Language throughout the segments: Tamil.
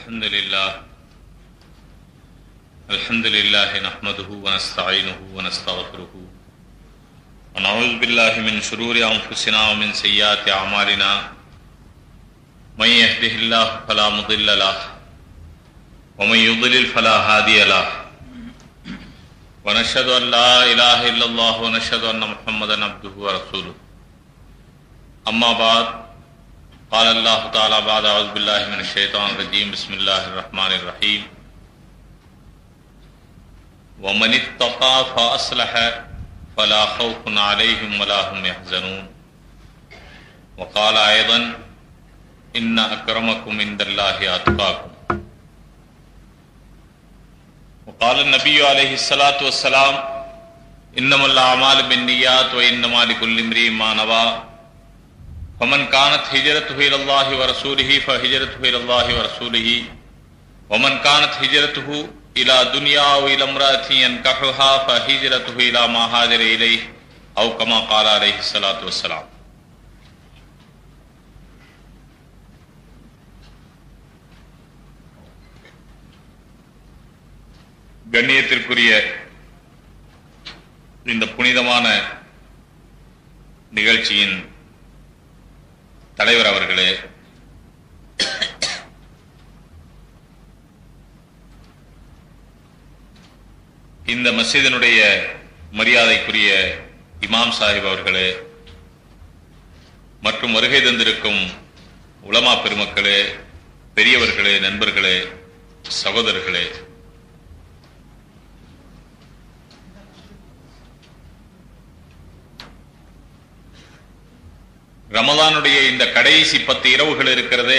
الحمد لله الحمد لله نحمده ونستعينه ونستغفره ونعوذ بالله من شرور أنفسنا ومن سيئات أعمالنا من يهده الله فلا مضل له ومن يضلل فلا هادي له ونشهد أن لا إله إلا الله ونشهد أن محمدا عبده ورسوله أما بعد قال الله تعالى بعد أعوذ بالله من الشيطان الرجيم بسم الله الرحمن الرحيم ومن اتقى فأصلح فلا خوف عليهم ولا هم يحزنون وقال أيضا إن أكرمكم عند الله أتقاكم وقال النبي عليه الصلاة والسلام إنما الأعمال بالنيات وإنما لكل امرئ ما نوى فمن كانت هجرته إلى الله ورسوله فهجرته إلى الله ورسوله ومن كانت هجرته إلى دنيا أو إلى امرأة ينكحها فهجرته إلى ما هاجر إليه أو كما قال عليه الصلاة والسلام கண்ணியத்திற்குரிய இந்த புனிதமான நிகழ்ச்சியின் தலைவர் அவர்களே இந்த மஸ்ஜிதினுடைய மரியாதைக்குரிய இமாம் சாஹிப் அவர்களே மற்றும் வருகை தந்திருக்கும் உலமா பெருமக்களே பெரியவர்களே நண்பர்களே சகோதரர்களே ரமதானுடைய இந்த கடைசி பத்து இரவுகள் இருக்கிறதே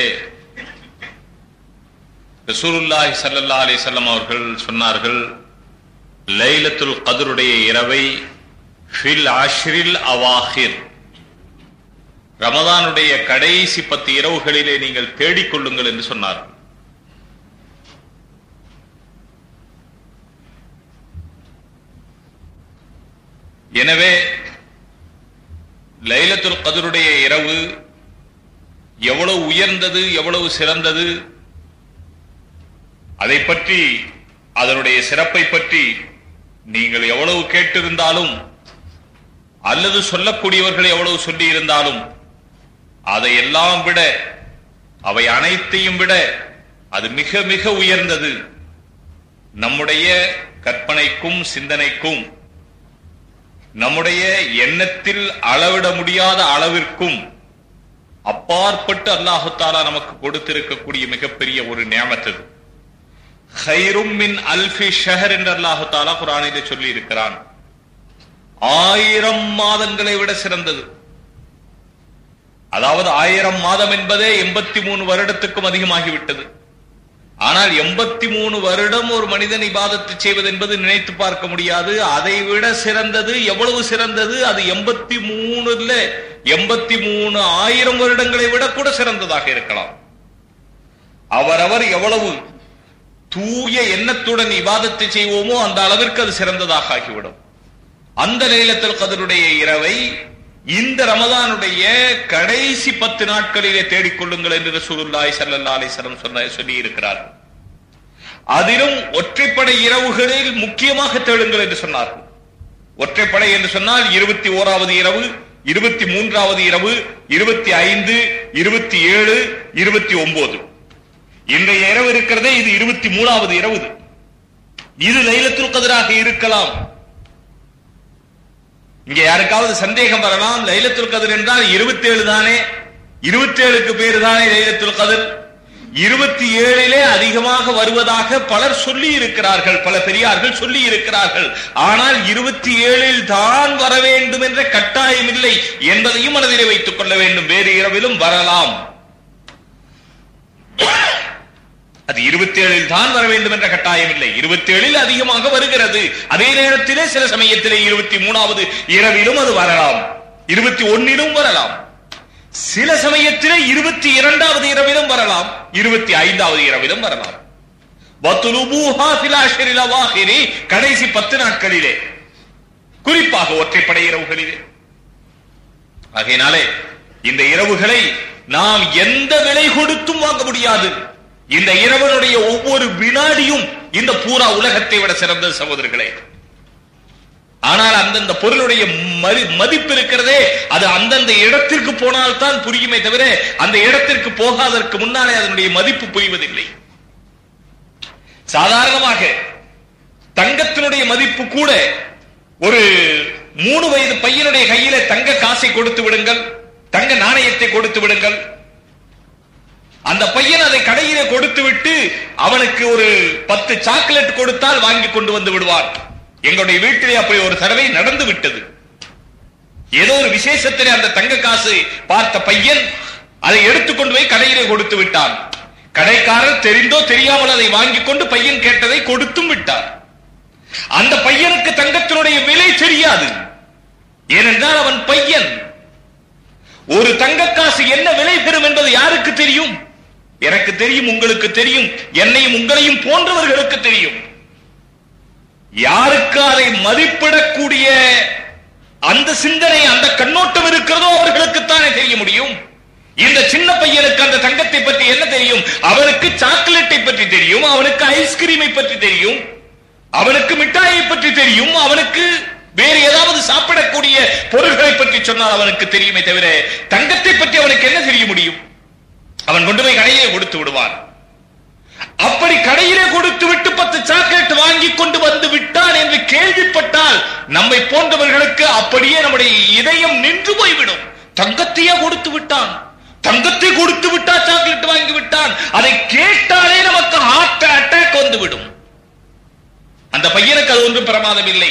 ரசூலுல்லாஹி ஸல்லல்லாஹு அலைஹி வஸல்லம் அவர்கள் சொன்னார்கள் லைலத்துல் கதருடைய இரவை ஃபில் அஷ்ரில் அவாஹிர் ரமதானுடைய கடைசி பத்து இரவுகளிலே நீங்கள் தேடிக்கொள்ளுங்கள் என்று சொன்னார்கள் எனவே லைலத்துல் கதருடைய இரவு எவ்வளவு உயர்ந்தது எவ்வளவு சிறந்தது அதை பற்றி அதனுடைய சிறப்பை பற்றி நீங்கள் எவ்வளவு கேட்டிருந்தாலும் அல்லது சொல்லக்கூடியவர்கள் எவ்வளவு சொல்லி இருந்தாலும் அதை எல்லாம் விட அவை அனைத்தையும் விட அது மிக மிக உயர்ந்தது நம்முடைய கற்பனைக்கும் சிந்தனைக்கும் நம்முடைய எண்ணத்தில் அளவிட முடியாத அளவிற்கும் அப்பாற்பட்டு அல்லாஹு தாலா நமக்கு கொடுத்திருக்கக்கூடிய மிகப்பெரிய ஒரு நியமத்தது ஹைரும் மின் அல்ஃபி ஷஹர் என்று அல்லாஹு தாலா குரானிலே சொல்லி இருக்கிறான் ஆயிரம் மாதங்களை விட சிறந்தது அதாவது ஆயிரம் மாதம் என்பதே எண்பத்தி மூணு வருடத்துக்கும் அதிகமாகிவிட்டது ஆனால் எண்பத்தி மூணு வருடம் ஒரு மனிதன் இபாதத்து செய்வது என்பது நினைத்து பார்க்க முடியாது அதை விட சிறந்தது எவ்வளவு சிறந்தது அது எண்பத்தி மூணுல எண்பத்தி மூணு ஆயிரம் வருடங்களை விட கூட சிறந்ததாக இருக்கலாம் அவரவர் எவ்வளவு தூய எண்ணத்துடன் இபாதத்தை செய்வோமோ அந்த அளவிற்கு அது சிறந்ததாக ஆகிவிடும் அந்த லைலத்தில் கதருடைய இரவை இந்த ரமதானுடைய கடைசி பத்து நாட்களிலே தேடிக்கொள்ளுங்கள் என்று ரசூலுல்லாஹி ஸல்லல்லாஹு அலைஹி வஸல்லம் சொன்ன சொல்லி இருக்கிறார் அதிலும் ஒற்றைப்படை இரவுகளில் முக்கியமாக தேடுங்கள் என்று சொன்னார்கள் ஒற்றைப்படை என்று சொன்னால் இருபத்தி ஓராவது இரவு இருபத்தி மூன்றாவது இரவு இருபத்தி ஐந்து இருபத்தி ஏழு இருபத்தி ஒன்பது இன்றைய இரவு இருக்கிறதே இது இருபத்தி மூணாவது இரவு இது லைலத்துல் கதிராக இருக்கலாம் இங்க யாருக்காவது சந்தேகம் வரலாம் லைலத்துல் கதிர் என்றால் இருபத்தி ஏழு தானே இருபத்தி ஏழுக்கு பேரு தானே லைலத்துல் கதிர் இருபத்தி ஏழிலே அதிகமாக வருவதாக பலர் சொல்லி இருக்கிறார்கள் பல பெரியார்கள் சொல்லி இருக்கிறார்கள் ஆனால் இருபத்தி ஏழில் தான் வர வேண்டும் என்ற கட்டாயம் இல்லை என்பதையும் மனதிலே வைத்துக் கொள்ள வேண்டும் வேறு இரவிலும் வரலாம் அது இருபத்தி ஏழில் தான் வர வேண்டும் என்ற கட்டாயம் இல்லை இருபத்தி ஏழில் அதிகமாக வருகிறது அதே நேரத்திலே சில சமயத்திலே இருபத்தி மூணாவது இரவிலும் அது வரலாம் இருபத்தி ஒன்னிலும் வரலாம் சில சமயத்திலே இருபத்தி இரண்டாவது இரவிலும் வரலாம் இருபத்தி ஐந்தாவது இரவிலும் வரலாம் கடைசி பத்து நாட்களிலே குறிப்பாக ஒற்றைப்படை இரவுகளிலே ஆகையினாலே இந்த இரவுகளை நாம் எந்த விலை கொடுத்தும் வாங்க முடியாது இந்த இறைவனுடைய ஒவ்வொரு வினாடியும் இந்த பூரா உலகத்தை விட சிறந்த சகோதரர்களே ஆனால் அந்தந்த பொருளுடைய மதி- மதிப்பு இருக்கிறதே அது அந்தந்த இடத்திற்கு போனால்தான் புரியுமே தவிர அந்த இடத்திற்கு போகாதற்கு முன்னாலே அதனுடைய மதிப்பு புரிவதில்லை சாதாரணமாக தங்கத்தினுடைய மதிப்பு கூட ஒரு மூணு வயது பையனுடைய கையில தங்க காசை கொடுத்து விடுங்கள் தங்க நாணயத்தை கொடுத்து விடுங்கள் அந்த பையன் அதை கடையிலே கொடுத்து விட்டு அவனுக்கு ஒரு பத்து சாக்லேட் கொடுத்தால் வாங்கி கொண்டு வந்து விடுவான் எங்களுடைய வீட்டிலே அப்படி ஒரு தடவை நடந்து விட்டது ஏதோ ஒரு விசேஷத்திலே அந்த தங்க காசு பார்த்த பையன் அதை எடுத்துக்கொண்டு போய் கடையிலே கொடுத்து விட்டான் கடைக்காரர் தெரிந்தோ தெரியாமல் அதை வாங்கி கொண்டு பையன் கேட்டதை கொடுத்தும் விட்டார் அந்த பையனுக்கு தங்கத்தினுடைய விலை தெரியாது ஏனென்றால் அவன் பையன் ஒரு தங்க காசு என்ன விலை பெறும் என்பது யாருக்கு தெரியும் எனக்கு தெரியும் உங்களுக்கு தெரியும் என்னையும் உங்களையும் போன்றவர்களுக்கு தெரியும் யாருக்கு அதை மதிப்பிடக்கூடிய அந்த சிந்தனை அந்த கண்ணோட்டம் இருக்கிறதோ அவர்களுக்குத்தானே தெரிய முடியும் இந்த சின்ன பையனுக்கு அந்த தங்கத்தை பற்றி என்ன தெரியும் அவனுக்கு சாக்லேட்டை பற்றி தெரியும் அவனுக்கு ஐஸ்கிரீமை பற்றி தெரியும் அவனுக்கு மிட்டாயை பற்றி தெரியும் அவனுக்கு வேறு ஏதாவது சாப்பிடக்கூடிய பொருள்களை பற்றி சொன்னால் அவனுக்கு தெரியுமே தவிர தங்கத்தை பற்றி அவனுக்கு என்ன தெரிய முடியும் அவன் கொண்டு போய் கடையிலே கொடுத்து விடுவான் அப்படி கடையிலே கொடுத்து விட்டு பத்து சாக்லேட் வாங்கி கொண்டு வந்து விட்டான் என்று கேள்விப்பட்டால் நம்மை போன்றவர்களுக்கு அப்படியே நம்முடைய இதயம் நின்று போய்விடும் தங்கத்தையே கொடுத்து விட்டான் தங்கத்தை கொடுத்து விட்டா சாக்லேட் வாங்கி விட்டான் அதை கேட்டாலே நமக்கு ஹார்ட் அட்டாக் வந்து விடும் அந்த பையனுக்கு அது ஒன்றும் பிரமாதம் இல்லை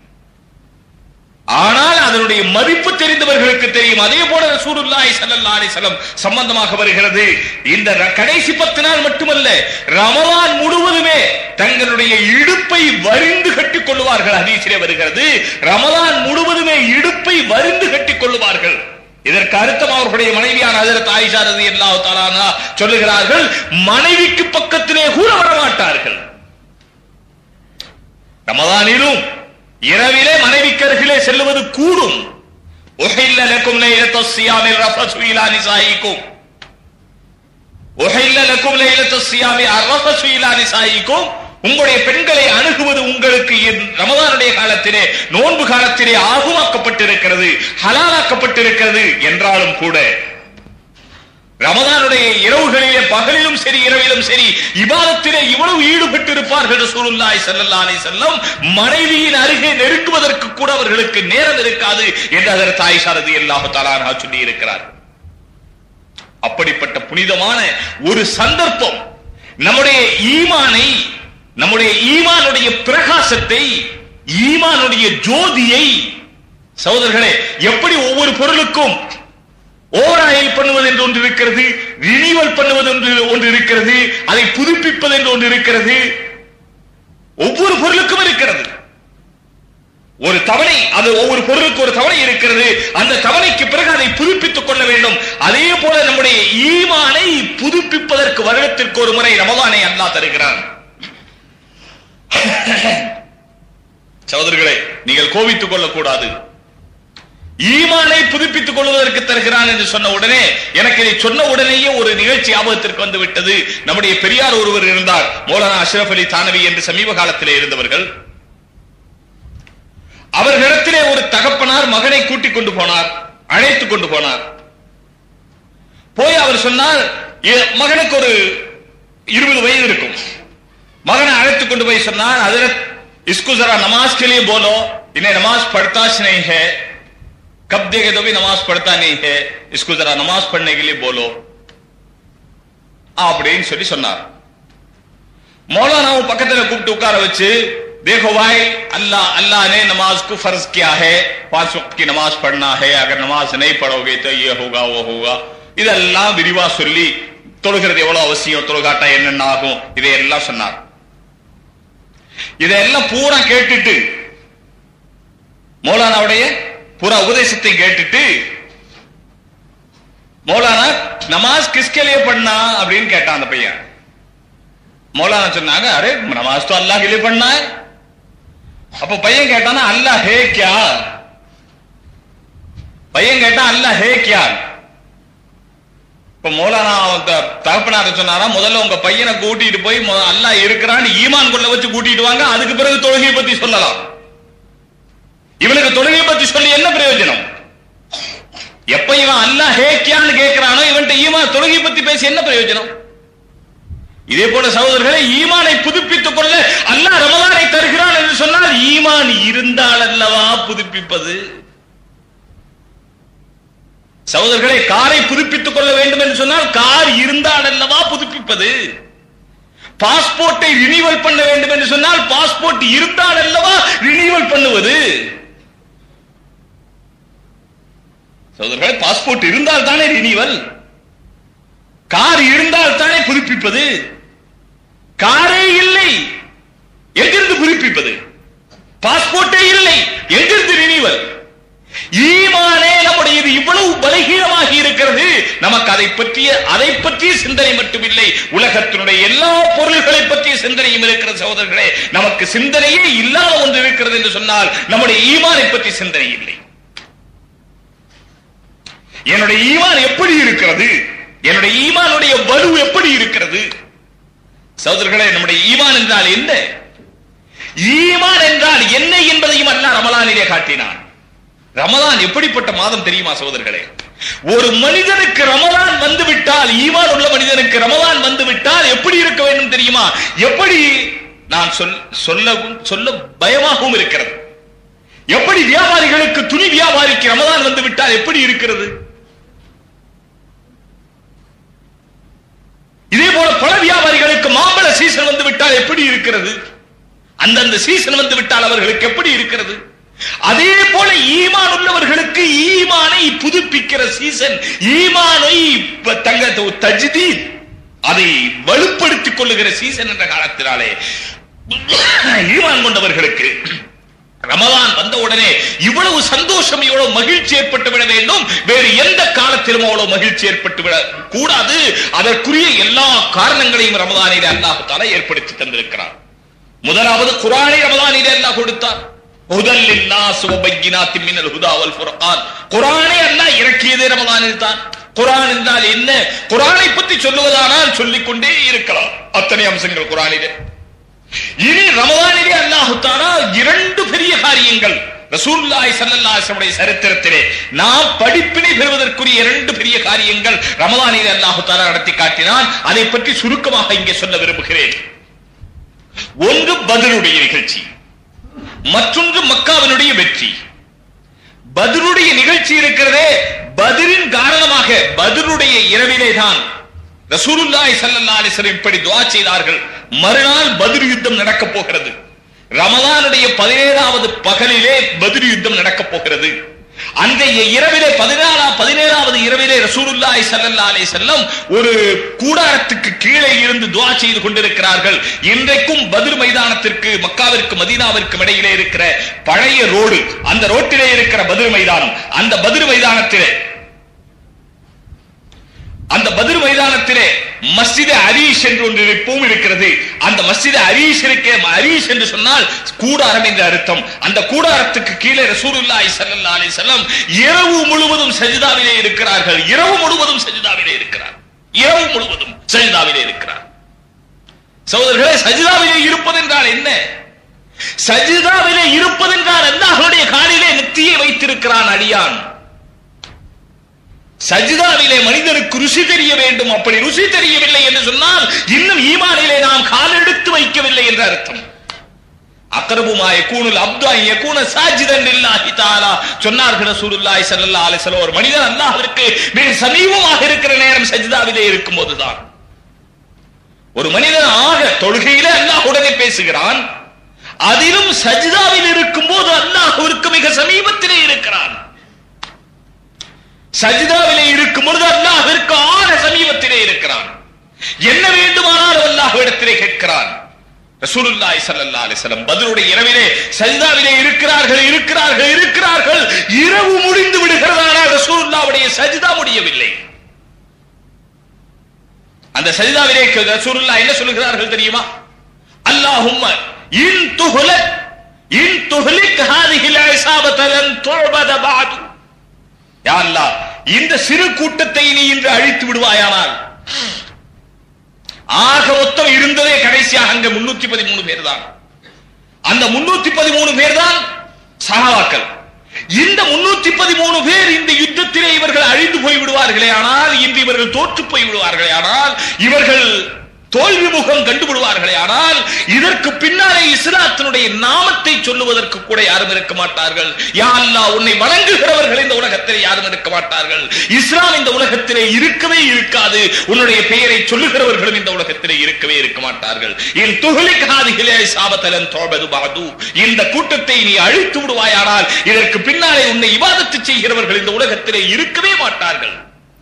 ஆனால் அதனுடைய மதிப்பு தெரிந்தவர்களுக்கு தெரியும் அதே போல ரசூலுல்லாஹி ஸல்லல்லாஹு அலைஹி வஸல்லம் சம்பந்தமாக வருகிறது இந்த ர- கடைசி பத்து நாள் மட்டுமல்ல ரமலான் முழுவதுமே தங்களுடைய இடுப்பை வரிந்து கட்டிக் கொள்வார்கள் ஹதீஸிலே வருகிறது ரமலான் முழுவதுமே இடுப்பை வரிந்து கட்டிக் கொள்வார்கள் இதற்கு அர்த்தம் அவர்களுடைய மனைவியான ஹஜரத் ஆயிஷா ரலியல்லாஹு தஆலா அன்ஹா சொல்லுகிறார்கள் மனைவிக்கு பக்கத்திலே கூட வரமாட்டார்கள் ரமதானிலும் இரவிலே மனைவிக்கு அருகிலே செல்லுவது கூடும் உஹில்ல லக்கும் லைலத்து ஸியாமில் ரஃபஸு இலா நிசாயிக்கும் உஹில்ல லக்கும் லைலத்து ஸியாமி அரஃபஸு இலா நிசாயிக்கும் உங்களுடைய பெண்களை அணுகுவது உங்களுக்கு இந்த ரமதானுடைய காலத்திலே நோன்பு காலத்திலே ஆகுமாக்கப்பட்டிருக்கிறது ஹலாலாக்கப்பட்டிருக்கிறது என்றாலும் கூட ரமதானுடைய இரவுகளிலே பகலிலும் சரி இரவிலும் சரி இபாதத்திலே இவ்வளவு ஈடுபட்டு இருப்பார்கள் ரசூலுல்லாஹி ஸல்லல்லாஹு அலைஹி வஸல்லம் மனைவியின் அருகே நெருங்குவதற்கு கூட அவர்களுக்கு நேரம் இருக்காது என்று அதற்கு ஆயிஷா ரலியல்லாஹு தஆலா அன்ஹா சொல்லி இருக்கிறார் அப்படிப்பட்ட புனிதமான ஒரு சந்தர்ப்பம் நம்முடைய ஈமானை நம்முடைய ஈமானுடைய பிரகாசத்தை ஈமானுடைய ஜோதியை சகோதரர்களே எப்படி ஒவ்வொரு பொருளுக்கும் ஓவர் ஆயில் பண்ணுவது என்று ஒன்று இருக்கிறது ரினிவல் பண்ணுவது என்று ஒன்று இருக்கிறது அதை புதுப்பிப்பது என்று ஒன்று இருக்கிறது ஒவ்வொரு பொருளுக்கும் இருக்கிறது ஒரு தவணை அது ஒவ்வொரு பொருளுக்கு ஒரு தவணை இருக்கிறது அந்த தவணைக்கு பிறகு அதை புதுப்பித்துக் கொள்ள வேண்டும் அதே போல நம்முடைய ஈமானை புதுப்பிப்பதற்கு வருடத்திற்கு ஒரு முறை ரமதானை அல்லாஹ் தருகிறான் சகோதரர்களே நீங்கள் கோபித்துக் கொள்ளக்கூடாது ஈமானை புதுப்பித்துக் கொள்வதற்கு தருகிறான் என்று சொன்ன உடனே எனக்கு இதை சொன்ன உடனேயே ஒரு நிகழ்ச்சி ஆபத்திற்கு வந்து விட்டது நம்முடைய பெரியார் ஒருவர் இருந்தார் மௌலானா அஷ்ரப் அலி தானவி என்று சமீப காலத்திலே இருந்தவர்கள் அவர்களிடத்திலே ஒரு தகப்பனார் மகனை கூட்டிக் கொண்டு போனார் அழைத்துக் கொண்டு போனார் போய் அவர் சொன்னார் "எ- மகனுக்கு ஒரு இருபது வயது இருக்கும் मगन आयत को भाई सुनना हजरत इसको जरा नमाज के लिए बोलो इन्हें नमाज पढ़ता ही नहीं है कब देखे तो भी नमाज पढ़ता नहीं है इसको जरा नमाज पढ़ने के लिए बोलो அப்படின்னு சொல்லி சொன்னார் मौलानाओं பக்கத்துல கூப்பிட்டு உட்கார வச்சு देखो भाई अल्लाह अल्लाह ने नमाज को फर्ज किया है पांच वक्त की नमाज पढ़ना है अगर नमाज नहीं पढ़ोगे तो ये होगा वो होगा இதெல்லாம் விரிவா சொல்லி தொழுகிறது எவ்வளவு அவசியம் தொழுகாட்டா என்னென்ன ஆகும் இதையெல்லாம் சொன்னார் இதெல்லாம் பூரா கேட்டுட்டு மௌலானாவுடைய பூரா உபதேசத்தை கேட்டுட்டு மௌலானா நமாஸ் கிஸ்கே லியே பढ़ना அப்படின்னு கேட்டான் அந்த பையன் மௌலானா சொன்னாங்க அரே நமாஸ் तो अल्लाह के लिए पढ़ना है அப்ப பையன் கேட்டானா அல்லாஹ் ஹே கியா பையன் கேட்டான் அல்லாஹ் ஹே கியா இப்ப மௌலானா த- தகப்பனார் சொன்னாரா முதல்ல உங்க பையனை கூட்டிட்டு போய் மொ- அல்லாஹ் இருக்கிறான்னு ஈமான் கொள்ள வச்சு கூட்டிட்டு வாங்க அதுக்கு பிறகு தொழுகையை பத்தி சொல்லலாம் இவனுக்கு தொழுகையை பத்தி சொல்லி என்ன பிரயோஜனம் எப்ப இவன் அல்லாஹ் ஹேக்கியான்னு கேட்கிறானோ இவன்ட்ட ஈமான் தொழுகை பத்தி பேசி என்ன பிரயோஜனம் இதே போல சகோதரர்களை ஈமானை புதுப்பித்துக் கொள்ள அல்லாஹ் ரமலானை தருகிறான் என்று சொன்னால் ஈமான் இருந்தால் அல்லவா புதுப்பிப்பது சகோதரர்களை காரை புதுப்பித்துக் கொள்ள வேண்டும் என்று சொன்னால் கார் இருந்தால் அல்லவா புதுப்பிப்பது பாஸ்போர்ட்டை ரினிவல் பண்ண வேண்டும் என்று சொன்னால் பாஸ்போர்ட் இருந்தால் அல்லவா ரினிவல் பண்ணுவது சகோதரர்களே பாஸ்போர்ட் இருந்தால் தானே ரினிவல் கார் இருந்தால் தானே புதுப்பிப்பது காரே இல்லை எங்கிருந்து புதுப்பிப்பது பாஸ்போர்ட்டே இல்லை எங்கிருந்து ரினிவல் ஈமானே நம்முடைய இது இவ்வளவு பலகீனமாகி இருக்கிறது நமக்கு அதை பற்றிய அதை பற்றிய சிந்தனை மட்டுமில்லை உலகத்தினுடைய எல்லா பொருள்களை பற்றிய சிந்தனையும் இருக்கிற சகோதரர்களே நமக்கு சிந்தனையே இல்லாத ஒன்று இருக்கிறது என்று சொன்னால் நம்முடைய ஈமானை பற்றி சிந்தனை இல்லை என்னுடைய ஈமான் எப்படி இருக்கிறது என்னுடைய ஈமானுடைய வலு எப்படி இருக்கிறது சகோதரர்களே நம்முடைய ஈமான் என்றால் என்ன ஈமான் என்றால் என்ன என்பதையும் அல்லாஹ் ரமலானிலே காட்டினான் ரமலான் எப்படிப்பட்ட மாதம் தெரியுமா சகோதரர்களே ஒரு மனிதனுக்கு ரமலான் வந்து விட்டால் ஈமான் உள்ள மனிதனுக்கு ரமலான் வந்து விட்டால் எப்படி இருக்க வேண்டும் தெரியுமா எப்படி நான் சொல் சொல்லவும் சொல்ல பயமாகவும் இருக்கிறது எப்படி வியாபாரிகளுக்கு துணி வியாபாரிக்கு ரமலான் வந்து விட்டால் எப்படி இருக்கிறது இதே போல பல வியாபாரிகளுக்கு மாம்பழ சீசன் வந்து விட்டால் எப்படி இருக்கிறது அந்தந்த சீசன் வந்து விட்டால் அவர்களுக்கு எப்படி இருக்கிறது அதே போல ஈமான் உள்ளவர்களுக்கு ஈமானை புதுப்பிக்கிற சீசன் ஈமானை ப- தங்க தஜ்தீத் அதை வலுப்படுத்திக் கொள்ளுகிற சீசன் என்ற காலத்தினாலே ஈமான் கொண்டவர்களுக்கு ரமலான் வந்த உடனே இவ்வளவு சந்தோஷம் இவ்வளவு மகிழ்ச்சி ஏற்பட்டு விட வேண்டும் வேறு எந்த காலத்திலும் அவ்வளவு மகிழ்ச்சி ஏற்பட்டு விட கூடாது அதற்குரிய எல்லா காரணங்களையும் ரமலானிலே அல்லாஹ் தாலா ஏற்படுத்தி தந்திருக்கிறார் முதலாவது குரானை ரமலானிலே அல்லாஹ் கொடுத்தார் ஹுதல் லின்னாஸ் வ பையினாத்தின் மினல் ஹுதா வல் ஃபுர்கான் குரானை அல்லாஹ் இறக்கியதே ரமலானில் தான் குரான் என்றால் என்ன குரானை பற்றி சொல்லுவதானால் சொல்லிக் கொண்டே இருக்கலாம் அத்தனை அம்சங்கள் குரானிலே இனி ரமலானிலே அல்லாஹு தாலா இரண்டு பெரிய காரியங்கள் ரசூலுல்லாஹி ஸல்லல்லாஹு அலைஹி வஸல்லம் சரித்திரத்திலே நாம் படிப்பினை பெறுவதற்குரிய இரண்டு பெரிய காரியங்கள் ரமலானிலே அல்லாஹு தாலா நடத்தி காட்டினான் அதை பற்றி சுருக்கமாக இங்கே சொல்ல விரும்புகிறேன் ஒன்று பதிலுடைய நிகழ்ச்சி மற்றொன்று மக்காவினுடைய வெற்றி பதிலுடைய நிகழ்ச்சி இருக்கிறதே பதிரின் காரணமாக பதிலுடைய இரவிலே தான் ரசூலுல்லாஹி ஸல்லல்லாஹு அலைஹி வஸல்லம் இப்படி துஆ செய்தார்கள் மறுநாள் பதிர் யுத்தம் நடக்கப் போகிறது ரமலானுடைய பதினேழாவது பகலிலே பதிர் யுத்தம் நடக்கப் போகிறது அன்றைய இரவிலே பதினாறாம் பதினேழாவது இரவிலே ரசூலுல்லாஹி ஸல்லல்லாஹு அலைஹி வஸல்லம் ஒரு கூடாரத்துக்கு கீழே இருந்து துஆ செய்து கொண்டிருக்கிறார்கள் இன்றைக்கும் பதிர் மைதானத்திற்கு மக்காவிற்கு மதீனாவிற்கும் இடையிலே இருக்கிற பழைய ரோடு அந்த ரோட்டிலே இருக்கிற பதிர் மைதானம் அந்த பதிர் மைதானத்திலே அந்த பதிர் மைதானத்திலே மஸ்ஜித் அரீஷ் என்று ஒன்று இப்பவும் இருக்கிறது அந்த மஸ்ஜித் அரீஷ் இருக்க அரீஷ் என்று சொன்னால் கூடாரம் என்ற அர்த்தம் அந்த கூடாரத்துக்கு கீழே ரசூலுல்லாஹி ஸல்லல்லாஹு அலைஹி வஸல்லம் இரவு முழுவதும் சஜிதாவிலே இருக்கிறார்கள் இரவு முழுவதும் சஜிதாவிலே இருக்கிறார் இரவு முழுவதும் சஜிதாவிலே இருக்கிறார் சகோதரர்களே சஜிதாவிலே இருப்பது என்றால் என்ன சஜிதாவிலே இருப்பது என்றால் அல்லாஹ்வுடைய காலிலே நெத்தியை வைத்திருக்கிறான் அடியான் சஜிதாவிலே மனிதனுக்கு ருசி தெரிய வேண்டும் அப்படி ருசி தெரியவில்லை என்று சொன்னால் இன்னும் ஈமானிலே நாம் காலெடுத்து வைக்கவில்லை என்ற அர்த்தம் அக்ரபுமா யகூனுல் அப்தா யகூன சாஜிதன் லில்லாஹி தஆலா சொன்னார்கள் ரசூலுல்லாஹி ஸல்லல்லாஹு அலைஹி வஸல்லம் ஒரு மனிதன் அல்லாஹ்விற்கு மிக சமீபமாக இருக்கிற நேரம் சஜிதாவிலே இருக்கும்போதுதான் ஒரு மனிதன் ஆக தொழுகையிலே அல்லாஹ் உடனே பேசுகிறான் அதிலும் சஜிதாவில் இருக்கும்போது அல்லாஹ்விற்கு மிக சமீபத்திலே இருக்கிறான் சஜிதாவிலே இருக்கும் பொழுது அல்லாஹ்விற்கு ஆன சமீபத்திலே இருக்கிறான் என்ன வேண்டுமானாலும் அல்லாஹ்விடத்திலே கேட்கிறான் ரசூலுல்லாஹி ஸல்லல்லாஹு அலைஹி வஸல்லம் பத்ருடைய இரவிலே சஜிதாவிலே இருக்கிறார்கள் இருக்கிறார்கள் இருக்கிறார்கள் இரவு முடிந்து விடுகிறதானால் ரசூலுல்லாஹ்வுடைய சஜிதா முடியவில்லை அந்த சஜிதாவிலே ரசூலுல்லாஹ் என்ன சொல்கிறார்கள் தெரியுமா அல்லாஹும்ம இன் துஹ்லக் இன் துஹ்லிக் ஹாதிஹில் இஸாபத லன் துஅபத பஅது யா அல்லாஹ் இந்த சிறு கூட்டத்தை நீ இன்று அழித்து விடுவாயானால் ஆக மொத்தம் இருந்ததே கடைசியாக அங்க முன்னூத்தி பதிமூணு பேர் தான் அந்த முன்னூத்தி பதிமூணு பேர் தான் சகாவாக்கள் இந்த முன்னூத்தி பதிமூணு பேர் இந்த யுத்தத்திலே இவர்கள் அழிந்து போய் விடுவார்களே ஆனால் இன்று இவர்கள் தோற்று போய் விடுவார்களே ஆனால் இவர்கள் தோல்வி முகம் கண்டு விடுவார்களே ஆனால் இதற்கு பின்னாலே இஸ்லாத்தினுடைய நாமத்தை சொல்லுவதற்கு கூட யாரும் இருக்க மாட்டார்கள் யா அல்லாஹ் உன்னை வணங்குகிறவர்கள் இந்த உலகத்திலே யாரும் இருக்க மாட்டார்கள் இஸ்லாம் இந்த உலகத்திலே இருக்கவே இருக்காது உன்னுடைய பெயரை சொல்லுகிறவர்களும் இந்த உலகத்திலே இருக்கவே இருக்க மாட்டார்கள் என் துகளிக் ஹாதிகளே சாபத்தலன் தோபது பாது இந்த கூட்டத்தை நீ அழித்து விடுவாயானால் இதற்கு பின்னாலே உன்னை இபாதத்து செய்கிறவர்கள் இந்த உலகத்திலே இருக்கவே மாட்டார்கள்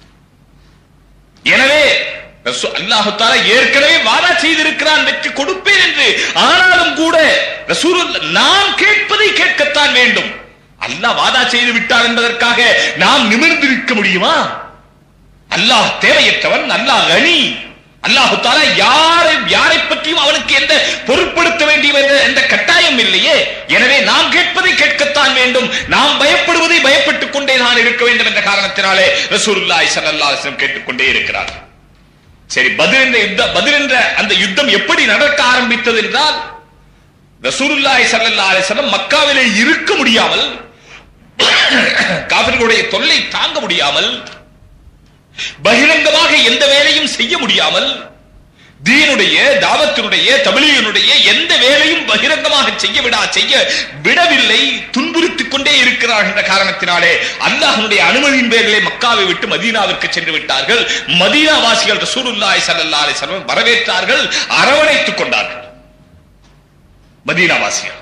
எனவே ரசூ- அல்லாஹு தாலா ஏற்கனவே வாதா செய்திருக்கிறான் வெற்றி கொடுப்பேன் என்று ஆனாலும் கூட ரசூலுல்லாஹ் நாம் கேட்பதை கேட்கத்தான் வேண்டும் அல்லாஹ் வாதா செய்து விட்டார் என்பதற்காக நாம் நிமிர்ந்திருக்க முடியுமா அல்லாஹ் தேவையற்றவன் அல்லாஹ் கனி அல்லாஹு தாலா யாரை யாரை பற்றியும் அவனுக்கு எந்த பொருட்படுத்த வேண்டிய எந்த- எந்த கட்டாயம் இல்லையே எனவே நாம் கேட்பதை கேட்கத்தான் வேண்டும் நாம் பயப்படுவதை பயப்பட்டுக் கொண்டே தான் இருக்க வேண்டும் என்ற காரணத்தினாலே ரசூலுல்லாஹி ஸல்லல்லாஹு அலைஹி வஸல்லம் கேட்டுக்கொண்டே இருக்கிறார் சரி பதில் என்ற யுத்தம் பதில் என்ற அந்த யுத்தம் எப்படி நடக்க ஆரம்பித்தது என்றால் ரசூலுல்லாஹி ஸல்லல்லாஹு அலைஹி வஸல்லம் மக்காவிலே இருக்க முடியாமல் காபிர்களுடைய தொல்லை தாங்க முடியாமல் பகிரங்கமாக எந்த வேலையும் செய்ய முடியாமல் தீனுடைய தாவத்தினுடைய தமிழியனுடைய எந்த வேலையும் பகிரங்கமாக செய்ய விடா செய்ய விடவில்லை துன்புறுத்திக் கொண்டே இருக்கிறார் என்ற காரணத்தினாலே அல்லாஹனுடைய அனுமதியின் பேரிலே மக்காவை விட்டு மதீனாவிற்கு சென்று விட்டார்கள் மதீனா வாசிகள் ரசூலுல்லாஹி ஸல்லல்லாஹு அலைஹி வஸல்லம் வரவேற்றார்கள் அரவணைத்துக் கொண்டார்கள் மதீனா வாசிகள்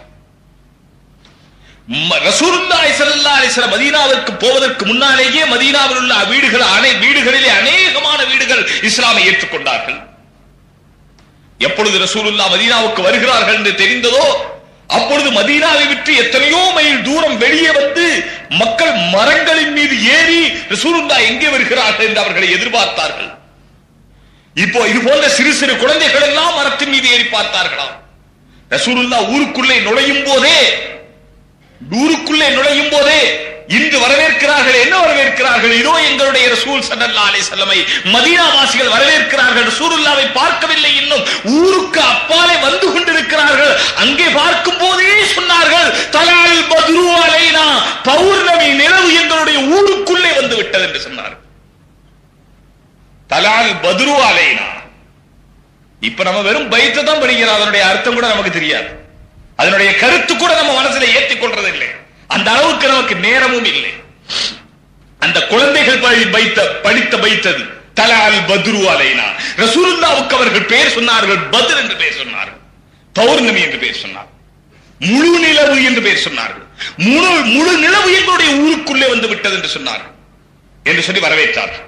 ம- ரசூலுல்லாஹி ஸல்லல்லாஹு அலைஹி வஸல்லம் மதீனாவிற்கு போவதற்கு முன்னாலேயே மதீனாவில் உள்ள வீடுகள் அனை வீடுகளிலே அநேகமான வீடுகள் இஸ்லாமை ஏற்றுக்கொண்டார்கள் எப்பொழுது ரசூலுல்லா மதீனாவுக்கு வருகிறார்கள் என்று தெரிந்ததோ அப்பொழுது மதீனாவை விட்டு எத்தனையோ மைல் தூரம் வெளியே வந்து மக்கள் மரங்களின் மீது ஏறி ரசூலுல்லா எங்கே வருகிறார்கள் என்று அவர்களை எதிர்பார்த்தார்கள் இப்போ இது போன்ற சிறு சிறு குழந்தைகள் எல்லாம் மரத்தின் மீது ஏறி பார்த்தார்களாம் ரசூலுல்லா ஊருக்குள்ளே நுழையும் போதே ஊருக்குள்ளே நுழையும் போதே இன்று வரவேற்கிறார்கள் என்ன வரவேற்கிறார்கள் இதோ எங்களுடைய ரசூல் ஸல்லல்லாஹு அலைஹி வஸல்லமை மதீனா வாசிகள் வரவேற்கிறார்கள் ரசூலுல்லாவை பார்க்கவில்லை இன்னும் ஊருக்கு அப்பாலே வந்து கொண்டிருக்கிறார்கள் அங்கே பார்க்கும் போதே சொன்னார்கள் தலால் பத்ரு அலைனா பௌர்ணமி நிலவு எங்களுடைய ஊருக்குள்ளே வந்து விட்டது என்று சொன்னார் தலால் பத்ரு அலைனா இப்ப நம்ம வெறும் பைத்தை தான் படிக்கிறோம் அதனுடைய அர்த்தம் கூட நமக்கு தெரியாது அதனுடைய கருத்து கூட நம்ம மனசுல ஏற்றிக் கொள்றது இல்லை அந்த அளவுக்கு நமக்கு நேரமும் இல்லை அந்த குழந்தைகள் படி- வைத்த படித்த வைத்தது தலால் பத்ரு அலைனா ரசூலுல்லாவுக்கு அவர்கள் பெயர் சொன்னார்கள் பத்ர் என்று பெயர் சொன்னார்கள் பௌர்ணமி என்று பெயர் சொன்னார் முழு நிலவு என்று பெயர் சொன்னார்கள் முழு முழு நிலவு எங்களுடைய ஊருக்குள்ளே வந்து விட்டது என்று சொன்னார்கள் என்று சொல்லி வரவேற்றார்கள்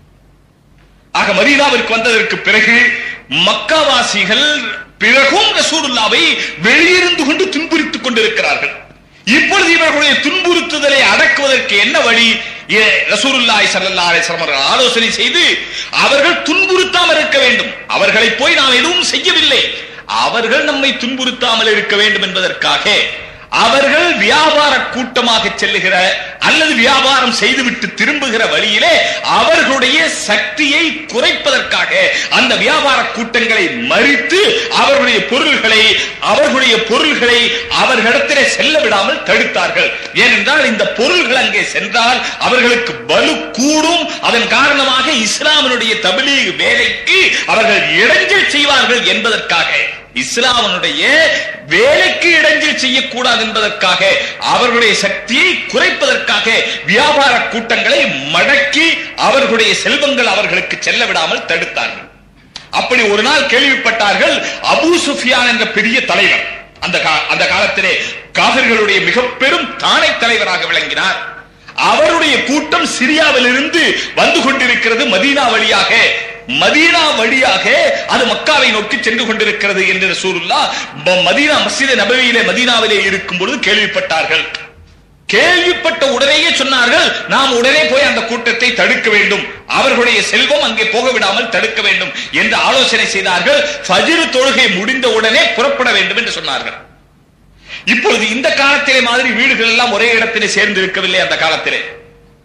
ஆக மதீனாவிற்கு வந்ததற்கு பிறகு மக்காவாசிகள் பிறகும் ரசூலுல்லாவை வெளியிருந்து கொண்டு துன்புறுத்திக் கொண்டிருக்கிறார்கள் இப்பொழுது இவர்களுடைய துன்புறுத்துதலை அடக்குவதற்கு என்ன வழி ஏ- ரசூலுல்லாஹி ஸல்லல்லாஹு அலைஹி வஸல்லம் அவர்கள் ஆலோசனை செய்து அவர்கள் துன்புறுத்தாமல் இருக்க வேண்டும் அவர்களை போய் நாம் எதுவும் செய்யவில்லை அவர்கள் நம்மை துன்புறுத்தாமல் இருக்க வேண்டும் என்பதற்காக அவர்கள் வியாபார கூட்டமாக செல்லுகிற அல்லது வியாபாரம் செய்துவிட்டு திரும்புகிற வழியிலே அவர்களுடைய சக்தியை குறைப்பதற்காக அந்த வியாபார கூட்டங்களை மறித்து அவர்களுடைய பொருள்களை அவர்களுடைய பொருள்களை அவர்களிடத்திலே செல்ல விடாமல் தடுத்தார்கள் ஏனென்றால் இந்த பொருள்கள் அங்கே சென்றால் அவர்களுக்கு பலு கூடும் அதன் காரணமாக இஸ்லாமினுடைய தபிலீக் வேலைக்கு அவர்கள் இடைஞ்சல் செய்வார்கள் என்பதற்காக இஸ்லாமனுடைய வேலைக்கு இடைஞ்சல் செய்யக்கூடாது என்பதற்காக அவர்களுடைய சக்தியை குறைப்பதற்காக வியாபார கூட்டங்களை மடக்கி அவர்களுடைய செல்வங்கள் அவர்களுக்கு செல்ல விடாமல் தடுத்தார்கள் அப்படி ஒரு நாள் கேள்விப்பட்டார்கள் அபூ சுஃபியான் என்ற பெரிய தலைவர் அந்த கா- அந்த காலத்திலே காபிர்களுடைய மிக பெரும் தானை தலைவராக விளங்கினார் அவருடைய கூட்டம் சிரியாவிலிருந்து வந்து கொண்டிருக்கிறது மதீனா வழியாக மதீனா வழியாக அது மக்காவை நோக்கி சென்று கொண்டிருக்கிறது என்று ரசூலுல்லாஹ் ம- மதீனா மஸ்ஜித் நபவியிலே மதீனாவிலே இருக்கும் பொழுது கேள்விப்பட்டார்கள் கேள்விப்பட்ட உடனேயே சொன்னார்கள் நாம் உடனே போய் அந்த கூட்டத்தை தடுக்க வேண்டும் அவர்களுடைய செல்வம் அங்கே போக விடாமல் தடுக்க வேண்டும் என்று ஆலோசனை செய்தார்கள் ஃபஜ்ர் தொழுகை முடிந்த உடனே புறப்பட வேண்டும் என்று சொன்னார்கள் இப்பொழுது இந்த காலத்திலே மாதிரி வீடுகள் எல்லாம் ஒரே இடத்திலே சேர்ந்து இருக்கவில்லை அந்த காலத்திலே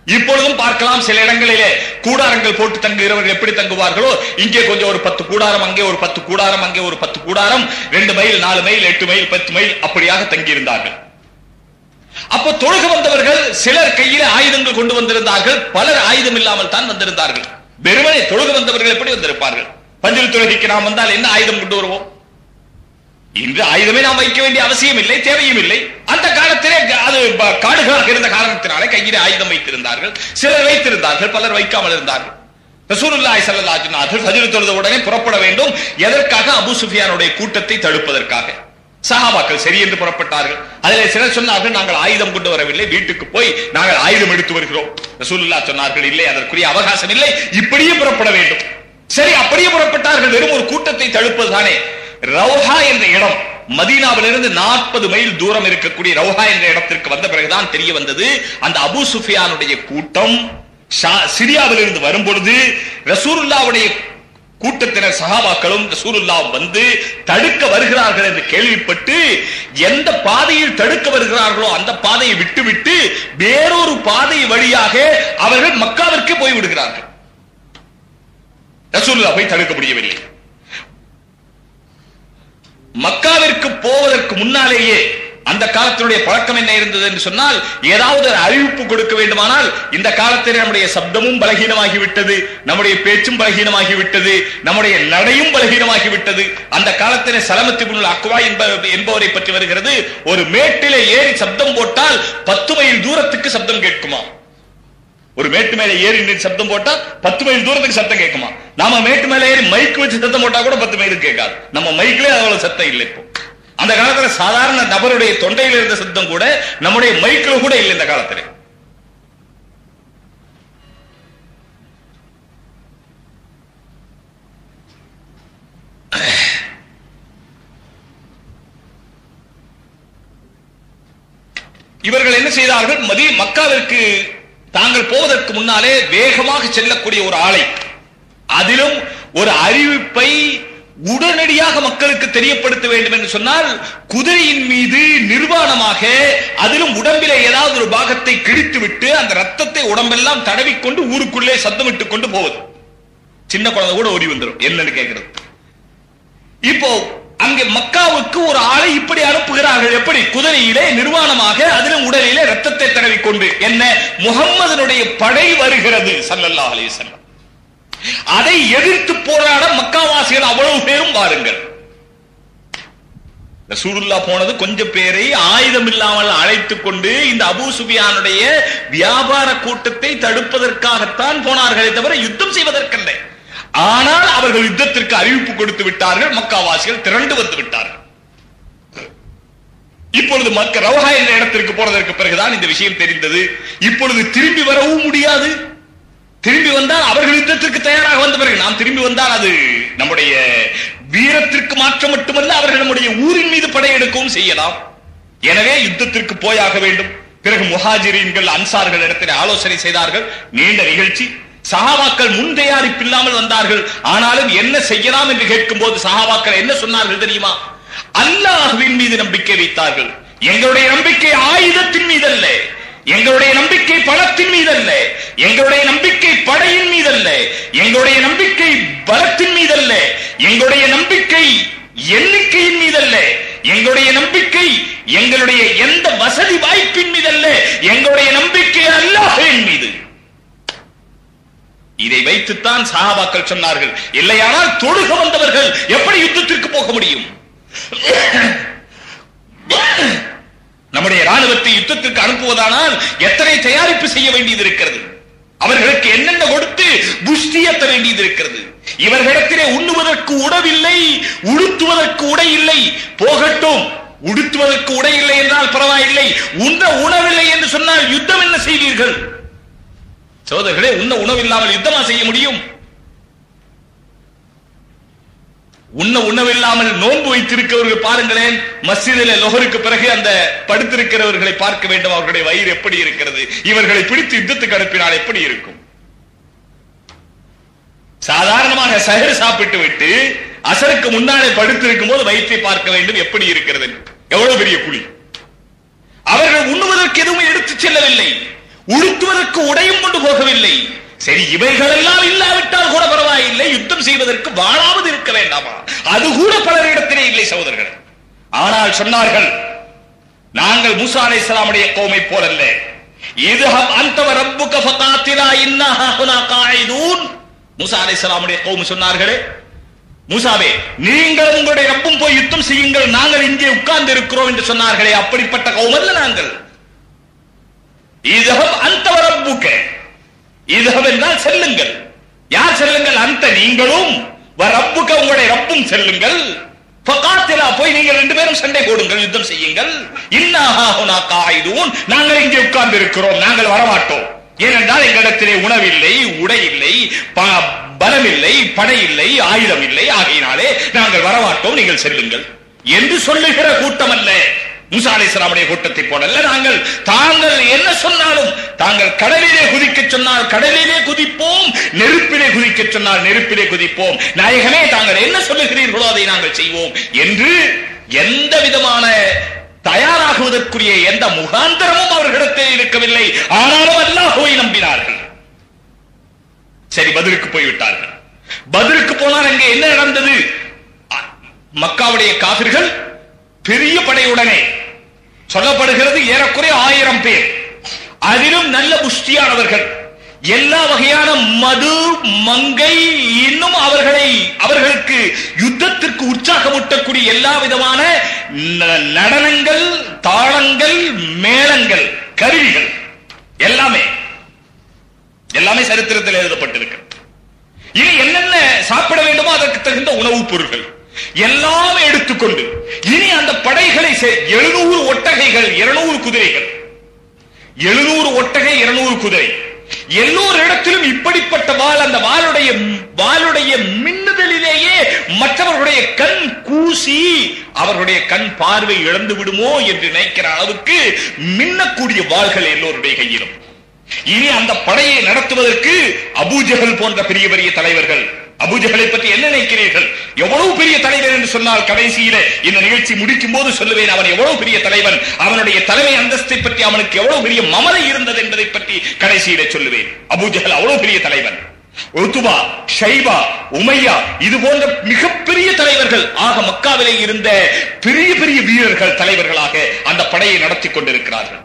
இப்பொழுதும் பார்க்கலாம் சில இடங்களிலே கூடாரங்கள் போட்டு தங்குகிறவர்கள் எப்படி தங்குவார்களோ இங்கே கொஞ்சம் ஒரு பத்து கூடாரம் அங்கே ஒரு பத்து கூடாரம் அங்கே ஒரு பத்து கூடாரம் ரெண்டு மைல் நாலு மைல் எட்டு மைல் பத்து மைல் அப்படியாக தங்கியிருந்தார்கள் அப்ப தொழுக வந்தவர்கள் சிலர் கையில ஆயுதங்கள் கொண்டு வந்திருந்தார்கள் பலர் ஆயுதம் இல்லாமல் தான் வந்திருந்தார்கள் வெறுமனே தொழுக வந்தவர்கள் எப்படி வந்திருப்பார்கள் பஞ்சல் தொழுகைக்கு நாம் வந்தால் என்ன ஆயுதம் கொண்டு வருவோம் இன்று ஆயுதமே நாம் வைக்க வேண்டிய அவசியம் இல்லை தேவையும் இல்லை அந்த காலத்திலே அது ப- காடுகளாக இருந்த காரணத்தினாலே கையிலே ஆயுதம் வைத்திருந்தார்கள் சிலர் வைத்திருந்தார்கள் பலர் வைக்காமல் இருந்தார்கள் ரசூலுல்லாஹி ஸல்லல்லாஹு அலைஹி வஸல்லம் ஃபஜ்ர் தொழுத உடனே புறப்பட வேண்டும் எதற்காக அபூ சுஃபியானுடைய கூட்டத்தை தடுப்பதற்காக சஹாபாக்கள் சரி என்று புறப்பட்டார்கள் அதிலே சிலர் சொன்னார்கள் நாங்கள் ஆயுதம் கொண்டு வரவில்லை வீட்டுக்கு போய் நாங்கள் ஆயுதம் எடுத்து வருகிறோம் ரசூலுல்லாஹ் சொன்னார்கள் இல்லை அதற்குரிய அவகாசம் இல்லை இப்படியே புறப்பட வேண்டும் சரி அப்படியே புறப்பட்டார்கள் வெறும் ஒரு கூட்டத்தை தடுப்பதுதானே ரவுஹா என்ற இடம் மதீனாவிலிருந்து நாற்பது மைல் தூரம் இருக்கக்கூடிய ரவுஹா என்ற இடத்திற்கு வந்த பிறகுதான் தெரிய வந்தது அந்த அபூ சுஃபியானுடைய கூட்டம் ஷா- சிரியாவிலிருந்து வரும் பொழுது ரசூலுல்லாவுடைய கூட்டத்தினர் சஹாபாக்களும் ரசூலுல்லா வந்து தடுக்க வருகிறார்கள் என்று கேள்விப்பட்டு எந்த பாதையில் தடுக்க வருகிறார்களோ அந்த பாதையை விட்டுவிட்டு வேறொரு பாதை வழியாக அவர்கள் மக்காவிற்கு போய் விடுகிறார்கள் ரசூலுல்லா போய் தடுக்க முடியவில்லை மக்காவிற்கு போவதற்கு முன்னாலேயே அந்த காலத்தினுடைய பழக்கம் என்ன இருந்தது என்று சொன்னால் ஏதாவது ஒரு அறிவிப்பு கொடுக்க வேண்டுமானால் இந்த காலத்தில் நம்முடைய சப்தமும் பலகீனமாகி விட்டது நம்முடைய பேச்சும் பலகீனமாகி விட்டது நம்முடைய நடையும் பலகீனமாகி விட்டது அந்த காலத்திலே சலமத்தி புல் அக்வா என்ப- என்பவரை பற்றி வருகிறது ஒரு மேட்டிலே ஏறி சப்தம் போட்டால் பத்து மைல் தூரத்துக்கு சப்தம் கேட்குமா ஒரு மேட்டு மேல ஏறி நின்று சப்தம் போட்டா பத்து மைல் தூரத்துக்கு சத்தம் கேட்குமா நாம மேட்டு மேல ஏறி மைக் வச்சு சத்தம் போட்டா கூட பத்து மைல் கேட்காது நம்ம மைக்லயே அவ்வளவு சத்தம் இல்லை இப்போ அந்த காலத்துல சாதாரண நபருடைய தொண்டையில இருந்த சத்தம் கூட நம்முடைய மைக்ல கூட இல்லை இந்த காலத்துல இவர்கள் என்ன செய்தார்கள் மதி மக்காவிற்கு தாங்கள் போவதற்கு முன்னாலே வேகமாக செல்லக்கூடிய ஒரு ஆளை அதிலும் ஒரு அறிவிப்பை உடனடியாக மக்களுக்கு தெரியப்படுத்த வேண்டும் என்று சொன்னால் குதிரையின் மீது நிர்வாணமாக அதிலும் உடம்பிலே ஏதாவது ஒரு பாகத்தை கிழித்து விட்டு அந்த ரத்தத்தை உடம்பெல்லாம் தடவிக்கொண்டு ஊருக்குள்ளே சத்தமிட்டுக் கொண்டு போவது சின்ன குழந்தை கூட ஓடி வந்துடும் என்னன்னு கேட்கிறது இப்போ அங்கே மக்காவுக்கு ஒரு ஆளை இப்படி அனுப்புகிறார்கள் எப்படி குதிரையிலே நிர்வாணமாக அதிலும் உடலிலே ரத்தத்தை தடவி கொண்டு என்ன முகம்மதனுடைய படை வருகிறது ஸல்லல்லாஹு அலைஹி வஸல்லம் அதை எதிர்த்து போராட மக்காவாசிகள் அவ்வளவு பேரும் வாருங்கள் ரசூலுல்லா போனது கொஞ்சம் பேரை ஆயுதம் இல்லாமல் அழைத்துக் கொண்டு இந்த அபூ சுபியானுடைய வியாபார கூட்டத்தை தடுப்பதற்காகத்தான் போனார்களே தவிர யுத்தம் செய்வதற்கல்ல ஆனால் அவர்கள் யுத்தத்திற்கு அறிவிப்பு கொடுத்து விட்டார்கள் மக்காவாசிகள் திரண்டு வந்து விட்டார்கள் இப்பொழுது மக்க ரவுஹா என்ற இடத்திற்கு போனதற்கு பிறகுதான் இந்த விஷயம் தெரிந்தது இப்பொழுது திரும்பி வரவும் முடியாது திரும்பி வந்தால் அவர்கள் யுத்தத்திற்கு தயாராக வந்த பிறகு நாம் திரும்பி வந்தால் அது நம்முடைய வீரத்திற்கு மாற்றம் மட்டுமல்ல அவர்கள் நம்முடைய ஊரின் மீது படையெடுக்கவும் செய்யலாம் எனவே யுத்தத்திற்கு போயாக வேண்டும் பிறகு முஹாஜிரீன்கள் அன்சார்கள் இடத்தில் ஆலோசனை செய்தார்கள் நீண்ட நிகழ்ச்சி சஹாபாக்கள் முன் தயாரிப்பு இல்லாமல் வந்தார்கள் ஆனாலும் என்ன செய்யலாம் என்று கேட்கும் போது சஹாபாக்கள் என்ன சொன்னார்கள் தெரியுமா அல்லாஹ்வின் மீது நம்பிக்கை வைத்தார்கள் எங்களுடைய நம்பிக்கை ஆயுதத்தின் மீது அல்ல எங்களுடைய நம்பிக்கை பணத்தின் மீது அல்ல எங்களுடைய நம்பிக்கை படையின் மீது அல்ல எங்களுடைய நம்பிக்கை பலத்தின் மீது அல்ல எங்களுடைய நம்பிக்கை எண்ணிக்கையின் மீது அல்ல எங்களுடைய நம்பிக்கை எங்களுடைய எந்த வசதி வாய்ப்பின் மீது அல்ல எங்களுடைய நம்பிக்கை அல்லாஹ்வின் மீது இதை வைத்துத்தான் சஹாபாக்கள் சொன்னார்கள் இல்லையானால் தொழுக வந்தவர்கள் எப்படி யுத்தத்திற்கு போக முடியும் நம்முடைய ராணுவத்தை யுத்தத்திற்கு அனுப்புவதானால் எத்தனை தயாரிப்பு செய்ய வேண்டியது இருக்கிறது அவர்களுக்கு என்னென்ன கொடுத்து புஷ்டியத்த வேண்டியது இருக்கிறது இவர்களிடத்திலே உண்ணுவதற்கு உணவில்லை உடுத்துவதற்கு உடை இல்லை போகட்டும் உடுத்துவதற்கு உடை இல்லை என்றால் பரவாயில்லை உண்ண உணவில்லை என்று சொன்னால் யுத்தம் என்ன செய்வீர்கள் சோதர்களே உண்ண உணவில்லாமல் யுத்தமா செய்ய முடியும் உண்ண உணவில்லாமல் நோன்பு வைத்திருக்கிறவர்கள் பாருங்களேன் மஸ்ஜிதில் லொஹருக்கு பிறகு அந்த படுத்திருக்கிறவர்களை பார்க்க வேண்டும் அவர்களுடைய வயிறு எப்படி இருக்கிறது இவர்களை பிடித்து யுத்தத்துக்கு அனுப்பினால் எப்படி இருக்கும் சாதாரணமாக சஹர் சாப்பிட்டு விட்டு அசருக்கு முன்னாலே படுத்திருக்கும் போது வயிற்றை பார்க்க வேண்டும் எப்படி இருக்கிறது என்று. எவ்வளவு பெரிய குழி அவர்கள் உண்ணுவதற்கு எதுவும் எடுத்து செல்லவில்லை உடுத்துவதற்கு உடையும் கொண்டு போகவில்லை சரி இவைகளெல்லாம் இல்லாவிட்டால் கூட பரவாயில்லை யுத்தம் செய்வதற்கு வாழாவது இருக்க வேண்டாமா அது கூட பலரிடத்திலே இல்லை சகோதரர்கள் ஆனால் சொன்னார்கள் நாங்கள் மூசா அலைஹிஸ்ஸலாமுடைய கௌமை போலல்ல இதுஹப் அன்த வ ரப்புக ஃபகாத்திலா இன்னா ஹுனா காயிதூன் மூசா அலைஹிஸ்ஸலாமுடைய கௌம் சொன்னார்களே மூசாவே நீங்கள் உங்களுடைய ரப்பும் போய் யுத்தம் செய்யுங்கள் நாங்கள் இங்கே உட்கார்ந்து இருக்கிறோம் என்று சொன்னார்களே அப்படிப்பட்ட கௌம் அல்ல நாங்கள் இதுஹப் அன்த வ ரப்புக இதுஹப் என்றால் செல்லுங்கள் யார் செல்லுங்கள் அந்த நீங்களும் வ ரப்புக உங்களுடைய ரப்பும் செல்லுங்கள் ஃபகாத்திலா போய் நீங்கள் ரெண்டு பேரும் சண்டை போடுங்கள் யுத்தம் செய்யுங்கள் இன்னாஹுனா காயிதூன் நாங்கள் இங்கே உட்கார்ந்து இருக்கிறோம் நாங்கள் வரமாட்டோம் ஏனென்றால் எங்களிடத்திலே உணவில்லை உடை இல்லை ப- பலம் இல்லை படை இல்லை ஆயுதம் இல்லை ஆகையினாலே நாங்கள் வரமாட்டோம் நீங்கள் செல்லுங்கள் என்று சொல்லுகிற கூட்டம் அல்ல மூசா அலைஹிஸ்ஸலாமுடைய கூட்டத்தை போலல்ல நாங்கள் தாங்கள் என்ன சொன்னாலும் தாங்கள் கடலிலே குதிக்க சொன்னால் கடலிலே குதிப்போம் நெருப்பிலே குதிக்க சொன்னால் நெருப்பிலே குதிப்போம் நாயகமே தாங்கள் என்ன சொல்லுகிறீர்களோ அதை நாங்கள் செய்வோம் என்று எந்த விதமான தயாராகுவதற்குரிய எந்த முகாந்தரமும் அவர்களிடத்தில் இருக்கவில்லை ஆனாலும் அல்லாஹுவை நம்பினார்கள் சரி பதிலுக்கு போய்விட்டார்கள் பதிலுக்கு போனால் அங்கே என்ன நடந்தது அ- மக்காவுடைய காபிர்கள் பெரிய படையுடனே சொல்லப்படுகிறது ஏறக்குறைய ஆயிரம் பேர் அதிலும் நல்ல புஷ்டியானவர்கள் எல்லா வகையான மது மங்கை இன்னும் அவர்களை அவர்களுக்கு யுத்தத்திற்கு உற்சாகமூட்டக்கூடிய எல்லா விதமான ந- நடனங்கள் தாளங்கள் மேளங்கள் கருவிகள் எல்லாமே எல்லாமே சரித்திரத்தில் எழுதப்பட்டிருக்கு இனி என்னென்ன சாப்பிட வேண்டுமோ அதற்கு தகுந்த உணவுப் பொருட்கள் எல்லாமே எடுத்துக்கொண்டு இனி அந்த படைகளை எழுநூறு ஒட்டகைகள் இருநூறு குதிரைகள் எழுநூறு ஒட்டகை இருநூறு குதிரை எல்லோரு இடத்திலும் இப்படிப்பட்ட வாள் அந்த வாளுடைய வாளுடைய மின்னுதலிலேயே மற்றவர்களுடைய கண் கூசி அவர்களுடைய கண் பார்வை இழந்து விடுமோ என்று நினைக்கிற அளவுக்கு மின்னக்கூடிய வாள்கள் எல்லோருடைய கையிலும் இனி அந்த படையை நடத்துவதற்கு அபூஜகல் போன்ற பெரிய பெரிய தலைவர்கள் அபூஜகலை பற்றி என்ன நினைக்கிறீர்கள் எவ்வளவு பெரிய தலைவர் என்று சொன்னால் கடைசியில இந்த நிகழ்ச்சி முடிக்கும் போது சொல்லுவேன் அவன் எவ்வளவு பெரிய தலைவன் அவனுடைய தலைமை அந்தஸ்தை பற்றி அவனுக்கு எவ்வளவு பெரிய மமதை இருந்தது என்பதை பற்றி கடைசியில சொல்லுவேன் அபூஜகல் அவ்வளவு பெரிய தலைவன் உத்துபா ஷைபா உமையா இது போன்ற மிகப்பெரிய தலைவர்கள் ஆக மக்காவிலே இருந்த பெரிய பெரிய வீரர்கள் தலைவர்களாக அந்த படையை நடத்தி கொண்டிருக்கிறார்கள்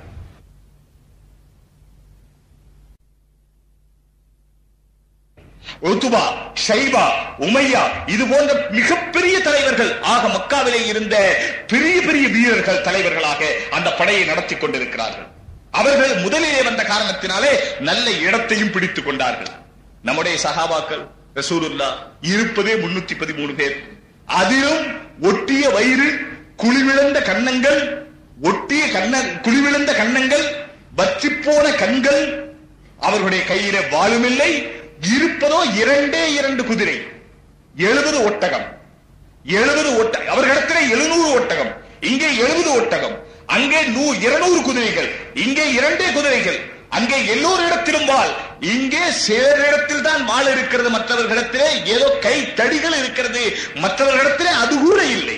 உத்துபா ஷைபா உமையா இது போன்ற மிகப்பெரிய தலைவர்கள் ஆக மக்காவிலே இருந்த பெரிய பெரிய வீரர்கள் தலைவர்களாக அந்த படையை நடத்தி கொண்டிருக்கிறார்கள் அவர்கள் முதலிலே வந்த காரணத்தினாலே நல்ல இடத்தையும் பிடித்துக் கொண்டார்கள் நம்முடைய சகாபாக்கள் ரசூலுல்லா இருப்பதே முன்னூத்தி பதிமூணு பேர் அதிலும் ஒட்டிய வயிறு குழிவிழந்த கன்னங்கள் ஒட்டிய கண்ண குழிவிழந்த கன்னங்கள் வற்றிப்போன கண்கள் அவர்களுடைய கையில வாளுமில்லை இருப்பதோ இரண்டே இரண்டு குதிரை எழுபது ஒட்டகம் எழுபது ஒட்டகம் அவர்களிடத்திலே எழுநூறு ஒட்டகம் இங்கே எழுபது ஒட்டகம் அங்கே நூ இருநூறு குதிரைகள் இங்கே இரண்டே குதிரைகள் அங்கே எல்லோரு இடத்திலும் வாள் இங்கே சிலரிடத்தில் தான் வாள் இருக்கிறது மற்றவர்களிடத்திலே ஏதோ கை தடிகள் இருக்கிறது மற்றவர்களிடத்திலே அது கூட இல்லை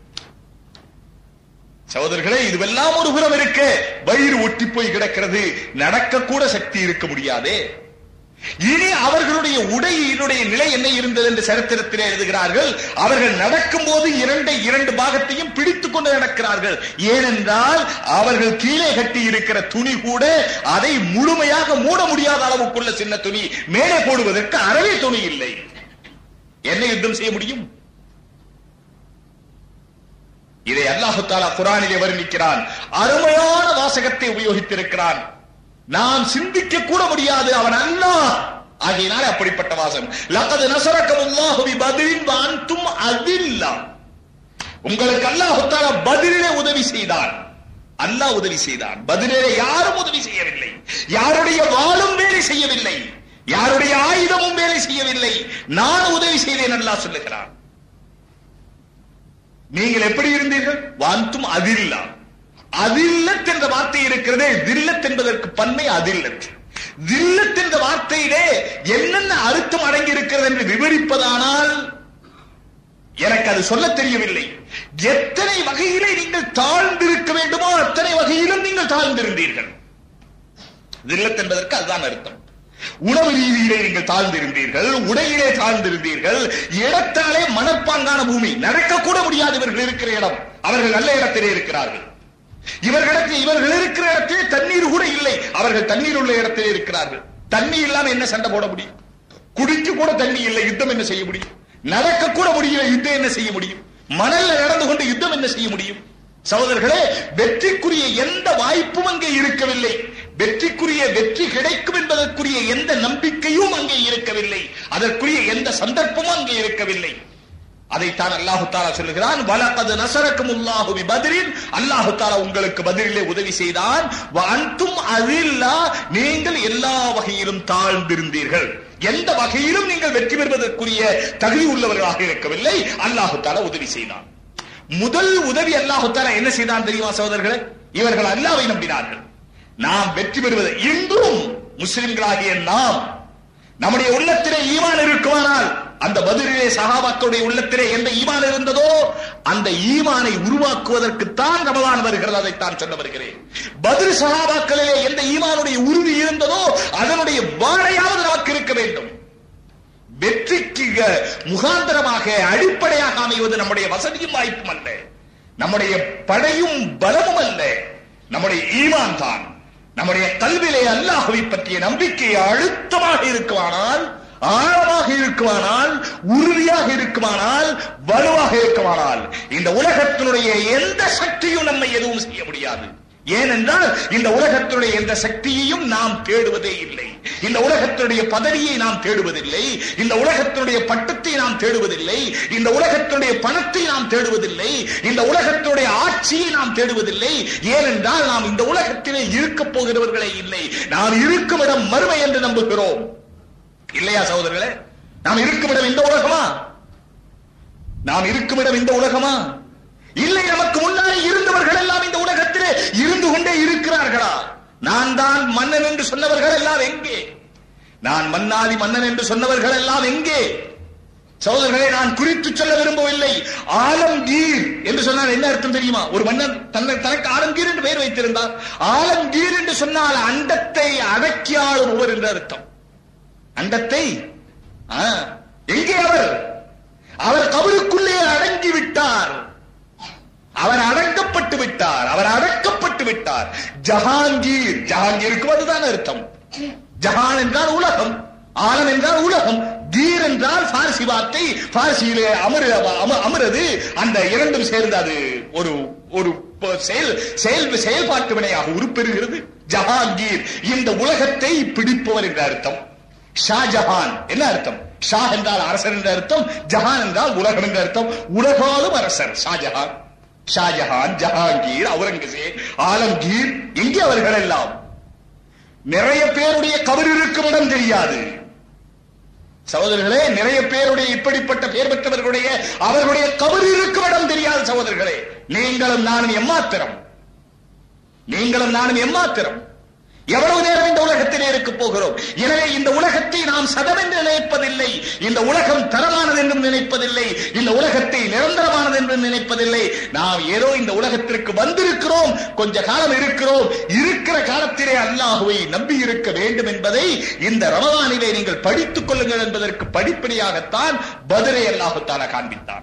சகோதரர்களே இதுவெல்லாம் ஒரு புறம் இருக்க வயிறு ஒட்டி போய் கிடக்கிறது நடக்க கூட சக்தி இருக்க முடியாதே இனி அவர்களுடைய உடையினுடைய நிலை என்ன இருந்தது என்று சரித்திரத்திலே எழுதுகிறார்கள் அவர்கள் நடக்கும் போது இரண்டை இரண்டு பாகத்தையும் பிடித்துக் கொண்டு நடக்கிறார்கள் ஏனென்றால் அவர்கள் கீழே கட்டி இருக்கிற துணி கூட அதை முழுமையாக மூட முடியாத அளவுக்குள்ள சின்ன துணி மேலே போடுவதற்கு அறவே துணி இல்லை என்ன யுத்தம் செய்ய முடியும் இதை அல்லாஹு தாலா குரானிலே வர்ணிக்கிறான் அருமையான வாசகத்தை உபயோகித்திருக்கிறான் நாம் சிந்திக்க கூட முடியாது அவன் அல்லாஹ் ஆகையினாலே அப்படிப்பட்ட வாசம் லகது நசரக்கமுல்லாஹு பி பத்ரின் வ அன்தும் அதில்லா உங்களுக்கு அல்லாஹ் தஆலா பதிலிலே உதவி செய்தான் அல்லாஹ் உதவி செய்தான் பதிலிலே யாரும் உதவி செய்யவில்லை யாருடைய வாளும் வேலை செய்யவில்லை யாருடைய ஆயுதமும் வேலை செய்யவில்லை நான் உதவி செய்தேன் அல்லாஹ் சொல்லுகிறான் நீங்கள் எப்படி இருந்தீர்கள் வாந்தும் அதில்லா அதில்லத் என்ற வார்த்தை இருக்கிறதே தில்லத் என்பதற்கு பன்மை அதில்லத் தில்லத் என்ற வார்த்தையிலே என்னென்ன அர்த்தம் அடங்கி இருக்கிறது என்று விவரிப்பதானால் எனக்கு அது சொல்ல தெரியவில்லை எத்தனை வகையிலே நீங்கள் தாழ்ந்திருக்க வேண்டுமோ அத்தனை வகையிலும் நீங்கள் தாழ்ந்திருந்தீர்கள் தில்லத் என்பதற்கு அதுதான் அர்த்தம் உணவு ரீதியிலே நீங்கள் தாழ்ந்திருந்தீர்கள் உடையிலே தாழ்ந்திருந்தீர்கள் இடத்தாலே மணப்பாங்கான பூமி நடக்க கூட முடியாது இவர்கள் இருக்கிற இடம் அவர்கள் நல்ல இடத்திலே இருக்கிறார்கள் இவர்களிடத்தில் இவர்கள் இருக்கிற இடத்திலே தண்ணீர் கூட இல்லை அவர்கள் தண்ணீர் உள்ள இடத்திலே இருக்கிறார்கள் தண்ணி இல்லாம என்ன சண்டை போட முடியும் குடிக்க கூட தண்ணி இல்லை யுத்தம் என்ன செய்ய முடியும் நடக்க கூட முடியல யுத்தம் என்ன செய்ய முடியும் மணல்ல நடந்து கொண்டு யுத்தம் என்ன செய்ய முடியும் சகோதரர்களே வெற்றிக்குரிய எந்த வாய்ப்பும் அங்கே இருக்கவில்லை வெற்றிக்குரிய வெற்றி கிடைக்கும் என்பதற்குரிய எந்த நம்பிக்கையும் அங்கே இருக்கவில்லை அதற்குரிய எந்த சந்தர்ப்பமும் அங்கே இருக்கவில்லை அதைத்தான் அல்லாஹு தாலா சொல்லுகிறான் வலகது நசரக்கும் உல்லாஹு பி பத்ரின் அல்லாஹு தாலா உங்களுக்கு பதிலிலே உதவி செய்தான் வ அன்தும் அதில்லா நீங்கள் எல்லா வகையிலும் தாழ்ந்திருந்தீர்கள் எந்த வகையிலும் நீங்கள் வெற்றி பெறுவதற்குரிய தகுதி உள்ளவர்களாக இருக்கவில்லை அல்லாஹு தாலா உதவி செய்தான் முதல் உதவி அல்லாஹு தாலா என்ன செய்தான் தெரியுமா சகோதரர்களே இவர்கள் அல்லாவை நம்பினார்கள் நாம் வெற்றி பெறுவது இன்றும் முஸ்லிம்களாகிய நாம் நம்முடைய உள்ளத்திலே ஈமான் இருக்குமானால் அந்த பதிலே சகாபாக்களுடைய உள்ளத்திலே எந்த ஈமான் இருந்ததோ அந்த ஈமானை உருவாக்குவதற்குத்தான் ரமலான் வருகிறது அதைத்தான் சொல்ல வருகிறேன் பதில் சகாபாக்களிலே எந்த ஈமானுடைய உறுதி இருந்ததோ அதனுடைய வாழையாவது நமக்கு இருக்க வேண்டும் வெற்றிக்கு முகாந்தரமாக அடிப்படையாக அமைவது நம்முடைய வசதியும் வாய்ப்பும் அல்ல நம்முடைய படையும் பலமும் அல்ல நம்முடைய ஈமான் தான் நம்முடைய கல்வியிலே அல்லாஹுவை பற்றிய நம்பிக்கை அழுத்தமாக இருக்குமானால் ஆழமாக இருக்குமானால் உறுதியாக இருக்குமானால் வலுவாக இருக்குமானால் இந்த உலகத்தினுடைய எந்த சக்தியும் நம்மை எதுவும் செய்ய முடியாது ஏனென்றால் இந்த உலகத்தினுடைய எந்த சக்தியையும் நாம் தேடுவதே இல்லை இந்த உலகத்தினுடைய பதவியை நாம் தேடுவதில்லை இந்த உலகத்தினுடைய பட்டத்தை நாம் தேடுவதில்லை இந்த உலகத்தினுடைய பணத்தை நாம் தேடுவதில்லை இந்த உலகத்தினுடைய ஆட்சியை நாம் தேடுவதில்லை ஏனென்றால் நாம் இந்த உலகத்திலே இருக்க போகிறவர்களே இல்லை நாம் இருக்கும் இடம் மறுமை என்று நம்புகிறோம் இல்லையா சகோதரர்களே நாம் இருக்கும் இடம் இந்த உலகமா நாம் இருக்கும் இடம் இந்த உலகமா இல்லை நமக்கு முன்னாடி இருந்தவர்கள் எல்லாம் இந்த உலகத்திலே இருந்து கொண்டே இருக்கிறார்களா நான் தான் மன்னன் என்று சொன்னவர்கள் எல்லாம் எங்கே நான் மன்னாதி மன்னன் என்று சொன்னவர்கள் எல்லாம் எங்கே சகோதரர்களை நான் குறித்து சொல்ல விரும்பவில்லை ஆலம்கீர் என்று சொன்னால் என்ன அர்த்தம் தெரியுமா ஒரு மன்னன் தன்னை தனக்கு ஆலம்கீர் என்று பெயர் வைத்திருந்தார் ஆலம்கீர் என்று சொன்னால் அண்டத்தை அடக்கி ஆளுபவர் என்று அர்த்தம் அண்டத்தை ஆ, எங்கே அவர் அவர் கபருக்குள்ளே அடங்கி விட்டார் அவர் அடக்கப்பட்டு விட்டார் அவர் அடக்கப்பட்டு விட்டார் ஜஹாங்கீர் ஜஹாங்கீருக்கு அதுதான் அர்த்தம் ஜஹான் என்றால் உலகம் ஆலம் என்றால் உலகம் கீர் என்றால் பார்சி வார்த்தை பார்சியிலே அமரு அம- அமரது அந்த இரண்டும் சேர்ந்து அது ஒரு ஒரு ப- செயல் செயல் செயல்பாட்டு வினையாக உருப்பெறுகிறது ஜஹாங்கீர் இந்த உலகத்தை பிடிப்பவர் என்ற அர்த்தம் ஷாஜஹான் என்ன அர்த்தம் ஷா என்றால் அரசர் என்ற அர்த்தம் ஜஹான் என்றால் உலகம் என்ற அர்த்தம் உலகாலும் அரசர் ஷாஜஹான் ஷாஜஹான் ஜஹாங்கீர் அவுரங்கசீர் ஆலம்கீர் எங்கே அவர்கள் எல்லாம் நிறைய பேருடைய கபர் இருக்கும் இடம் தெரியாது சகோதரர்களே நிறைய பேருடைய இப்படிப்பட்ட பேர் பெற்றவர்களுடைய அவர்களுடைய கபர் இருக்கும் இடம் தெரியாது சகோதரர்களே நீங்களும் நானும் எம்மாத்திரம் நீங்களும் நானும் எம்மாத்திரம் எவ்வளவு நேரம் இந்த உலகத்திலே இருக்க போகிறோம் எனவே இந்த உலகத்தை நாம் சதம் என்று நினைப்பதில்லை இந்த உலகம் தரமானது என்றும் நினைப்பதில்லை இந்த உலகத்தை நிரந்தரமானது என்றும் நினைப்பதில்லை நாம் ஏதோ இந்த உலகத்திற்கு வந்திருக்கிறோம் கொஞ்ச காலம் இருக்கிறோம் இருக்கிற காலத்திலே அல்லாஹுவை நம்பி இருக்க வேண்டும் என்பதை இந்த ரமதானிலே நீங்கள் படித்துக் கொள்ளுங்கள் என்பதற்கு படிப்படியாகத்தான் பதிலை அல்லாஹு தாலா காண்பித்தான்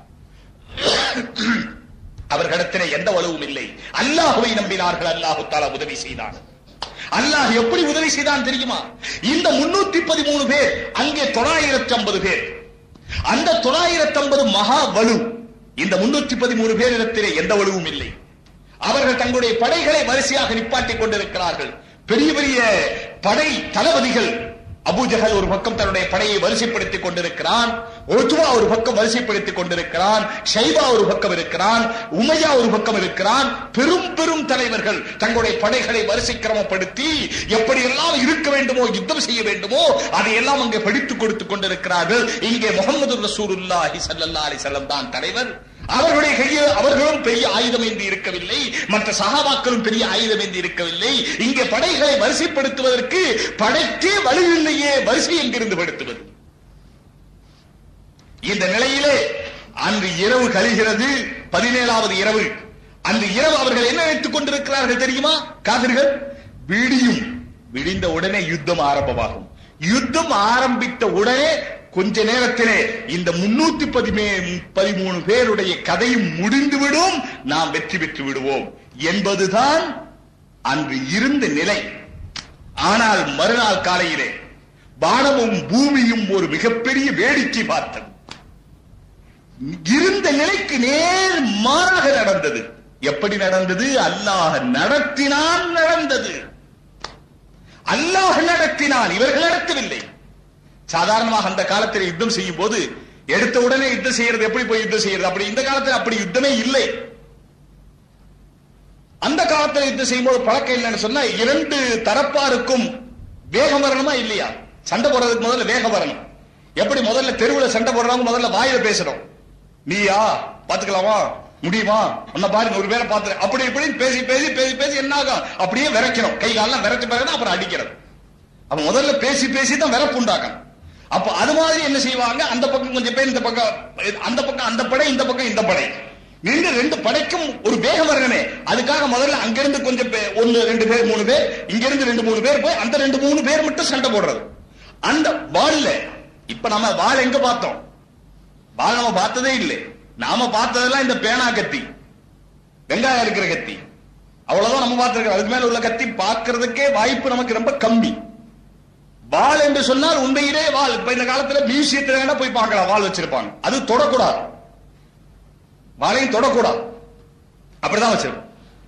அவர்களிடத்திலே எந்த வலுவும் இல்லை அல்லாஹுவை நம்பினார்கள் அல்லாஹு தாலா உதவி செய்தான் அல்லாஹ் எப்படி உதவி செய்தான் தெரியுமா இந்த முன்னூத்தி பதிமூணு பேர் அங்கே தொள்ளாயிரத்தி ஐம்பது பேர் அந்த தொள்ளாயிரத்தி ஐம்பது மகா வலு இந்த முன்னூத்தி பதிமூணு பேரிடத்திலே எந்த வலுவும் இல்லை அவர்கள் தங்களுடைய படைகளை வரிசையாக நிப்பாட்டிக் கொண்டிருக்கிறார்கள் பெரிய பெரிய படை தளபதிகள் அபூஜஹல் ஒரு பக்கம் தன்னுடைய படையை வரிசைப்படுத்திக் கொண்டிருக்கிறான் ஒத்துவா ஒரு பக்கம் வரிசைப்படுத்திக் கொண்டிருக்கிறான் ஷைபா ஒரு பக்கம் இருக்கிறான் உமையா ஒரு பக்கம் இருக்கிறான் பெரும் பெரும் தலைவர்கள் தங்களுடைய படைகளை வரிசை கிரமப்படுத்தி எப்படியெல்லாம் இருக்க வேண்டுமோ யுத்தம் செய்ய வேண்டுமோ அதையெல்லாம் அங்கே படித்துக் கொடுத்துக் கொண்டிருக்கிறார்கள் இங்கே முகமது ரசூலுல்லாஹி ஸல்லல்லாஹு அலைஹி வஸல்லம் தான் தலைவர் அவர்களுடைய கையில் அவர்களும் பெரிய ஆயுதம் ஏந்தி இருக்கவில்லை மற்ற சகாபாக்களும் பெரிய ஆயுதம் ஏந்தி இருக்கவில்லை இங்கே படைகளை வரிசைப்படுத்துவதற்கு படைக்கே வலு இல்லையே வரிசை எங்கிருந்து படுத்துவது இந்த நிலையிலே அன்று இரவு கழிகிறது பதினேழாவது இரவு அன்று இரவு அவர்கள் என்ன நினைத்துக் கொண்டிருக்கிறார்கள் தெரியுமா காவிர்கள் விடியும் விடிந்த உடனே யுத்தம் ஆரம்பமாகும் யுத்தம் ஆரம்பித்த உடனே கொஞ்ச நேரத்திலே இந்த முன்னூத்தி பதிமே பதிமூணு பேருடைய கதையும் முடிந்துவிடும் நாம் வெற்றி பெற்று விடுவோம் என்பதுதான் அன்று இருந்த நிலை ஆனால் மறுநாள் காலையிலே வானமும் பூமியும் ஒரு மிகப்பெரிய வேடிக்கை பார்த்தது இருந்த நிலைக்கு நேர் மாறாக நடந்தது எப்படி நடந்தது அல்லாஹ் நடத்தினான் நடந்தது அல்லாஹ் நடத்தினான் இவர்கள் நடத்தவில்லை சாதாரணமாக அந்த காலத்தில் யுத்தம் செய்யும் போது எடுத்த உடனே யுத்தம் செய்யறது எப்படி போய் யுத்தம் செய்யறது அப்படி இந்த காலத்தில் அப்படி யுத்தமே இல்லை அந்த காலத்தில் யுத்தம் செய்யும்போது பழக்கம் இல்லைன்னு சொன்னா இரண்டு தரப்பாருக்கும் வேகம் வரணுமா இல்லையா சண்டை போடுறதுக்கு முதல்ல வேகம் வரணும் எப்படி முதல்ல தெருவுல சண்டை போடுறவங்க முதல்ல வாயில பேசுறோம் நீயா பாத்துக்கலாமா முடியுமா உன்ன பாரு நூறு பேரை பாத்து அப்படி இப்படி பேசி பேசி பேசி பேசி என்ன ஆகும் அப்படியே விரைக்கணும் கை காலெல்லாம் விரைச்ச பிறகு அப்புறம் அடிக்கிறது அப்ப முதல்ல பேசி பேசி தான் விரப்பு உண்டாக்கணும் அப்ப அது மாதிரி என்ன செய்வாங்க அந்த பக்கம் கொஞ்சம் பேர் இந்த பக்கம் அந்த பக்கம் அந்த படை இந்த பக்கம் இந்த படை நின்று ரெண்டு படைக்கும் ஒரு வேகம் வரணுமே அதுக்காக முதல்ல அங்கிருந்து கொஞ்சம் பே- ஒன்னு ரெண்டு பேர் மூணு பேர் இங்க இருந்து ரெண்டு மூணு பேர் போய் அந்த ரெண்டு மூணு பேர் மட்டும் சண்டை போடுறது அந்த வாள்ல இப்ப நம்ம வாள் எங்க பார்த்தோம் வாள் நம்ம பார்த்ததே இல்லை நாம பார்த்ததெல்லாம் இந்த பேனா கத்தி வெங்காயம் இருக்கிற கத்தி அவ்வளவுதான் நம்ம பார்த்திருக்கிறோம் அதுக்கு மேல உள்ள கத்தி பார்க்கிறதுக்கே வாய்ப்பு நமக்கு ரொம்ப கம்மி வாள் என்று சொன்னால் உண்மையிலே வாள் இப்ப இந்த காலத்துல மியூசியத்துல வேணா போய் பார்க்கலாம் வாள் வச்சிருப்பாங்க அது தொடக்கூடாது வாளையும் தொடக்கூடாது அப்படிதான் வச்சிருக்கோம்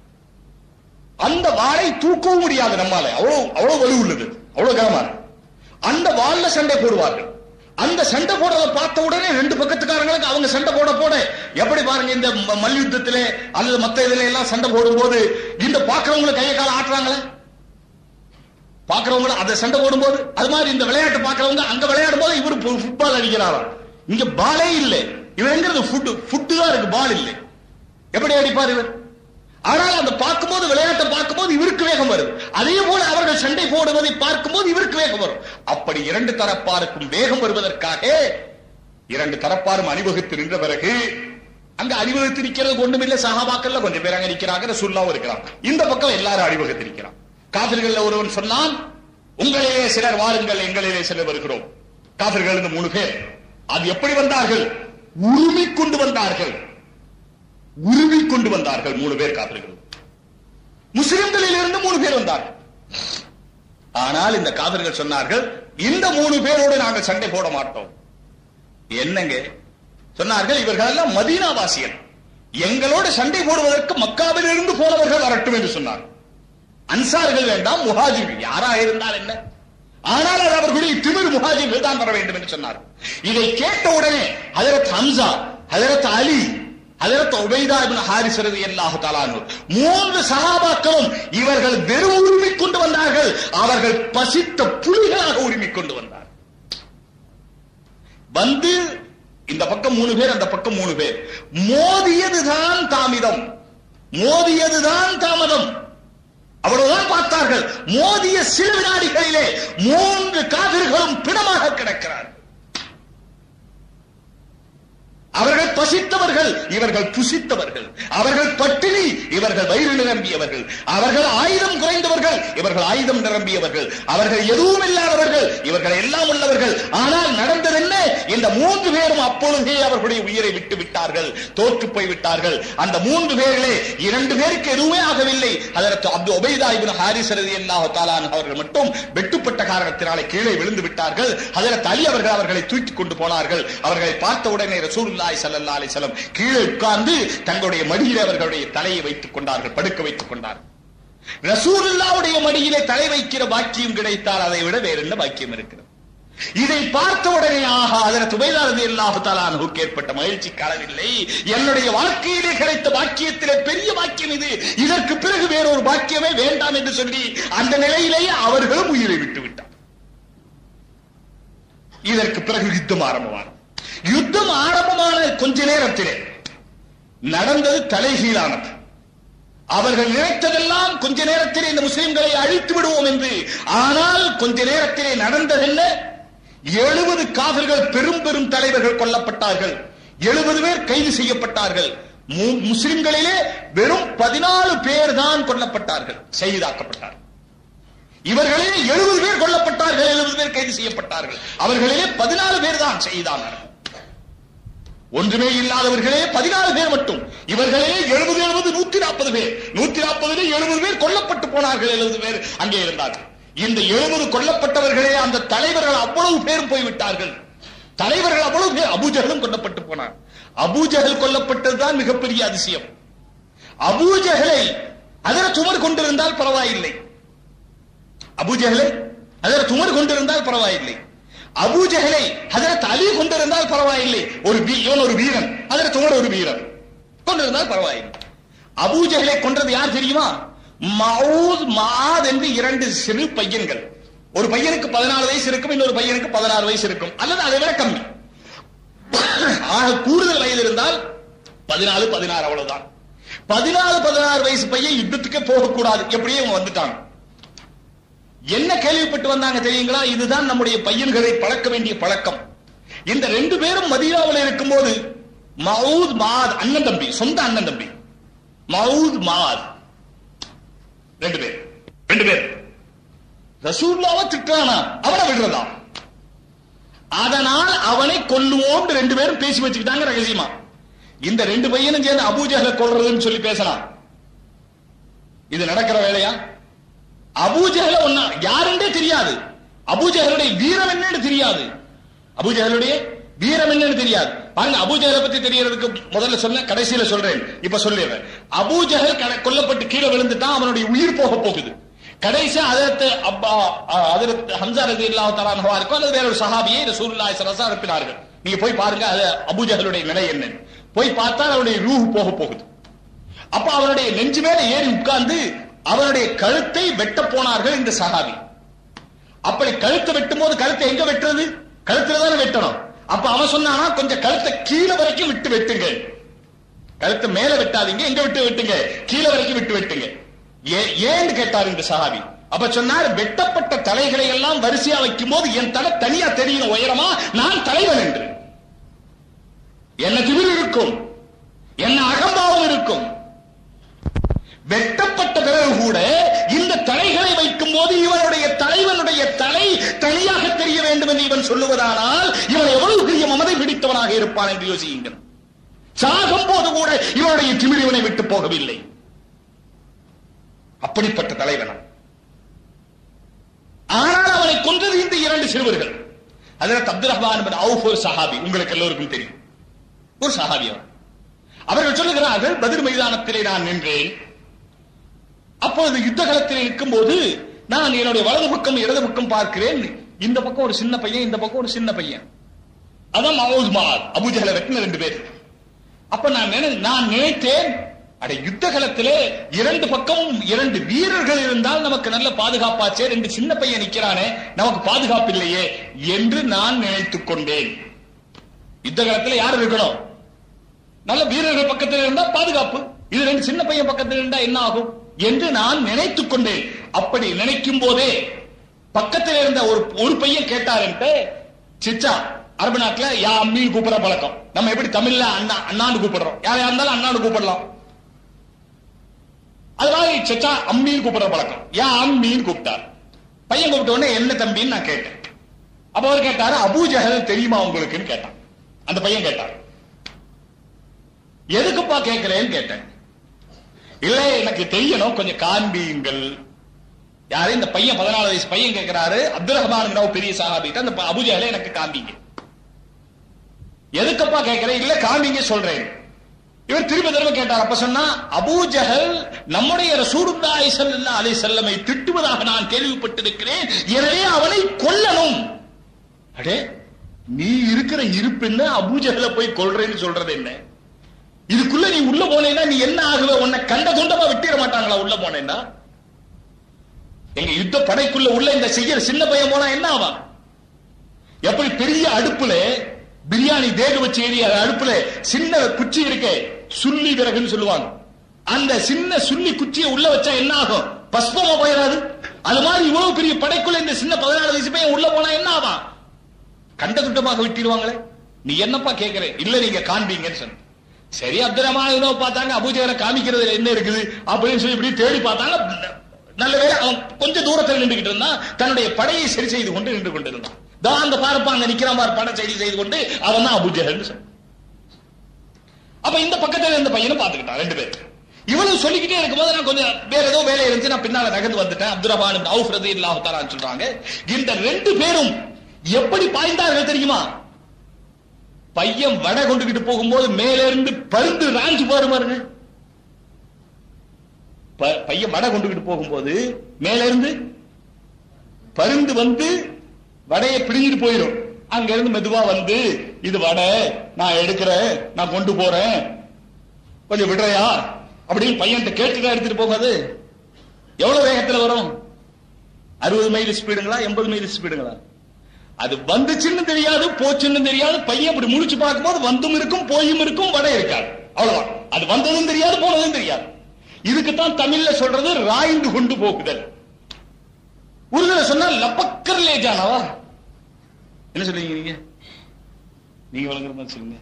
அந்த வாளை தூக்கவும் முடியாது நம்மால அவ்வளவு அவ்வளவு வலு உள்ளது அவ்வளவு கனமா இருக்கு. அந்த வாள்ல சண்டை போடுவார்கள் அந்த சண்டை போடுறத பார்த்த உடனே ரெண்டு பக்கத்துக்காரங்களுக்கு அவங்க சண்டை போட போட எப்படி பாருங்க இந்த ம- மல்யுத்தத்திலே அல்லது மத்த இதுல எல்லாம் சண்டை போடும்போது இந்த பாக்குறவங்களை கையை கால ஆட்டுறாங்களே பாக்குறவங்க அதை சண்டை போடும்போது அது மாதிரி இந்த விளையாட்டு பாக்குறவங்க அங்க விளையாடும் போது இவர் ஃபுட்பால் அடிக்கிறாராம் இங்க பாலே இல்லை இவர் எங்கிறது ஃபுட் ஃபுட்டு தான் இருக்கு பால் இல்லை எப்படி அடிப்பார் இவர் ஆனால் அந்த பார்க்கும்போது விளையாட்டை பார்க்கும்போது இவருக்கு வேகம் வரும் அதே போல அவர்கள் சண்டை போடுவதை பார்க்கும்போது இவருக்கு வேகம் வரும் அப்படி இரண்டு தரப்பாருக்கும் வேகம் வருவதற்காக இரண்டு தரப்பாரும் அணிவகுத்து நின்ற பிறகு அங்க அணிவகுத்து நிக்கிறது ஒண்ணுமில்ல சகாபாக்கள்ல கொஞ்சம் பேர் அங்க நிக்கிறாங்க ரசூல்லாவும் இருக்கிறாங்க இந்த பக்கம் எல்லாரும் அணிவகுத்து நிக்கிறான் காபிர்கள்ல ஒருவன் சொன்னான் உங்களிலே சிலர் வாருங்கள் எங்களிலே சிலர் வருகிறோம் காபிர்கள் இந்த மூணு பேர் அது எப்படி வந்தார்கள் உரிமை கொண்டு வந்தார்கள் உருவி கொண்டு வந்தார்கள் மூணு பேர் காபிர்கள் முஸ்லிம்களில் இருந்து மூணு பேர் வந்தார்கள் ஆனால் இந்த காபிர்கள் சொன்னார்கள் இந்த மூணு பேரோடு நாங்கள் சண்டை போட மாட்டோம் என்னங்க சொன்னார்கள் இவர்கள் எல்லாம் மதீனாவாசிகள் எங்களோடு சண்டை போடுவதற்கு மக்காவில் இருந்து போனவர்கள் வரட்டும் என்று சொன்னார் அன்சார்கள் வேண்டாம் முஹாஜிர்கள் யாரா இருந்தால் என்ன ஆனால் அது அவர்களுடைய திமிர் முஹாஜிர்கள் தான் வர வேண்டும் என்று சொன்னார் இதை கேட்ட உடனே Hazrat Hamza Hazrat Ali Hazrat Ubaida ibn Harith ரலியல்லாஹு தஆலா அன்ஹு மூன்று சஹாபாக்களும் இவர்கள் வெறும் உரிமை கொண்டு வந்தார்கள் அவர்கள் பசித்த புலிகளாக உரிமை கொண்டு வந்தார்கள் வந்து இந்த பக்கம் மூணு பேர் அந்த பக்கம் மூணு பேர் மோதியதுதான் தாமிதம் மோதியதுதான் தாமதம் அவ்வளவுதான் பார்த்தார்கள் மோதிய சில வினாடிகளிலே மூன்று காவிர்களும் பிணமாக கிடக்கிறார்கள் அவர்கள் பசித்தவர்கள் இவர்கள் புசித்தவர்கள் அவர்கள் பட்டினி இவர்கள் வயிறு நிரம்பியவர்கள் அவர்கள் ஆயுதம் குறைந்தவர்கள் இவர்கள் ஆயுதம் நிரம்பியவர்கள் அவர்கள் எதுவும் இல்லாதவர்கள் இவர்கள் எல்லாம் உள்ளவர்கள் ஆனால் நடந்தது என்ன இந்த மூன்று பேரும் அப்பொழுதே அவர்களுடைய உயிரை விட்டு விட்டார்கள் தோற்று போய் விட்டார்கள் அந்த மூன்று பேரிலே இரண்டு பேருக்கு எதுவுமே ஆகவில்லை அதற்கு அப்து ஒபைதா இப்னு ஹாரிஸ் ரலியல்லாஹு தஆலா அன்ஹு அவர்கள் மட்டும் வெட்டுப்பட்ட காரணத்தினாலே கீழே விழுந்து விட்டார்கள் அதற்கு அலி அவர்கள் அவர்களை தூக்கி கொண்டு போனார்கள் அவர்களை பார்த்த உடனே ரசூலுல்லாஹி ஸல்லல்லாஹு அலைஹி வஸல்லம் கீழே உட்கார்ந்து தங்களுடைய மடியிலே அவர்களுடைய தலையை வைத்துக் கொண்டார்கள் படுக்க வைத்துக் கொண்டார்கள் ரசூலுல்லாவுடைய மடியிலே தலை வைக்கிற பாக்கியம் கிடைத்தால் அதை விட வேற என்ன பாக்கியம் இருக்கிறது இதை பார்த்த உடனே ஆஹா அதற்கு துபைதாரதி அல்லாஹு தாலானுக்கு ஏற்பட்ட மகிழ்ச்சி காலவில்லை என்னுடைய வாழ்க்கையிலே கிடைத்த பாக்கியத்திலே பெரிய பாக்கியம் இது இதற்கு பிறகு வேறொரு பாக்கியமே வேண்டாம் என்று சொல்லி அந்த நிலையிலேயே அவர்களும் உயிரை விட்டு விட்டார் இதற்கு பிறகு யுத்தம் ஆரம்பமானது யுத்தம் ஆரம்பமான கொஞ்ச நேரத்திலே நடந்தது தலைகீழானது அவர்கள் நினைத்ததெல்லாம் கொஞ்ச நேரத்திலே இந்த முஸ்லிம்களை அழித்து விடுவோம் என்று ஆனால் கொஞ்ச நேரத்திலே நடந்ததென்ன எழுபது காதர்கள் பெரும் பெரும் தலைவர்கள் கொல்லப்பட்டார்கள் எழுபது பேர் கைது செய்யப்பட்டார்கள் மு- முஸ்லிம்களிலே வெறும் பதினாலு பேர் தான் கொல்லப்பட்டார்கள் செய்தாக்கப்பட்டார்கள் இவர்களே எழுபது பேர் கொல்லப்பட்டார்கள் எழுபது பேர் கைது செய்யப்பட்டார்கள் அவர்களிலே பதினாலு பேர் தான் செய்தார்கள் ஒன்றுமே இல்லாதவர்களே பதினாலு பேர் மட்டும் இவர்களே எழுபது எழுபது நூத்தி நாற்பது பேர் நூத்தி நாற்பதுல எழுபது பேர் கொல்லப்பட்டு போனார்கள் எழுபது பேர் அங்கே இருந்தார்கள் இந்த எழுபது கொல்லப்பட்டவர்களே அந்த தலைவர்கள் அவ்வளவு பேரும் போய்விட்டார்கள் தலைவர்கள் அவ்வளவு பேர் அபூஜகலும் கொல்லப்பட்டு போனார் அபூஜகல் கொல்லப்பட்டதுதான் மிகப்பெரிய அதிசயம் அபூஜகலை அதில் துமர் கொண்டிருந்தால் பரவாயில்லை அபூஜகலை அதில் துமர் கொண்டிருந்தால் பரவாயில்லை அபூஜகலை ஹதரத் அலி கொண்டிருந்தால் பரவாயில்லை ஒரு வீ- இவன் ஒரு வீரன் ஹதரத் உமர் ஒரு வீரன் கொண்டிருந்தால் பரவாயில்லை அபூஜகலை கொன்றது யார் தெரியுமா மவுத் மாத் என்று இரண்டு சிறு பையன்கள் ஒரு பையனுக்கு பதினாலு வயசு இருக்கும் இன்னொரு பையனுக்கு பதினாறு வயசு இருக்கும் அல்லது அதை விட கம்மி ஆக கூடுதல் வயது இருந்தால் பதினாலு பதினாறு அவ்வளவுதான் பதினாலு பதினாறு வயசு பையன் யுத்தத்துக்கே போகக்கூடாது எப்படியே இவங்க வந்துட்டாங்க என்ன கேள்விப்பட்டு வந்தாங்க தெரியுங்களா இதுதான் நம்முடைய பையன்களை பழக்க வேண்டிய பழக்கம் இந்த ரெண்டு பேரும் மதீனாவில் இருக்கும்போது மவுத் மாத் அண்ணன் தம்பி சொந்த அண்ணன் தம்பி மவுத் மாத் ரெண்டு பேர் ரெண்டு பேர் ரசூல்லாவை திட்டுறானா அவனை விடுறதா அதனால் அவனை கொல்லுவோம் ரெண்டு பேரும் பேசி வச்சுக்கிட்டாங்க ரகசியமா இந்த ரெண்டு பையனும் சேர்ந்து அபூஜஹலை கொல்றதுன்னு சொல்லி பேசலாம் இது நடக்கிற வேலையா அபூஜஹல ஒன்னா யாருன்றே தெரியாது அபூஜஹலுடைய வீரம் என்னன்னு தெரியாது அபூஜஹலுடைய வீரம் என்னன்னு தெரியாது பாருங்க அபூஜஹலை பத்தி தெரியறதுக்கு முதல்ல சொன்ன கடைசியில சொல்றேன் இப்ப சொல்லிடுறேன் அபூஜஹல் கட- கொல்லப்பட்டு கீழே விழுந்துட்டான் அவனுடைய உயிர் போக போகுது கடைசி அதற்கு அப்பா அதற்கு ஹம்சா ரதி இல்லாஹ் தலான்ஹா இருக்கும் அல்லது வேற ஒரு சஹாபியை ரசூலுல்லாஹி ஸல்லல்லாஹு அலைஹி அனுப்பினார்கள் நீங்க போய் பாருங்க அது அபூஜஹலுடைய நிலை என்ன போய் பார்த்தா அவனுடைய ரூஹ் போக போகுது அப்ப அவனுடைய நெஞ்சு மேல ஏறி உட்கார்ந்து அவனுடைய கழுத்தை வெட்ட போனார்கள் இந்த சஹாபி அப்படி கழுத்தை வெட்டும் போது கழுத்தை எங்க வெட்டுறது கழுத்துல தானே வெட்டணும் அப்ப அவன் சொன்னானா கொஞ்சம் கழுத்தை கீழே வரைக்கும் விட்டு வெட்டுங்க கழுத்தை மேல வெட்டாதீங்க எங்க விட்டு வெட்டுங்க கீழே வரைக்கும் விட்டு வெட்டுங்க ஏ- ஏன்னு கேட்டார் இந்த சஹாபி அப்ப சொன்னார் வெட்டப்பட்ட தலைகளை எல்லாம் வரிசையா வைக்கும் போது என் தலை தனியா தெரியும் உயரமா நான் தலைவன் என்று என்ன திமிர் இருக்கும் என்ன அகம்பாவம் இருக்கும் வெட்டப்பட்ட பிறகு கூட இந்த தலைகளை வைக்கும் போது இவனுடைய தலைவனுடைய தலை தனியாக தெரிய வேண்டும் என்று இவன் சொல்லுவதானால் இவன் எவ்வளவு பெரிய மமதை பிடித்தவனாக இருப்பான் என்று யோசியுங்கள் சாகும் போது கூட இவனுடைய திமிர் இவனை விட்டு போகவில்லை அப்படிப்பட்ட தலைவன் ஆனால் அவனை கொன்றது இந்த இரண்டு சிறுவர்கள் அதில் அப்துல் ரஹ்மான் பின் அவுஃப் ஒரு சஹாபி உங்களுக்கு எல்லோருக்கும் தெரியும் ஒரு சஹாபி அவர் அவர்கள் சொல்லுகிறார்கள் பதிர் மைதானத்திலே நான் நின்றேன் அப்பொழுது யுத்த களத்தில் இருக்கும்போது நான் என்னுடைய வலது பக்கம் இடது பக்கம் பார்க்கிறேன் இந்த பக்கம் ஒரு சின்ன பையன் இந்த பக்கம் ஒரு சின்ன பையன் அதான் மவுஸ் மால் அபுஜஹல வெட்டின ரெண்டு பேர் அப்ப நான் நினை- நான் நினைத்தேன் அட யுத்த களத்திலே இரண்டு பக்கமும் இரண்டு வீரர்கள் இருந்தால் நமக்கு நல்ல பாதுகாப்பாச்சே ரெண்டு சின்ன பையன் நிக்கிறானே நமக்கு பாதுகாப்பு இல்லையே என்று நான் நினைத்துக் கொண்டேன் யுத்த களத்துல யார் இருக்கணும் நல்ல வீரர்கள் பக்கத்தில் இருந்தா பாதுகாப்பு இது ரெண்டு சின்ன பையன் பக்கத்தில் இருந்தா என்ன ஆகும் என்று நான் நினைத்துக் கொண்டேன் அப்படி நினைக்கும் போதே பக்கத்தில் இருந்த ஒரு ஒரு பையன் கேட்டாருன்ட்டு சிச்சா அரபு நாட்டுல யா அம்மின்னு கூப்பிடுற பழக்கம் நம்ம எப்படி தமிழ்ல அண்ணா அண்ணாண்டு கூப்பிடுறோம் யாரையா இருந்தாலும் அண்ணாண்டு கூப்பிடலாம் அது மாதிரி சிச்சா அம்மின்னு கூப்பிடுற பழக்கம் யா அம்மின்னு கூப்பிட்டார் பையன் கூப்பிட்ட உடனே என்ன தம்பின்னு நான் கேட்டேன் அப்ப அவர் கேட்டாரு அபூஜஹல் தெரியுமா உங்களுக்குன்னு கேட்டான் அந்த பையன் கேட்டார் எதுக்குப்பா கேட்கிறேன்னு கேட்டேன் இல்ல எனக்கு தெரியணும் கொஞ்சம் காண்பியுங்கள் யாரு இந்த பையன் பதினாலு வயசு பையன் கேட்கிறாரு அப்துல் ரஹ்மான் பெரிய சஹாபிட்ட அந்த அபுஜஹல எனக்கு காண்பிங்க எதுக்குப்பா கேட்கிறேன் இல்ல காண்பிங்க சொல்றேன் இவர் திரும்ப திரும்ப கேட்டார் அப்ப சொன்னா அபூஜஹல் நம்முடைய ரசூலுல்லாஹி ஸல்லல்லாஹு அலைஹி வஸல்லமை திட்டுவதாக நான் கேள்விப்பட்டிருக்கிறேன் எனவே அவனை கொல்லணும் அடே நீ இருக்கிற இருப்புன்னு அபூஜஹல போய் கொல்றேன்னு சொல்றது என்ன இதுக்குள்ள நீ உள்ள போனேன்னா நீ என்ன ஆகுவ உன்னை கண்ட துண்டமா விட்டிட மாட்டாங்களா உள்ள போனேன்னா எங்க யுத்த படைக்குள்ள உள்ள இந்த செய்யற சின்ன பையன் போனா என்ன ஆவா எப்படி பெரிய அடுப்புல பிரியாணி தேக வச்சு ஏறி அது அடுப்புல சின்ன குச்சி இருக்கே சுள்ளி விறகுன்னு சொல்லுவாங்க அந்த சின்ன சுள்ளி குச்சியை உள்ள வச்சா என்ன ஆகும் பஸ்பமா போயிடாது அது மாதிரி இவ்வளவு பெரிய படைக்குள்ள இந்த சின்ன பதினாலு வயசு பையன் உள்ள போனா என்ன ஆவா கண்ட துண்டமாக விட்டிடுவாங்களே நீ என்னப்பா கேக்குற இல்ல நீங்க காண்பீங்கன்னு சொன்ன சரி அப்துல் ரஹ்மான் பார்த்தாங்க அபூஜகரை காமிக்கிறதுல என்ன இருக்குது அப்படின்னு சொல்லி இப்படி தேடி பார்த்தாங்க நல்ல வேளை அவன் கொஞ்சம் தூரத்தில் நின்றுகிட்டு இருந்தான் தன்னுடைய படையை சரி செய்து கொண்டு நின்று கொண்டிருந்தான் தான் அந்த பாருப்பா அங்க நிக்கிறான் பார் படை சரி செய்து கொண்டு அவன் தான் அபுஜஹல் அப்ப இந்த பக்கத்துல இந்த பையனை பாத்துக்கிட்டான் ரெண்டு பேர் இவனும் சொல்லிக்கிட்டே இருக்கும்போது நான் கொஞ்சம் வேற ஏதோ வேலை இருந்துச்சு நான் பின்னால நகர்ந்து வந்துட்டேன் அப்துல் ரஹ்மான் அவுஃப் ரதி இல்லாஹு சொல்றாங்க இந்த ரெண்டு பேரும் எப்படி பாய்ந்தார்கள் தெரியுமா பையன் வடை கொண்டுகிட்டு போகும்போது மேல இருந்து பருந்து ராஞ்சு போற பாருங்க ப- பையன் வடை கொண்டுகிட்டு போகும்போது மேல இருந்து பருந்து வந்து வடையை பிடிங்கிட்டு போயிடும் அங்க இருந்து மெதுவா வந்து இது வடை நான் எடுக்கிறேன் நான் கொண்டு போறேன் கொஞ்சம் விடுறையா அப்படின்னு பையன்கிட்ட கேட்டுதான் எடுத்துட்டு போகாது எவ்வளவு வேகத்துல வரும் அறுபது மைல் ஸ்பீடுங்களா எண்பது மைல் ஸ்பீடுங்களா அது வந்துச்சுன்னு தெரியாது போச்சுன்னு தெரியாது பையன் அப்படி முழிச்சு பார்க்கும்போது வந்தும் இருக்கும் போயும் இருக்கும் வடை இருக்காது அவ்வளவுதான் அது வந்ததும் தெரியாது போனதும் தெரியாது இதுக்குத்தான் தமிழ்ல சொல்றது ராய்ந்து கொண்டு போகுதல் உருதுல சொன்னா லப்பக்கர் லேஜானவா என்ன சொல்றீங்க நீங்க நீங்க வழங்குற மாதிரி சொல்லுங்க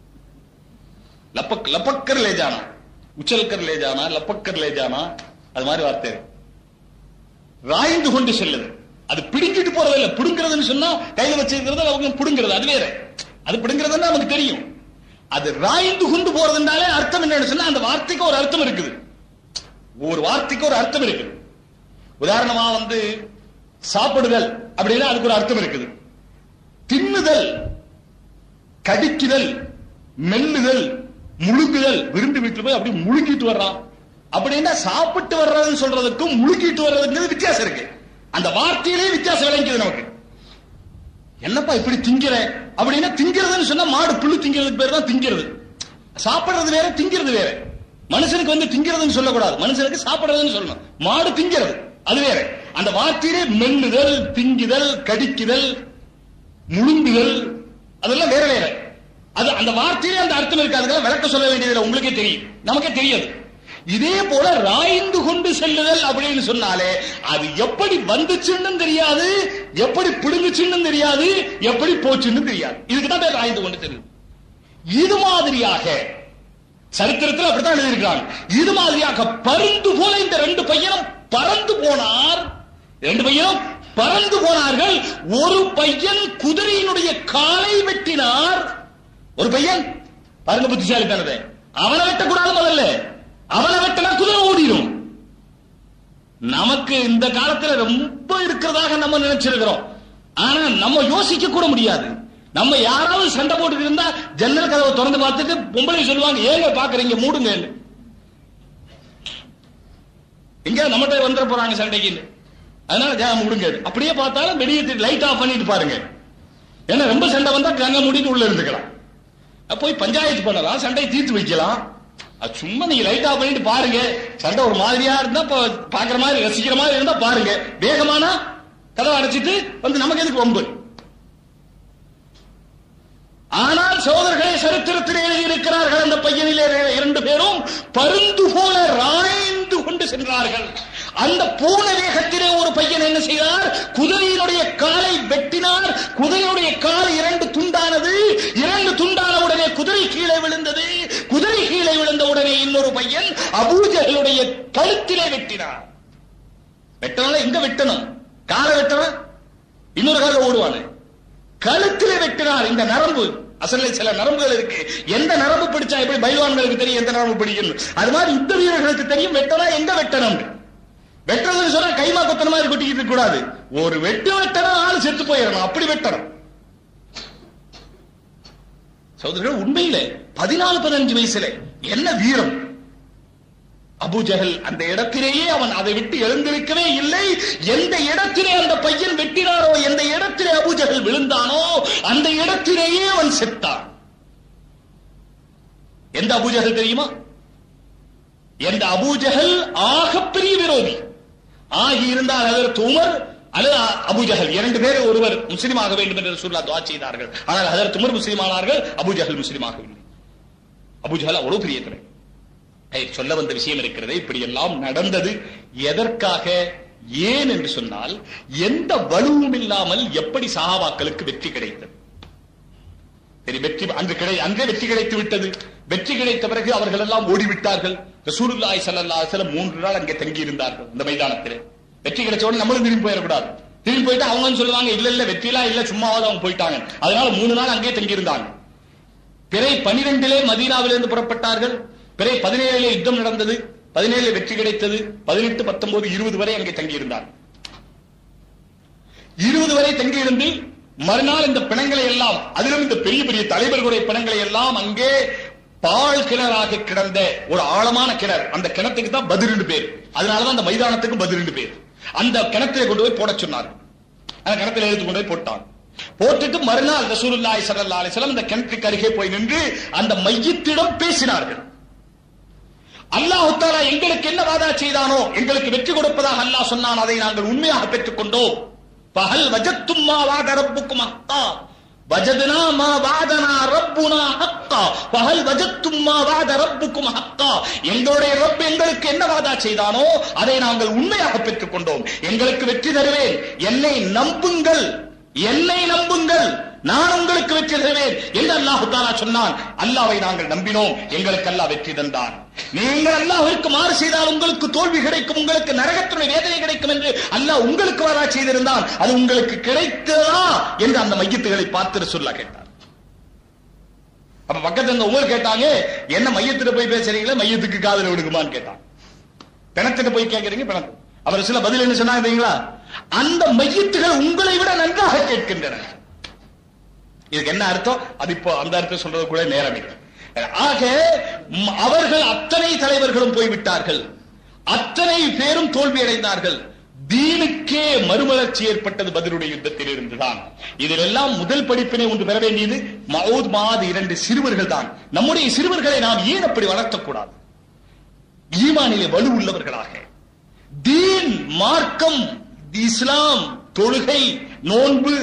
லப்பக் லப்பக்கர் லேஜானா உச்சல்கர் லேஜானா லப்பக்கர் லேஜானா அது மாதிரி வார்த்தை இருக்கு. ராய்ந்து கொண்டு செல்லுது அது பிடிங்கிட்டு போறது இல்ல பிடுங்கிறதுன்னு சொன்னா கையில வச்சிருக்கிறது அவங்க பிடுங்கிறது அது வேற அது பிடுங்கிறதுன்னா நமக்கு தெரியும் அது ராய்ந்து கொண்டு போறதுனாலே அர்த்தம் என்னன்னு சொன்னா அந்த வார்த்தைக்கு ஒரு அர்த்தம் இருக்குது ஒரு வார்த்தைக்கு ஒரு அர்த்தம் இருக்குது உதாரணமா வந்து சாப்பிடுதல் அப்படின்னா அதுக்கு ஒரு அர்த்தம் இருக்குது தின்னுதல் கடிக்குதல் மெல்லுதல் முழுங்குதல் விருந்து வீட்டுல போய் அப்படி முழுங்கிட்டு வர்றான் அப்படின்னா சாப்பிட்டு வர்றதுன்னு சொல்றதுக்கும் முழுங்கிட்டு வர்றதுக்கு வித்தியாசம் இருக்கு அந்த வார்த்தையிலே வித்தியாசம் விளங்கிது நமக்கு என்னப்பா இப்படி திங்கிற அப்படின்னா திங்கிறதுன்னு சொன்னா மாடு புல்லு திங்கிறதுக்கு பேர் தான் திங்கிறது சாப்பிடுறது வேற திங்கிறது வேற மனுஷனுக்கு வந்து திங்கிறதுன்னு சொல்லக்கூடாது மனுஷனுக்கு சாப்பிடுறதுன்னு சொல்லணும் மாடு திங்கிறது அது வேற அந்த வார்த்தையிலே மெல்லுதல் திங்குதல் கடிக்குதல் முழுங்குதல் அதெல்லாம் வேற வேற அது அந்த வார்த்தையிலே அந்த அர்த்தம் இருக்கு அதுக்கெல்லாம் விளக்க சொல்ல வேண்டியதில்லை உங்களுக்கே தெரியும் நமக்கே தெரியாது இதே போல ராய்ந்து கொண்டு செல்லுதல் அப்படின்னு சொன்னாலே அது எப்படி வந்துச்சுன்னு தெரியாது எப்படி பிடுங்குச்சுன்னு தெரியாது எப்படி போச்சுன்னு தெரியாது இதுக்கு தான் பேர் ராய்ந்து கொண்டு செல்லுது இது மாதிரியாக சரித்திரத்தில் அப்படித்தான் எழுதியிருக்கிறாங்க இது மாதிரியாக பருந்து போல இந்த ரெண்டு பையனும் பறந்து போனார் ரெண்டு பையனும் பறந்து போனார்கள் ஒரு பையன் குதிரையினுடைய காலை வெட்டினார் ஒரு பையன் பாருங்க புத்திசாலித்தனதை அவனை வெட்டக்கூடாது முதல்ல அவனை வெட்டினா குதிரை ஓடிடும் நமக்கு இந்த காலத்துல ரொம்ப இருக்கிறதாக நம்ம நினைச்சிருக்கிறோம் ஆனா நம்ம யோசிக்க கூட முடியாது நம்ம யாராவது சண்டை போட்டுட்டு இருந்தா ஜன்னல் கதவை திறந்து பார்த்துட்டு பொம்பளை சொல்லுவாங்க ஏங்க பாக்குறீங்க மூடுங்க எங்க நம்மகிட்ட வந்துட போறாங்க சண்டைக்கு அதனால ஜாம் மூடுங்க அப்படியே பார்த்தாலும் வெளியே லைட் ஆஃப் பண்ணிட்டு பாருங்க ஏன்னா ரொம்ப சண்டை வந்தா கங்க மூடிட்டு உள்ள இருந்துக்கலாம் அப்ப போய் பஞ்சாயத்து பண்ணலாம் சண்டையை தீர்த்து வைக்கலாம் அது சும்மா நீங்க லைட் ஆஃப் பண்ணிட்டு பாருங்க சண்டை ஒரு மாதிரியா இருந்தா பா- பாக்குற மாதிரி ரசிக்கிற மாதிரி இருந்தா பாருங்க வேகமானா கதவை அடைச்சிட்டு வந்து நமக்கு எதுக்கு வம்பு ஆனால் சோதர்களே சரித்திரத்தில் எழுதியிருக்கிறார்கள் அந்த பையனிலே இரண்டு பேரும் பருந்து போல ராய்ந்து கொண்டு சென்றார்கள் அந்த பூன வேகத்திலே ஒரு பையன் என்ன செய்தார் குதிரையினுடைய காலை வெட்டினார் குதிரையுடைய கால் இரண்டு துண்டானது இரண்டு துண்டான உடனே குதிரை கீழே விழுந்தது குதிரை கீழே விழுந்த உடனே இன்னொரு பையன் அபூஜகளுடைய கழுத்திலே வெட்டினார் வெட்டனால எங்க வெட்டணும் காலை வெட்டணும் இன்னொரு கால ஓடுவானு கழுத்திலே வெட்டினார் இந்த நரம்பு அசல்ல சில நரம்புகள் இருக்கு எந்த நரம்பு பிடிச்சா எப்படி பைல்வான்களுக்கு தெரியும் எந்த நரம்பு பிடிக்கும் அது மாதிரி யுத்த வீரர்களுக்கு தெரியும் வெட்டனா எங்க வெட்டணும் வெட்டுறதுன்னு சொன்னா கைமா கொத்தன மாதிரி கொட்டிக்கிட்டு இருக்க கூடாது ஒரு வெட்டு வெட்டணும் ஆள் செத்து போயிடணும் அப்படி வெட்டணும் சகோதரர்கள் உண்மையிலே பதினாலு பதினஞ்சு வயசுல என்ன வீரம் அபூஜஹல் அந்த இடத்திலேயே அவன் அதை விட்டு எழுந்திருக்கவே இல்லை எந்த இடத்திலே அந்த பையன் வெட்டினாரோ எந்த இடத்திலே அபூஜஹல் விழுந்தானோ அந்த இடத்திலேயே அவன் செத்தான் எந்த அபூஜஹல் தெரியுமா எந்த அபூஜஹல் ஆகப்பெரிய விரோதி ஆகி இருந்தால் அதற்கு உமர் அல்லது அபூஜஹல் இரண்டு பேர் ஒருவர் முஸ்லீம் ஆக வேண்டும் என்று சொல்லா துவா செய்தார்கள் ஆனால் அதற்கு உமர் முஸ்லீம் ஆனார்கள் அபூஜஹல் முஸ்லீம் ஆகவில்லை அபூஜஹல் அவ்வளவு பெரிய துறை ஐ, சொல்ல வந்த விஷயம் இருக்கிறது இப்படி எல்லாம் நடந்தது எதற்காக ஏன் என்று சொன்னால் எந்த வலுவும் இல்லாமல் எப்படி சஹாபாக்களுக்கு வெற்றி கிடைத்தது சரி வெற்றி அன்று கிடை அன்றே வெற்றி கிடைத்து விட்டது வெற்றி கிடைத்த பிறகு அவர்கள் எல்லாம் ஓடிவிட்டார்கள் ரசூலுல்லாஹி ஸல்லல்லாஹு அலைஹி வஸல்லம் மூன்று நாள் அங்கே தங்கி இருந்தார்கள் இந்த மைதானத்திலே வெற்றி கிடைச்ச உடனே நம்மளும் திரும்பி போயிடக்கூடாது திரும்பி போயிட்டு அவங்க சொல்லுவாங்க இல்ல இல்ல வெற்றிலாம் இல்ல சும்மாவாவது அவங்க போயிட்டாங்க அதனால மூணு நாள் அங்கே தங்கி இருந்தாங்க பிறை பனிரெண்டிலே மதீனாவிலிருந்து புறப்பட்டார்கள் பிறை பதினேழிலே யுத்தம் நடந்தது பதினேழு வெற்றி கிடைத்தது பதினெட்டு பத்தொன்பது இருபது வரை அங்கே தங்கி இருந்தார்கள் இருபது வரை தங்கியிருந்து மறுநாள் இந்த பிணங்களை எல்லாம் அதிலும் இந்த பெரிய பெரிய தலைவர்களுடைய பிணங்களை எல்லாம் அங்கே பால் கிணறாக கிடந்த ஒரு ஆழமான கிணறு அந்த கிணத்துக்கு தான் பதிரெண்டு பேர் அதனாலதான் அந்த மைதானத்துக்கு பதிரெண்டு பேர் அந்த கிணத்திலே கொண்டு போய் போட சொன்னார் அந்த கிணத்துல எடுத்து கொண்டு போய் போட்டான் போட்டுட்டு மறுநாள் ரசூலுல்லாஹி ஸல்லல்லாஹு அலைஹி வஸல்லம் அந்த கிணற்றுக்கு அருகே போய் நின்று அந்த மையத்திடம் பேசினார்கள் அல்லாஹ் தாலா எங்களுக்கு என்ன வாதா செய்தானோ எங்களுக்கு வெற்றி கொடுப்பதாக அல்லாஹ் சொன்னான் அதை நாங்கள் உண்மையாக பெற்றுக் கொண்டோம் பகல் வஜத்தும் மா வாத ரப்புக்கும் ஹக்கா வஜதுனா மா வாதனா ரப்புனா ஹக்கா பகல் வஜத்தும் மா வாத ரப்புக்கும் ஹக்கா எங்களுடைய ரப் எங்களுக்கு என்ன வாதா செய்தானோ அதை நாங்கள் உண்மையாக பெற்றுக் கொண்டோம் எங்களுக்கு வெற்றி தருவேன் என்னை நம்புங்கள் என்னை நம்புங்கள் நான் உங்களுக்கு வெற்றி தருவேன் என்று அல்லாஹு தாலா சொன்னான் அல்லாவை நாங்கள் நம்பினோம் எங்களுக்கு அல்லாஹ் வெற்றி தந்தான் நீங்கள் அல்லாஹ்விற்கு மாறு செய்தால் உங்களுக்கு தோல்வி கிடைக்கும் உங்களுக்கு நரகத்துடைய வேதனை கிடைக்கும் என்று அல்லாஹ் உங்களுக்கு வரா செய்திருந்தான் அது உங்களுக்கு கிடைத்ததா என்று அந்த மையத்துகளை பார்த்து சொல்ல கேட்டார் அப்ப பக்கத்துல இருந்த உமர் கேட்டாங்க என்ன மையத்துல போய் பேசுறீங்களா மையத்துக்கு காதல் விடுக்குமான்னு கேட்டான் பிணத்திட்ட போய் கேட்கறீங்க பிணத்து அவர் சில பதில் என்ன சொன்னாங்க தெரியுங்களா அந்த மையத்துகள் உங்களை விட நன்றாக கேட்கின்றன இதுக்கு என்ன அர்த்தம் அது இப்போ அந்த அர்த்தம் சொல்றது கூட நேரம் இல்லை ஆக ம், அவர்கள் அத்தனை தலைவர்களும் போய்விட்டார்கள் அத்தனை பேரும் தோல்வி அடைந்தார்கள் தீனுக்கே மறுமலர்ச்சி ஏற்பட்டது பதிலுடைய யுத்தத்தில் இருந்துதான் இதில் எல்லாம் முதல் படிப்பினை ஒன்று பெற வேண்டியது மவுத் மாத் இரண்டு சிறுவர்கள் தான் நம்முடைய சிறுவர்களை நாம் ஏன் அப்படி வளர்த்தக்கூடாது ஈமானிலே வலு உள்ளவர்களாக தீன் மார்க்கம் இஸ்லாம் தொழுகை நோன்பு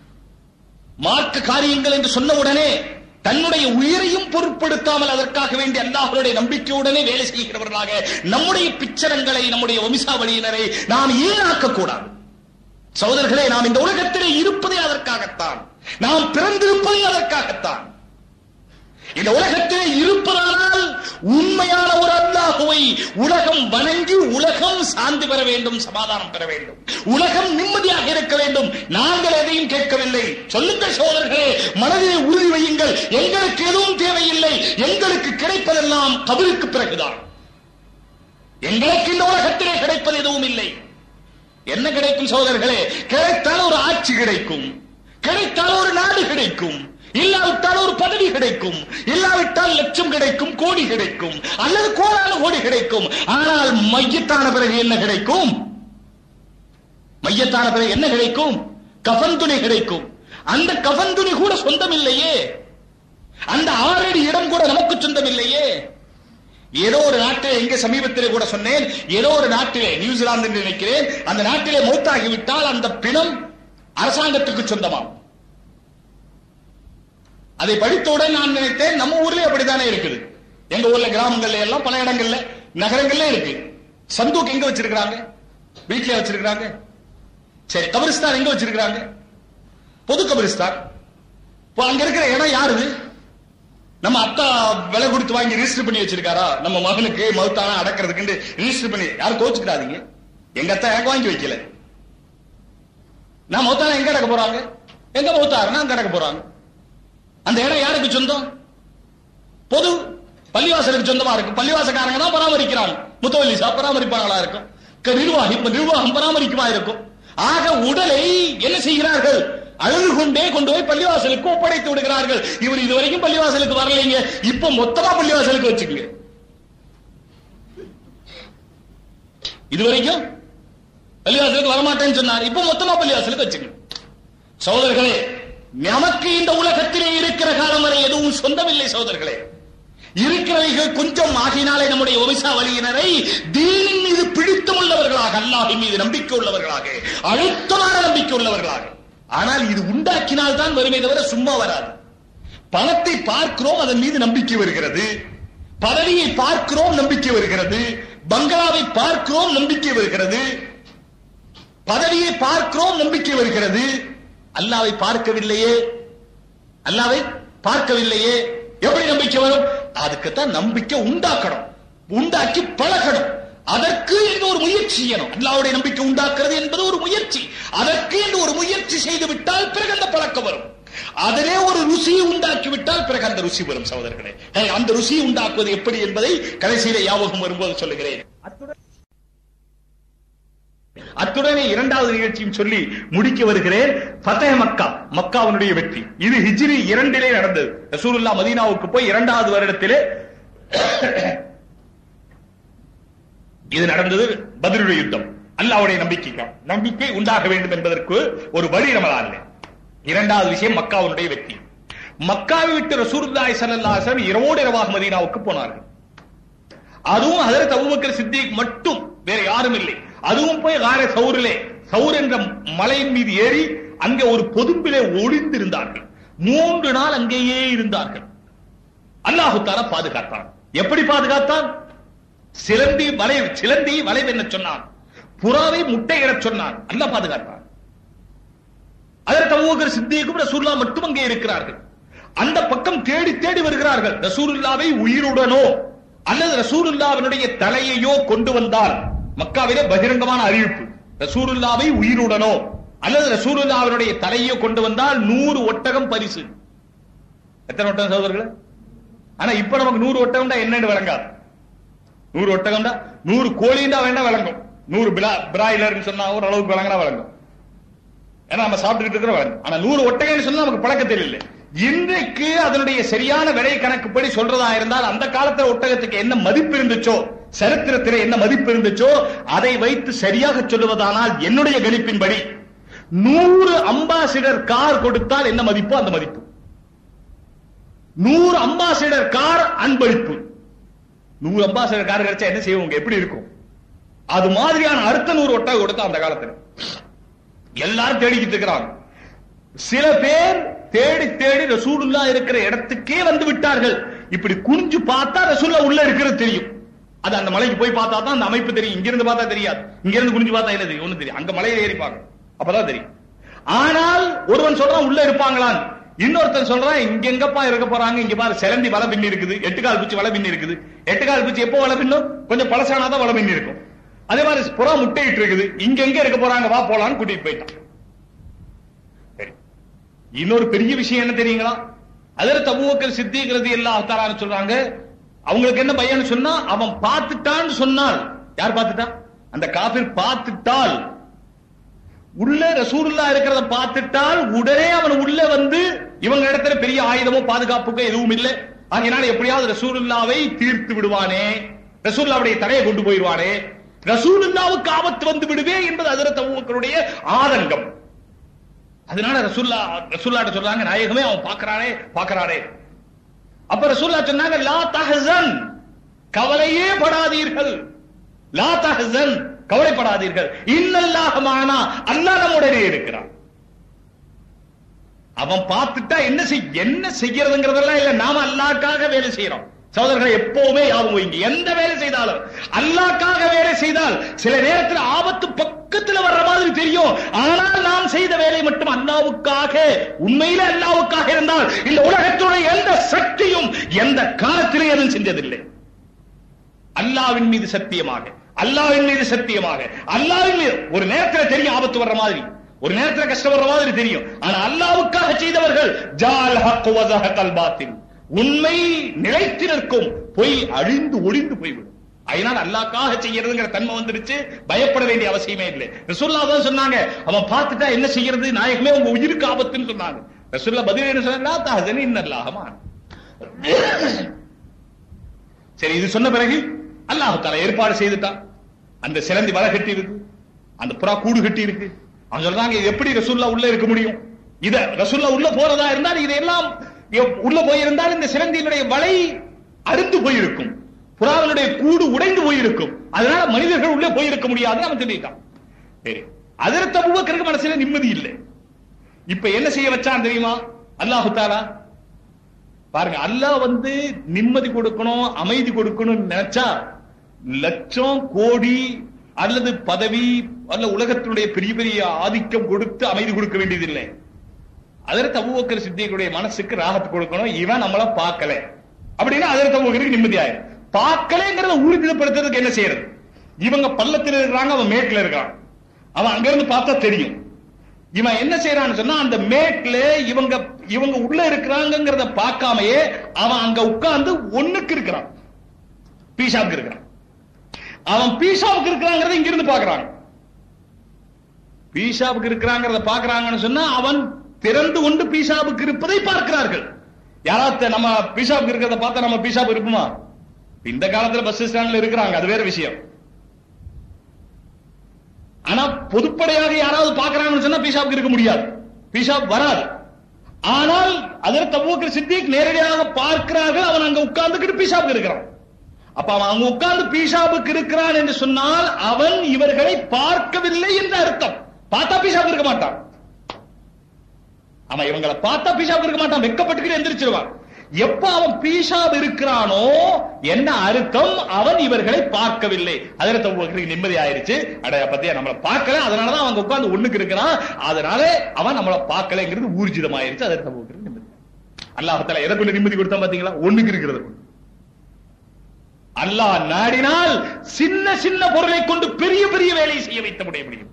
மார்க்க காரியங்கள் என்று சொன்ன உடனே தன்னுடைய உயிரையும் பொருட்படுத்தாமல் அதற்காக வேண்டி அல்லாஹ்வுடைய நம்பிக்கையுடனே வேலை செய்கிறவர்களாக நம்முடைய பிச்சரங்களை நம்முடைய வம்சாவளியினரை நாம் ஈனாக்க கூடாது சகோதரர்களே நாம் இந்த உலகத்திலே இருப்பதே அதற்காகத்தான் நாம் பிறந்திருப்பதே அதற்காகத்தான் இந்த உலகத்திலே இருப்பதானால் உண்மையான ஒரு அல்லாஹுவை உலகம் வணங்கி உலகம் சாந்தி பெற வேண்டும் சமாதானம் பெற வேண்டும் உலகம் நிம்மதியாக இருக்க வேண்டும் நாங்கள் எதையும் கேட்கவில்லை சொல்லுங்கள் சோதர்களே மனதிலே உறுதி வையுங்கள் எங்களுக்கு எதுவும் தேவையில்லை எங்களுக்கு கிடைப்பதெல்லாம் கபருக்கு பிறகுதான் எங்களுக்கு இந்த உலகத்திலே கிடைப்பது எதுவும் இல்லை என்ன கிடைக்கும் சோதர்களே கிடைத்தால் ஒரு ஆட்சி கிடைக்கும் கிடைத்தால் ஒரு நாடு கிடைக்கும் இல்லாவிட்டால் ஒரு பதவி கிடைக்கும் இல்லாவிட்டால் லட்சம் கிடைக்கும் கோடி கிடைக்கும் அல்லது கோடான கோடி கிடைக்கும் ஆனால் மையத்தான பிறகு என்ன கிடைக்கும் மையத்தான பிறகு என்ன கிடைக்கும் கஃன் துணி கிடைக்கும் அந்த கஃன் துணி கூட சொந்தம் இல்லையே அந்த ஆறடி இடம் கூட நமக்கு சொந்தம் இல்லையே ஏதோ ஒரு நாட்டிலே எங்க சமீபத்திலே கூட சொன்னேன் ஏதோ ஒரு நாட்டிலே நியூசிலாந்து என்று நினைக்கிறேன் அந்த நாட்டிலே மௌத்தாகிவிட்டால் அந்த பிணம் அரசாங்கத்துக்கு சொந்தமாகும் அதை படித்தவுடன் நான் நினைத்தேன் நம்ம ஊர்லயே அப்படித்தானே இருக்குது எங்க ஊர்ல கிராமங்கள்ல எல்லாம் பல இடங்கள்ல நகரங்கள்ல இருக்கு சந்தூக் எங்க வச்சிருக்காங்க வீட்லயே வச்சிருக்காங்க சரி கபிரிஸ்தான் எங்க வச்சிருக்காங்க பொது கபிரிஸ்தான் இப்போ அங்க இருக்கிற இடம் யாருது நம்ம அத்தா விலை கொடுத்து வாங்கி ரிஜிஸ்டர் பண்ணி வச்சிருக்காரா நம்ம மகனுக்கு மௌத்தானா அடக்கிறதுக்கு ரிஜிஸ்டர் பண்ணி யாரும் கோச்சுக்கிறாதீங்க எங்க அத்தா எனக்கு வாங்கி வைக்கல நான் மௌத்தானா எங்க அடக்க போறாங்க எங்க மௌத்தாருன்னா அங்க அடக்க போறாங்க அந்த இடம் யாருக்கு சொந்தம் பொது பள்ளிவாசலுக்கு சொந்தமா இருக்கும் பள்ளிவாசக்காரங்க தான் பராமரிக்கிறாங்க முத்தவல்லி சா பராமரிப்பாங்களா இருக்கும் க- நிர்வாகி இப்ப நிர்வாகம் பராமரிக்குமா இருக்கும் ஆக உடலை என்ன செய்கிறார்கள் அழுது கொண்டே கொண்டு போய் பள்ளிவாசலுக்கு ஒப்படைத்து விடுகிறார்கள் இவர் இதுவரைக்கும் பள்ளிவாசலுக்கு வரலைங்க இப்ப மொத்தமா பள்ளிவாசலுக்கு வச்சுக்கங்க இதுவரைக்கும் பள்ளிவாசலுக்கு வரமாட்டேன்னு சொன்னார் இப்ப மொத்தமா பள்ளிவாசலுக்கு வச்சுக்கங்க சகோதரர்களே நமக்கு இந்த உலகத்திலே இருக்கிற காலம் வரை எதுவும் சொந்தமில்லை சகோதரர்களே இருக்கிறவைகள் கொஞ்சம் ஆகினாலே நம்முடைய வம்சாவளியினரை தீனின் மீது பிடித்தம் உள்ளவர்களாக அல்லாஹின் மீது நம்பிக்கை உள்ளவர்களாக அழுத்தமான நம்பிக்கை உள்ளவர்களாக ஆனால் இது உண்டாக்கினால் தான் வருமே தவிர சும்மா வராது பணத்தை பார்க்கிறோம் அதன் மீது நம்பிக்கை வருகிறது பதவியை பார்க்கிறோம் நம்பிக்கை வருகிறது பங்களாவை பார்க்கிறோம் நம்பிக்கை வருகிறது பதவியை பார்க்கிறோம் நம்பிக்கை வருகிறது அல்லாவை பார்க்கவில்லையே அல்லாவை பார்க்கவில்லையே எப்படி நம்பிக்கை வரும் அதுக்குத்தான் நம்பிக்கை உண்டாக்கணும் உண்டாக்கி பழகணும் அதற்கு என்று ஒரு முயற்சி செய்யணும் அல்லாவுடைய நம்பிக்கை உண்டாக்குறது என்பது ஒரு முயற்சி அதற்கு என்று ஒரு முயற்சி செய்து விட்டால் பிறகு அந்த பழக்கம் வரும் அதிலே ஒரு ருசியை உண்டாக்கி விட்டால் பிறகு அந்த ருசி வரும் சகோதரர்களே ஹே, அந்த ருசியை உண்டாக்குவது எப்படி என்பதை கடைசியிலே யாபகம் வரும்போது சொல்லுகிறேன் அத்துடனே இரண்டாவது நிகழ்ச்சியும் சொல்லி முடிக்க வருகிறேன் ஃபத்தஹ் மக்கா மக்காவினுடைய வெற்றி இது ஹிஜ்ரி இரண்டிலே நடந்தது ரசூலுல்லாஹ் மதீனாவுக்கு போய் இரண்டாவது வருடத்திலே இது நடந்தது பதிலுடைய யுத்தம் அல்லாவுடைய நம்பிக்கை நம்பிக்கை உண்டாக வேண்டும் என்பதற்கு ஒரு வழி ரமலான் இரண்டாவது விஷயம் மக்காவுடைய வெற்றி மக்காவை விட்டு ரசூலுல்லாஹி ஸல்லல்லாஹு அலைஹி வஸல்லம் இரவோடு இரவாக மதீனாவுக்கு போனார்கள் அதுவும் ஹஜரத் அபூபக்கர் சித்திக் மட்டும் வேற யாரும் இல்லை அதுவும் போய் கார சௌரிலே சௌர் என்ற மலையின் மீது ஏறி அங்கே ஒரு பொதும்பிலே ஒளிந்திருந்தார்கள் மூன்று நாள் அங்கேயே இருந்தார்கள் அல்லாஹு தாலா பாதுகாத்தான் எப்படி பாதுகாத்தான் சிலந்தி வலை சிலந்தி வலை என்ன சொன்னான் புறாவை முட்டையிடச் சொன்னான் அல்லாஹ் பாதுகாத்தான் அதற்கு அபூபக்கர் சித்திக்கும் ரசூலுல்லா மட்டும் அங்கே இருக்கிறார்கள் அந்த பக்கம் தேடி தேடி வருகிறார்கள் ரசூலுல்லாவை உயிருடனோ அல்லது ரசூலுல்லாவினுடைய தலையையோ கொண்டு வந்தால் மக்காவிலே பகிரங்கமான அறிவிப்பு ரசூலுல்லாவை உயிருடனோ அல்லது ரசூலுல்லாவினுடைய தலையோ கொண்டு வந்தால் நூறு ஒட்டகம் பரிசு எத்தனை ஒட்டகம் சகோதரர்களே ஆனா இப்ப நமக்கு நூறு ஒட்டகம் தான் என்னன்னு விளங்காது நூறு ஒட்டகம் தான் நூறு கோழியும் தான் வேணா விளங்கும் நூறு பிராய்லர்னு சொன்னா ஒரு அளவுக்கு விளங்கினா விளங்கும் ஏன்னா நம்ம சாப்பிட்டுக்கிட்டு இருக்கிற வழங்கும் ஆனா நூறு ஒட்டகைன்னு சொன்னா நமக்கு பழக்கம் தெரியல இன்றைக்கு அதனுடைய சரியான விலை கணக்குப்படி சொல்றதா இருந்தால் அந்த காலத்துல ஒட்டகத்துக்கு என்ன மதிப்பு இருந்துச்சோ சரித்திரத்தில் என்ன மதிப்பு இருந்துச்சோ அதை வைத்து சரியாக சொல்லுவதானால் என்னுடைய கணிப்பின்படி நூறு அம்பாசிடர் கார் கொடுத்தால் என்ன மதிப்போ அந்த மதிப்பு நூறு அம்பாசிடர் கார் அன்பளிப்பு நூறு அம்பாசிடர் கார் கிடைச்சா என்ன செய்வோங்க எப்படி இருக்கும் அது மாதிரியான அடுத்த நூறு ஒட்டகம் கொடுத்தா அந்த காலத்துல எல்லாரும் தேடிக்கிட்டு இருக்கிறாங்க சில பேர் தேடி தேடி ரசூலுல்லா இருக்கிற இடத்துக்கே வந்து விட்டார்கள் இப்படி குனிஞ்சு பார்த்தா ரசூலுல்லா உள்ள இருக்கிறது தெரியும் அது அந்த மலைக்கு போய் பார்த்தா தான் அந்த அமைப்பு தெரியும் இங்க இருந்து பார்த்தா தெரியாது இங்க இருந்து குனிஞ்சு பார்த்தா என்ன தெரியும் ஒண்ணு தெரியும் அங்க மலையில ஏறி பார்க்கணும் அப்பதான் தெரியும் ஆனால் ஒருவன் சொல்றான் உள்ள இருப்பாங்களான்னு இன்னொருத்தன் சொல்றான் இங்க எங்கப்பா இருக்க போறாங்க இங்க பாரு சிலந்தி வலை பின்னி இருக்குது எட்டு கால் பூச்சி வலை பின்னி இருக்குது எட்டு கால் பூச்சி எப்போ வலை பின்னும் கொஞ்சம் பழசானாதான் வலை பின்னி இருக்கும் அதே மாதிரி புறா முட்டையிட்டு இருக்குது இங்க எங்க இருக்க போறாங்க வா போலான்னு கூட்டிட்டு போயிட்டான் சரி. இன்னொரு பெரிய விஷயம் என்ன தெரியுங்களா அதில் தபுவக்கல் சித்திக்கிறது எல்லா அவதாரான்னு சொல்றாங்க அவங்களுக்கு என்ன பையன் சொன்னா அவன் பார்த்துட்டான்னு சொன்னால் யார் பார்த்துட்டான் அந்த காபிர் பார்த்துட்டால் உள்ள ரசூலுல்லா இருக்கிறத பார்த்துட்டால் உடனே அவன் உள்ள வந்து இவங்க இடத்துல பெரிய ஆயுதமோ பாதுகாப்புக்கோ எதுவும் இல்லை ஆகையினால எப்படியாவது ரசூலுல்லாவை தீர்த்து விடுவானே ரசூலுல்லாவுடைய தலையை கொண்டு போயிடுவானே ரசூலுல்லாவுக்கு ஆபத்து வந்து விடுவே என்பது அதிரத்த உங்களுடைய ஆதங்கம் அதனால ரசூல்லா ரசூல்லாட்ட சொல்றாங்க நாயகமே அவன் பாக்குறானே பாக்குறானே அப்ப ரசூல்லா சொன்னாங்க லா தஹசன் கவலையே படாதீர்கள் லா தஹசன் கவலைப்படாதீர்கள் இன்னல்லாஹ மானா அல்லாஹ் நம்முடனே இருக்கிறான் அவன் பார்த்துட்டா என்ன செய் என்ன செய்யறதுங்கிறதெல்லாம் இல்ல நாம அல்லாஹ்க்காக வேலை செய்யறோம் சகோதரர்களை எப்பவுமே யாவும் வைங்க எந்த வேலை செய்தாலும் அல்லாஹ்க்காக வேலை செய்தால் சில நேரத்தில் ஆபத்து பக்கத்துல வர்ற மாதிரி தெரியும் ஆனால் நாம் செய்த வேலை மட்டும் அல்லாவுக்காக உண்மையில அல்லாவுக்காக இருந்தால் இந்த உலகத்துடைய எந்த சக்தியும் எந்த காலத்திலே எதுவும் செஞ்சதில்லை அல்லாவின் மீது சத்தியமாக அல்லாவின் மீது சத்தியமாக அல்லாவின் மீது ஒரு நேரத்தில் தெரியும் ஆபத்து வர்ற மாதிரி ஒரு நேரத்தில் கஷ்டம் வர்ற மாதிரி தெரியும் ஆனா அல்லாவுக்காக செய்தவர்கள் ஜால் ஹக்கு வஸஹகல் பாத்தில் உண்மை நிலைத்து நிற்கும் பொய் அழிந்து ஒளிந்து போய்விடும் அதனால் அல்லாக்காக செய்யறதுங்கிற தன்மை வந்துருச்சு பயப்பட வேண்டிய அவசியமே இல்லை ரசூல்லா தான் சொன்னாங்க அவன் பார்த்துட்டா என்ன செய்யறது நாயகமே உங்க உயிருக்கு ஆபத்துன்னு சொன்னாங்க ரசூல்லா பதில் என்ன சொன்னா தஹசனி இன்னல்லாஹமான் சரி இது சொன்ன பிறகு அல்லாஹ் தஆலா ஏற்பாடு செய்துட்டான் அந்த சிலந்தி வலை கட்டி இருக்கு அந்த புறா கூடு கட்டி இருக்கு அவன் சொல்றாங்க இது எப்படி ரசூல்லா உள்ள இருக்க முடியும் இத ரசூல்லா உள்ள போறதா இருந்தால் இதெல்லாம் எப்- உள்ள போயிருந்தால் இந்த சிலந்தியினுடைய வலை அறுந்து போயிருக்கும் புறாவினுடைய கூடு உடைந்து போயிருக்கும் அதனால மனிதர்கள் உள்ளே போயிருக்க முடியாதுன்னு அவன் சொல்லிட்டான் சரி அதிர்த்த அபூபக்கருக்கு மனசுல நிம்மதி இல்லை இப்ப என்ன செய்ய வச்சான் தெரியுமா அல்லாஹு தாலா பாருங்க அல்லாஹ் வந்து நிம்மதி கொடுக்கணும் அமைதி கொடுக்கணும்னு நினைச்சா லட்சம் கோடி அல்லது பதவி அல்ல உலகத்தினுடைய பெரிய பெரிய ஆதிக்கம் கொடுத்து அமைதி கொடுக்க வேண்டியதில்லை அதற்கு அபூபக்கர் சித்திகளுடைய மனசுக்கு ராகத்து கொடுக்கணும் இவன் நம்மள பார்க்கல அப்படின்னா அதற்கு அபூபக்கருக்கு நிம்மதி ஆயிரும் பார்க்கலைங்கிறத உறுதிப்படுத்துறதுக்கு என்ன செய்யறது இவங்க பள்ளத்தில் இருக்கிறாங்க அவன் மேட்ல இருக்கான் அவன் அங்க இருந்து பார்த்தா தெரியும் இவன் என்ன செய்யறான்னு சொன்னா அந்த மேட்ல இவங்க இவங்க உள்ள இருக்கிறாங்கிறத பார்க்காமயே அவன் அங்க உட்கார்ந்து ஒண்ணுக்கு இருக்கிறான் பீஷாவுக்கு இருக்கிறான் அவன் பீஷாவுக்கு இருக்கிறாங்கிறத இங்க இருந்து பாக்குறாங்க பீஷாவுக்கு இருக்கிறாங்கிறத பாக்குறாங்கன்னு சொன்னா அவன் திறந்து கொண்டு பீஷாவுக்கு இருப்பதை பார்க்கிறார்கள் யாராவது நம்ம பீஷாவுக்கு இருக்கிறத பார்த்தா நம்ம பீஷாவுக்கு இருப்போமா இந்த காலத்துல பஸ் ஸ்டாண்ட்ல இருக்கிறாங்க அது வேற விஷயம் ஆனா பொதுப்படையாக யாராவது பாக்குறாங்கன்னு சொன்னா பீஷாவுக்கு இருக்க முடியாது பீஷாப் வராது ஆனால் அதற்கு அபூபக்கர் சித்திக் நேரடியாக பார்க்கிறார்கள் அவன் அங்க உட்கார்ந்துக்கிட்டு பீஷாவுக்கு இருக்கிறான் அப்ப அவன் அங்க உட்கார்ந்து பீஷாவுக்கு இருக்கிறான் என்று சொன்னால் அவன் இவர்களை பார்க்கவில்லை என்று அர்த்தம் பார்த்தா பீஷாவுக்கு இருக்க மாட்டான் அவன் இவங்களை பார்த்தா பீஷாவுக்கு இருக்க மாட்டான் வெக்கப்பட்டுக்கிட்டு எந்திரிச்சிருவான் எப்ப அவன் பீஷாப் இருக்கிறானோ என்ன அர்த்தம் அவன் இவர்களை பார்க்கவில்லை அதற்கு உங்களுக்கு நிம்மதி ஆயிருச்சு அடைய பத்தியா நம்மளை பார்க்கல அதனாலதான் அவங்க உட்கார்ந்து ஒண்ணுக்கு இருக்கிறான் அதனால அவன் நம்மளை பார்க்கலைங்கிறது ஊர்ஜிதம் ஆயிருச்சு அதற்கு உங்களுக்கு நிம்மதி அல்லாஹத்தால எதை கொண்டு நிம்மதி கொடுத்தா பாத்தீங்களா ஒண்ணுக்கு இருக்கிறது கொண்டு. அல்லாஹ் நாடினால் சின்ன சின்ன பொருளை கொண்டு பெரிய பெரிய வேலையை செய்ய வைத்து முடிய முடியும்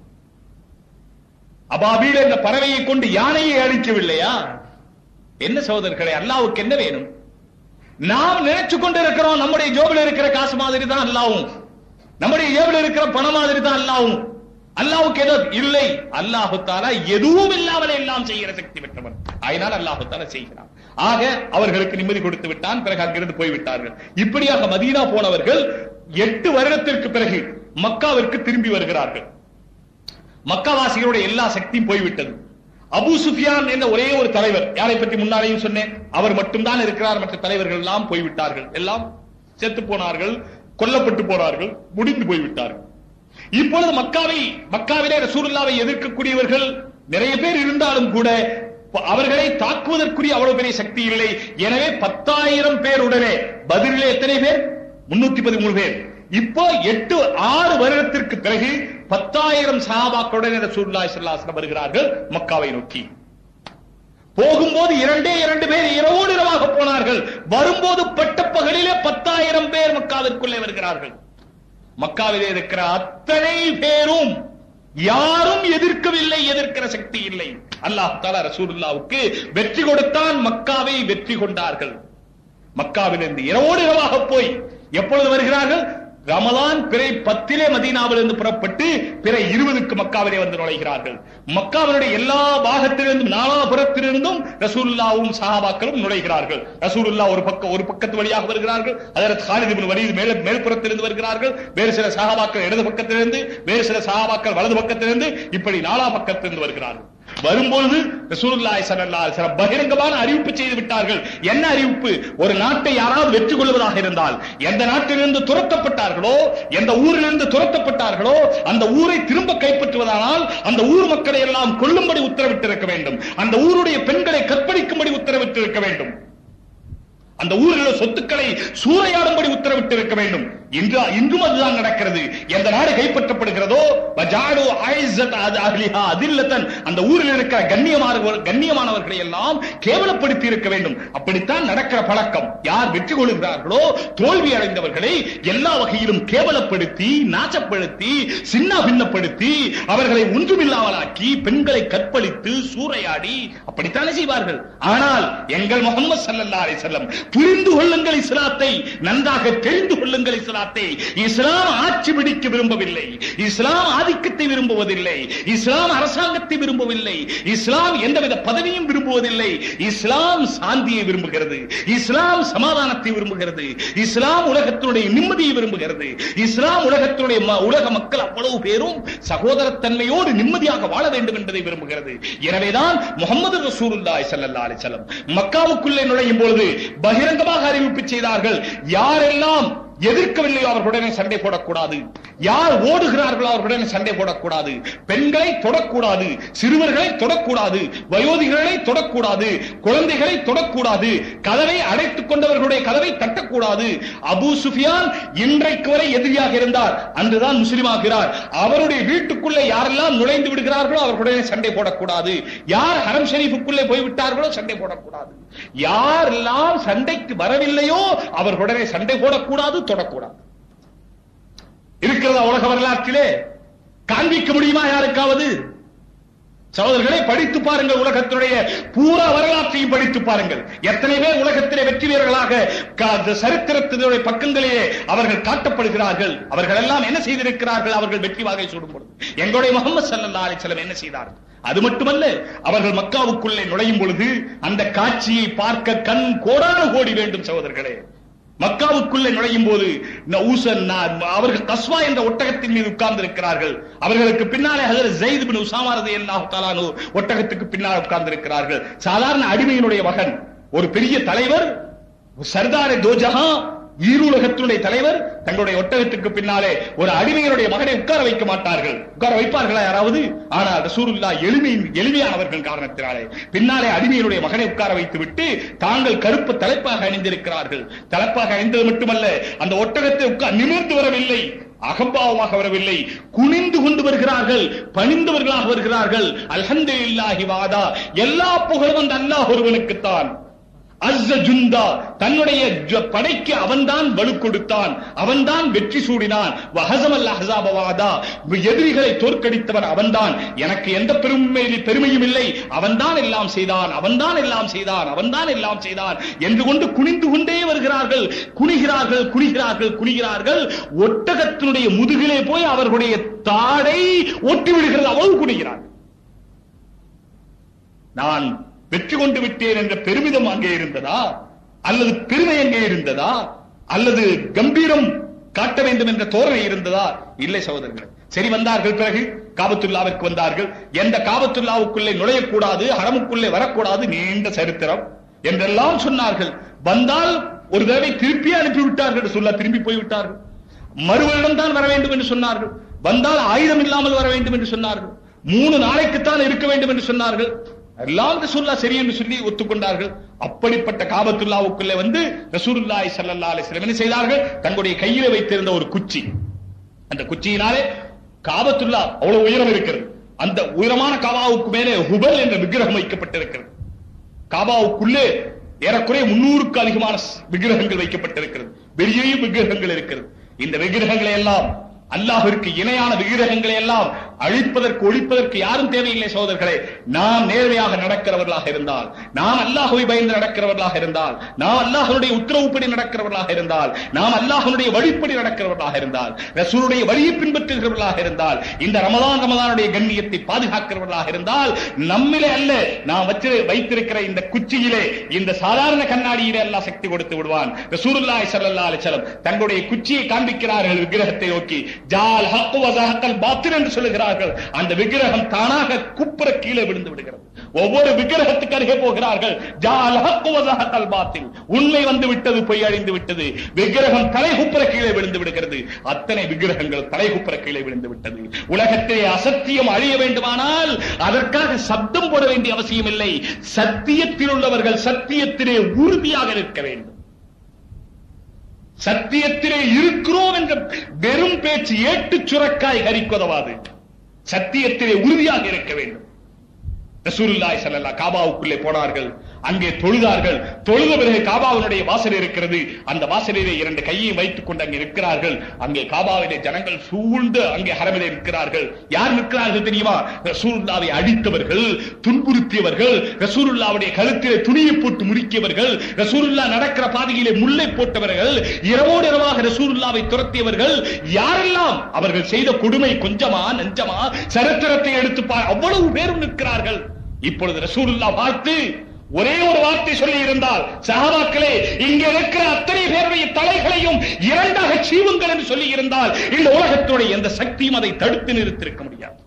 அபாபீல் என்ற பறவையை கொண்டு யானையை அழிக்கவில்லையா என்ன சகோதரர்களே அல்லாவுக்கு என்ன வேணும் நாம் நினைச்சு கொண்டு இருக்கிறோம் நம்முடைய ஜோபில் இருக்கிற காசு மாதிரி தான் அல்லாவும் நம்முடைய ஜேபில் இருக்கிற பணம் மாதிரி தான் அல்லாவும் அல்லாவுக்கு ஏதோ இல்லை அல்லாஹு தாலா எதுவும் இல்லாமலே எல்லாம் செய்கிற சக்தி பெற்றவன் அதனால் அல்லாஹு தாலா செய்கிறான் ஆக அவர்களுக்கு நிம்மதி கொடுத்து விட்டான் பிறகு அங்கிருந்து போய்விட்டார்கள் இப்படியாக மதீனா போனவர்கள் எட்டு வருடத்திற்கு பிறகு மக்காவிற்கு திரும்பி வருகிறார்கள் மக்காவாசிகளுடைய எல்லா சக்தியும் போய்விட்டது அபூ சுஃபியான் என்ற ஒரே ஒரு தலைவர் யாரை பற்றி முன்னாலேயும் சொன்னேன் அவர் மட்டும்தான் இருக்கிறார் மற்ற தலைவர்கள் எல்லாம் போய்விட்டார்கள் எல்லாம் செத்து போனார்கள் கொல்லப்பட்டு போனார்கள் முடிந்து போய்விட்டார்கள் இப்பொழுது மக்காவை மக்காவிலே ரசூலுல்லாவை எதிர்க்கக்கூடியவர்கள் நிறைய பேர் இருந்தாலும் கூட அவர்களை தாக்குவதற்குரிய அவ்வளவு பெரிய சக்தி இல்லை எனவே பத்தாயிரம் பேருடனே பதிலே எத்தனை பேர் முன்னூத்தி பதிமூணு பேர் இப்போ எட்டு ஆறு வருடத்திற்கு பிறகு பத்தாயிரம் சஹாபாக்களுடன் ரசூலுல்லாஹி ஸல்லல்லாஹு அலைஹி வஸல்லம் வருகிறார்கள் மக்காவை நோக்கி போகும்போது இரண்டே இரண்டு பேர் இரவோடு இரவாக போனார்கள் வரும்போது பட்ட பகலிலே பத்தாயிரம் பேர் மக்காவிற்குள்ளே வருகிறார்கள் மக்காவிலே இருக்கிற அத்தனை பேரும் யாரும் எதிர்க்கவில்லை எதிர்க்கிற சக்தி இல்லை அல்லாஹ் தாலா ரசூலுல்லாவுக்கு வெற்றி கொடுத்தான் மக்காவை வெற்றி கொண்டார்கள் மக்காவிலிருந்து இரவோடு இரவாக போய் எப்பொழுது வருகிறார்கள் ரமலான் பிறை பத்திலே மதீனாவிலிருந்து புறப்பட்டு பிறை இருபதுக்கு மக்காவிலே வந்து நுழைகிறார்கள் மக்காவினுடைய எல்லா பாகத்திலிருந்தும் நாலாபுரத்திலிருந்தும் ரசூலுல்லாவும் சஹாபாக்களும் நுழைகிறார்கள் ரசூலுல்லா ஒரு பக்கம் ஒரு பக்கத்து வழியாக வருகிறார்கள் அதற்கு ஹாலித் இப்னு வலீத் மேல மேல்புறத்திலிருந்து வருகிறார்கள் வேறு சில சஹாபாக்கள் இடது பக்கத்திலிருந்து வேறு சில சஹாபாக்கள் வலது பக்கத்திலிருந்து இப்படி நாலா பக்கத்திலிருந்து வருகிறார்கள் வரும்பொழுது ரசூலுல்லாஹி ஸல்லல்லாஹு அலைஹி வஸல்லம் பகிரங்கமான அறிவிப்பு செய்து விட்டார்கள் என்ன அறிவிப்பு ஒரு நாட்டை யாராவது வெற்றி கொள்வதாக இருந்தால் எந்த நாட்டிலிருந்து துரத்தப்பட்டார்களோ எந்த ஊரிலிருந்து துரத்தப்பட்டார்களோ அந்த ஊரை திரும்ப கைப்பற்றுவதானால் அந்த ஊர் மக்களை எல்லாம் கொல்லும்படி உத்தரவிட்டிருக்க வேண்டும் அந்த ஊருடைய பெண்களை கற்பழிக்கும்படி உத்தரவிட்டிருக்க வேண்டும் அந்த ஊரில் உள்ள சொத்துக்களை சூறையாடும்படி உத்தரவிட்டு இருக்க வேண்டும் இன்று இன்றும் அதுதான் நடக்கிறது எந்த நாடு கைப்பற்றப்படுகிறதோ வஜாடு ஆயிஸத் அது அஹ்லிஹா அதில்லத்தன் அந்த ஊரில் இருக்கிற கண்ணியமானவர் கண்ணியமானவர்களை எல்லாம் கேவலப்படுத்தி இருக்க வேண்டும் அப்படித்தான் நடக்கிற பழக்கம் யார் வெற்றி கொள்கிறார்களோ தோல்வி அடைந்தவர்களை எல்லா வகையிலும் கேவலப்படுத்தி நாச்சப்படுத்தி சின்ன பின்னப்படுத்தி அவர்களை ஒன்றுமில்லாமலாக்கி பெண்களை கற்பழித்து சூறையாடி அப்படித்தானே செய்வார்கள் ஆனால் எங்கள் முகமது சல்லல்லாஹு அலைஹி வஸல்லம் புரிந்து கொள்ளுங்கள் இஸ்லாத்தை நன்றாக தெரிந்து கொள்ளுங்கள் இஸ்லாத்தை இஸ்லாம் ஆட்சி பிடிக்க விரும்பவில்லை இஸ்லாம் ஆதிக்கத்தை விரும்புவதில்லை இஸ்லாம் அரசாங்கத்தை விரும்பவில்லை இஸ்லாம் எந்தவித பதவியும் விரும்புவதில்லை இஸ்லாம் சாந்தியை விரும்புகிறது இஸ்லாம் சமாதானத்தை விரும்புகிறது இஸ்லாம் உலகத்தினுடைய நிம்மதியை விரும்புகிறது இஸ்லாம் உலகத்தினுடைய ம- உலக மக்கள் அவ்வளவு பேரும் சகோதரத்தன்மையோடு நிம்மதியாக வாழ வேண்டும் என்பதை விரும்புகிறது எனவேதான் முகமது ரசூலுல்லாஹி ஸல்லல்லாஹு அலைஹி வஸல்லம் மக்காவுக்குள்ளே நுழையும் பொழுது பகிரங்கமாக அறிவிப்பு செய்தார்கள் யாரெல்லாம் எதிர்க்கவில்லையோ அவர்களுடனே சண்டை போடக்கூடாது யார் ஓடுகிறார்களோ அவர்களுடனே சண்டை போடக்கூடாது பெண்களை தொடக்கூடாது சிறுவர்களை தொடக்கூடாது வயோதிகர்களை தொடக்கூடாது குழந்தைகளை தொடக்கூடாது கதவை அடைத்துக் கொண்டவர்களுடைய கதவை தட்டக்கூடாது அபூ சுஃபியான் இன்றைக்கு வரை எதிரியாக இருந்தார் அன்றுதான் முஸ்லிமாகிறார் அவருடைய வீட்டுக்குள்ளே யாரெல்லாம் நுழைந்து விடுகிறார்களோ அவர்களுடனே சண்டை போடக்கூடாது யார் ஹரம் ஷரீஃபுக்குள்ளே போய்விட்டார்களோ சண்டை போடக்கூடாது யாரெல்லாம் சண்டைக்கு வரவில்லையோ அவர்களுடனே சண்டை போடக்கூடாது தொடக்கூடாது இருக்கிறதா உலக வரலாற்றிலே காண்பிக்க முடியுமா யாருக்காவது சகோதரர்களை படித்து பாருங்கள் உலகத்தினுடைய பூரா வரலாற்றையும் படித்து பாருங்கள் எத்தனை பேர் உலகத்திலே வெற்றி வீரர்களாக க- அந்த சரித்திரத்தினுடைய பக்கங்களிலே அவர்கள் காட்டப்படுகிறார்கள் அவர்கள் எல்லாம் என்ன செய்திருக்கிறார்கள் அவர்கள் வெற்றி வாகை சூடும் பொழுது எங்களுடைய முகமது ஸல்லல்லாஹு அலைஹி வஸல்லம் என்ன செய்தார்கள் அது மட்டுமல்ல அவர்கள் மக்காவுக்குள்ளே நுழையும் பொழுது அந்த காட்சியை பார்க்க கண் கோடான கோடி வேண்டும் சகோதரர்களே மக்காவுக்குள்ளே நுழையும் போது நௌசன் நா- அவர்கள் கஸ்வா என்ற ஒட்டகத்தின் மீது உட்கார்ந்து இருக்கிறார்கள் அவர்களுக்கு பின்னாலே ஹஜரத் ஜெயித் பின் உசாமா ரலியல்லாஹு தஆலா அன்ஹு ஒட்டகத்துக்கு பின்னால் உட்கார்ந்து இருக்கிறார்கள் சாதாரண அடிமையினுடைய மகன் ஒரு பெரிய தலைவர் சர்தாரே தோஜஹா ஈருலகத்தினுடைய தலைவர் தங்களுடைய ஒட்டகத்துக்கு பின்னாலே ஒரு அடிமையினுடைய மகனை உட்கார வைக்க மாட்டார்கள் உட்கார வைப்பார்களா யாராவது ஆனால் ரசூலுல்லா எளிமை எளிமையானவர்கள் காரணத்தினாலே பின்னாலே அடிமையினுடைய மகனை உட்கார வைத்து விட்டு தாங்கள் கருப்பு தலைப்பாக அணிந்திருக்கிறார்கள் தலைப்பாக அணிந்தது மட்டுமல்ல அந்த ஒட்டகத்தை உட்கார் நிமிர்ந்து வரவில்லை அகம்பாவமாக வரவில்லை குனிந்து கொண்டு வருகிறார்கள் பணிந்தவர்களாக வருகிறார்கள் அல்ஹம்துலில்லாஹி வாதா எல்லா புகழும் அந்த அல்லாஹ் ஒருவனுக்குத்தான் அஸ்ஸ ஜுந்தா தன்னுடைய ஜ- படைக்கு அவன்தான் வலு கொடுத்தான் அவன்தான் வெற்றி சூடினான் வஹசமல் அஹ்ஸாபவாதா எதிரிகளை தோற்கடித்தவன் அவன்தான் எனக்கு எந்த பெருமை பெருமையும் இல்லை அவன்தான் எல்லாம் செய்தான் அவன்தான் எல்லாம் செய்தான் அவன்தான் எல்லாம் செய்தான் என்று கொண்டு குனிந்து கொண்டே வருகிறார்கள் குனிகிறார்கள் குனிகிறார்கள் குனிகிறார்கள் ஒட்டகத்தினுடைய முதுகிலே போய் அவர்களுடைய தாடை ஒட்டி விடுகிறது அவ்வளவு குனிகிறார்கள் நான் வெற்றி கொண்டு விட்டேன் என்ற பெருமிதம் அங்கே இருந்ததா அல்லது பெருமை அங்கே இருந்ததா அல்லது கம்பீரம் காட்ட வேண்டும் என்ற தோரணை இருந்ததா இல்லை சகோதரர்களே சரி வந்தார்கள் பிறகு காபத்துல்லாவிற்கு வந்தார்கள் எந்த காபத்துல்லாவுக்குள்ளே நுழையக்கூடாது ஹரமுக்குள்ளே வரக்கூடாது நீண்ட சரித்திரம் என்றெல்லாம் சொன்னார்கள் வந்தால் ஒரு தடவை திருப்பி அனுப்பிவிட்டார்கள் சொல்ல திரும்பி போய்விட்டார்கள் மறுவரிடம் தான் வர வேண்டும் என்று சொன்னார்கள் வந்தால் ஆயுதம் இல்லாமல் வர வேண்டும் என்று சொன்னார்கள் மூணு நாளைக்குத்தான் இருக்க வேண்டும் என்று சொன்னார்கள் எல்லாம் ரசூல்லா சரி என்று சொல்லி ஒத்துக்கொண்டார்கள் அப்படிப்பட்ட காபத்துல்லாவுக்குள்ளே வந்து ரசூலுல்லாஹி ஸல்லல்லாஹு அலைஹி வஸல்லம் என்ன செய்தார்கள் தங்களுடைய கையிலே வைத்திருந்த ஒரு குச்சி அந்த குச்சியினாலே காபத்துல்லா அவ்வளவு உயரம் இருக்கிறது அந்த உயரமான காபாவுக்கு மேலே ஹுபல் என்ற விக்கிரகம் வைக்கப்பட்டிருக்கிறது காபாவுக்குள்ளே ஏறக்குறைய முன்னூறுக்கு அதிகமான ஸ்- விக்கிரகங்கள் வைக்கப்பட்டிருக்கிறது பெரிய விக்கிரகங்கள் இருக்கிறது இந்த விக்கிரகங்களை எல்லாம் அல்லாஹ்விற்கு இணையான விக்கிரகங்களை எல்லாம் அழிப்பதற்கு ஒழிப்பதற்கு யாரும் தேவையில்லை சகோதரர்களே நாம் நேர்மையாக நடக்கிறவர்களாக இருந்தால் நாம் அல்லாஹ்வை பயந்து நடக்கிறவர்களாக இருந்தால் நாம் அல்லாஹ்வுடைய உத்தரவுப்படி நடக்கிறவர்களாக இருந்தால் நாம் அல்லாஹ்வுடைய வழிப்படி நடக்கிறவர்களாக இருந்தால் ரசூலுடைய வழியை பின்பற்றுகிறவர்களாக இருந்தால் இந்த ரமதான் ரமதானுடைய கண்ணியத்தை பாதுகாக்கிறவர்களாக இருந்தால் நம்மிலே அல்ல நாம் வச்சு வைத்திருக்கிற இந்த குச்சியிலே இந்த சாதாரண கண்ணாடியிலே அல்லாஹ் சக்தி கொடுத்து விடுவான் ரசூலுல்லாஹி ஸல்லல்லாஹு அலைஹி வஸல்லம் தங்களுடைய குச்சியை காண்பிக்கிறார்கள் விக்கிரகத்தை நோக்கி ஜால் ஹக்கு வஸஹக்கல் பாத்தில் என்று சொல்லுகிறார்கள் அந்த விக்கிரகம் தானாக குப்புற கீழே விழுந்து விடுகிறது ஒவ்வொரு விக்கிரகத்துக்கு அருகே போகிறார்கள் ஜால் ஹக்கு வஸஹக்கல் பாத்தில் உண்மை வந்து விட்டது பொய் அழிந்து விட்டது விக்கிரகம் தலைகுப்புற கீழே விழுந்து விடுகிறது அத்தனை விக்கிரகங்கள் தலைகுப்புற கீழே விழுந்து விட்டது உலகத்திலே அசத்தியம் அழிய வேண்டுமானால் அதற்காக சப்தம் போட வேண்டிய அவசியம் இல்லை சத்தியத்தில் உள்ளவர்கள் சத்தியத்திலே உறுதியாக இருக்க வேண்டும் சத்தியத்திலே இருக்கிறோம் என்ற வெறும் பேச்சு ஏட்டுச் சுரக்காய் கறிக்குதவாது சத்தியத்திலே உறுதியாக இருக்க வேண்டும் ரசூலுல்லாஹி ஸல்லல்லாஹு காபாவுக்குள்ளே போனார்கள் அங்கே தொழுதார்கள் தொழுத பிறகு காபாவினுடைய வாசல் இருக்கிறது அந்த வாசலிலே இரண்டு கையை வைத்துக் கொண்டு அங்கே நிற்கிறார்கள் அங்கே காபாவிலே ஜனங்கள் சூழ்ந்து அங்கே ஹரமிலே நிற்கிறார்கள் யார் நிற்கிறார்கள் தெரியுமா ரசூலுல்லாவை அடித்தவர்கள் துன்புறுத்தியவர்கள் ரசூலுல்லாவுடைய கழுத்திலே துணியை போட்டு முறுக்கியவர்கள் ரசூலுல்லா நடக்கிற பாதையிலே முல்லை போட்டவர்கள் இரவோடு இரவாக ரசூலுல்லாவை துரத்தியவர்கள் யாரெல்லாம் அவர்கள் செய்த கொடுமை கொஞ்சமா நஞ்சமா சரித்திரத்தை எடுத்து பார் அவ்வளவு பேரும் நிற்கிறார்கள் இப்பொழுது ரசூலுல்லா பார்த்து ஒரே ஒரு வார்த்தை சொல்லி இருந்தால் சஹாபாக்களே இங்கே இருக்கிற அத்தனை பேருடைய தலைகளையும் இரண்டாக சீவுங்கள் என்று சொல்லி இருந்தால் இந்த உலகத்துடைய எந்த சக்தியும் அதை தடுத்து நிறுத்திருக்க முடியாது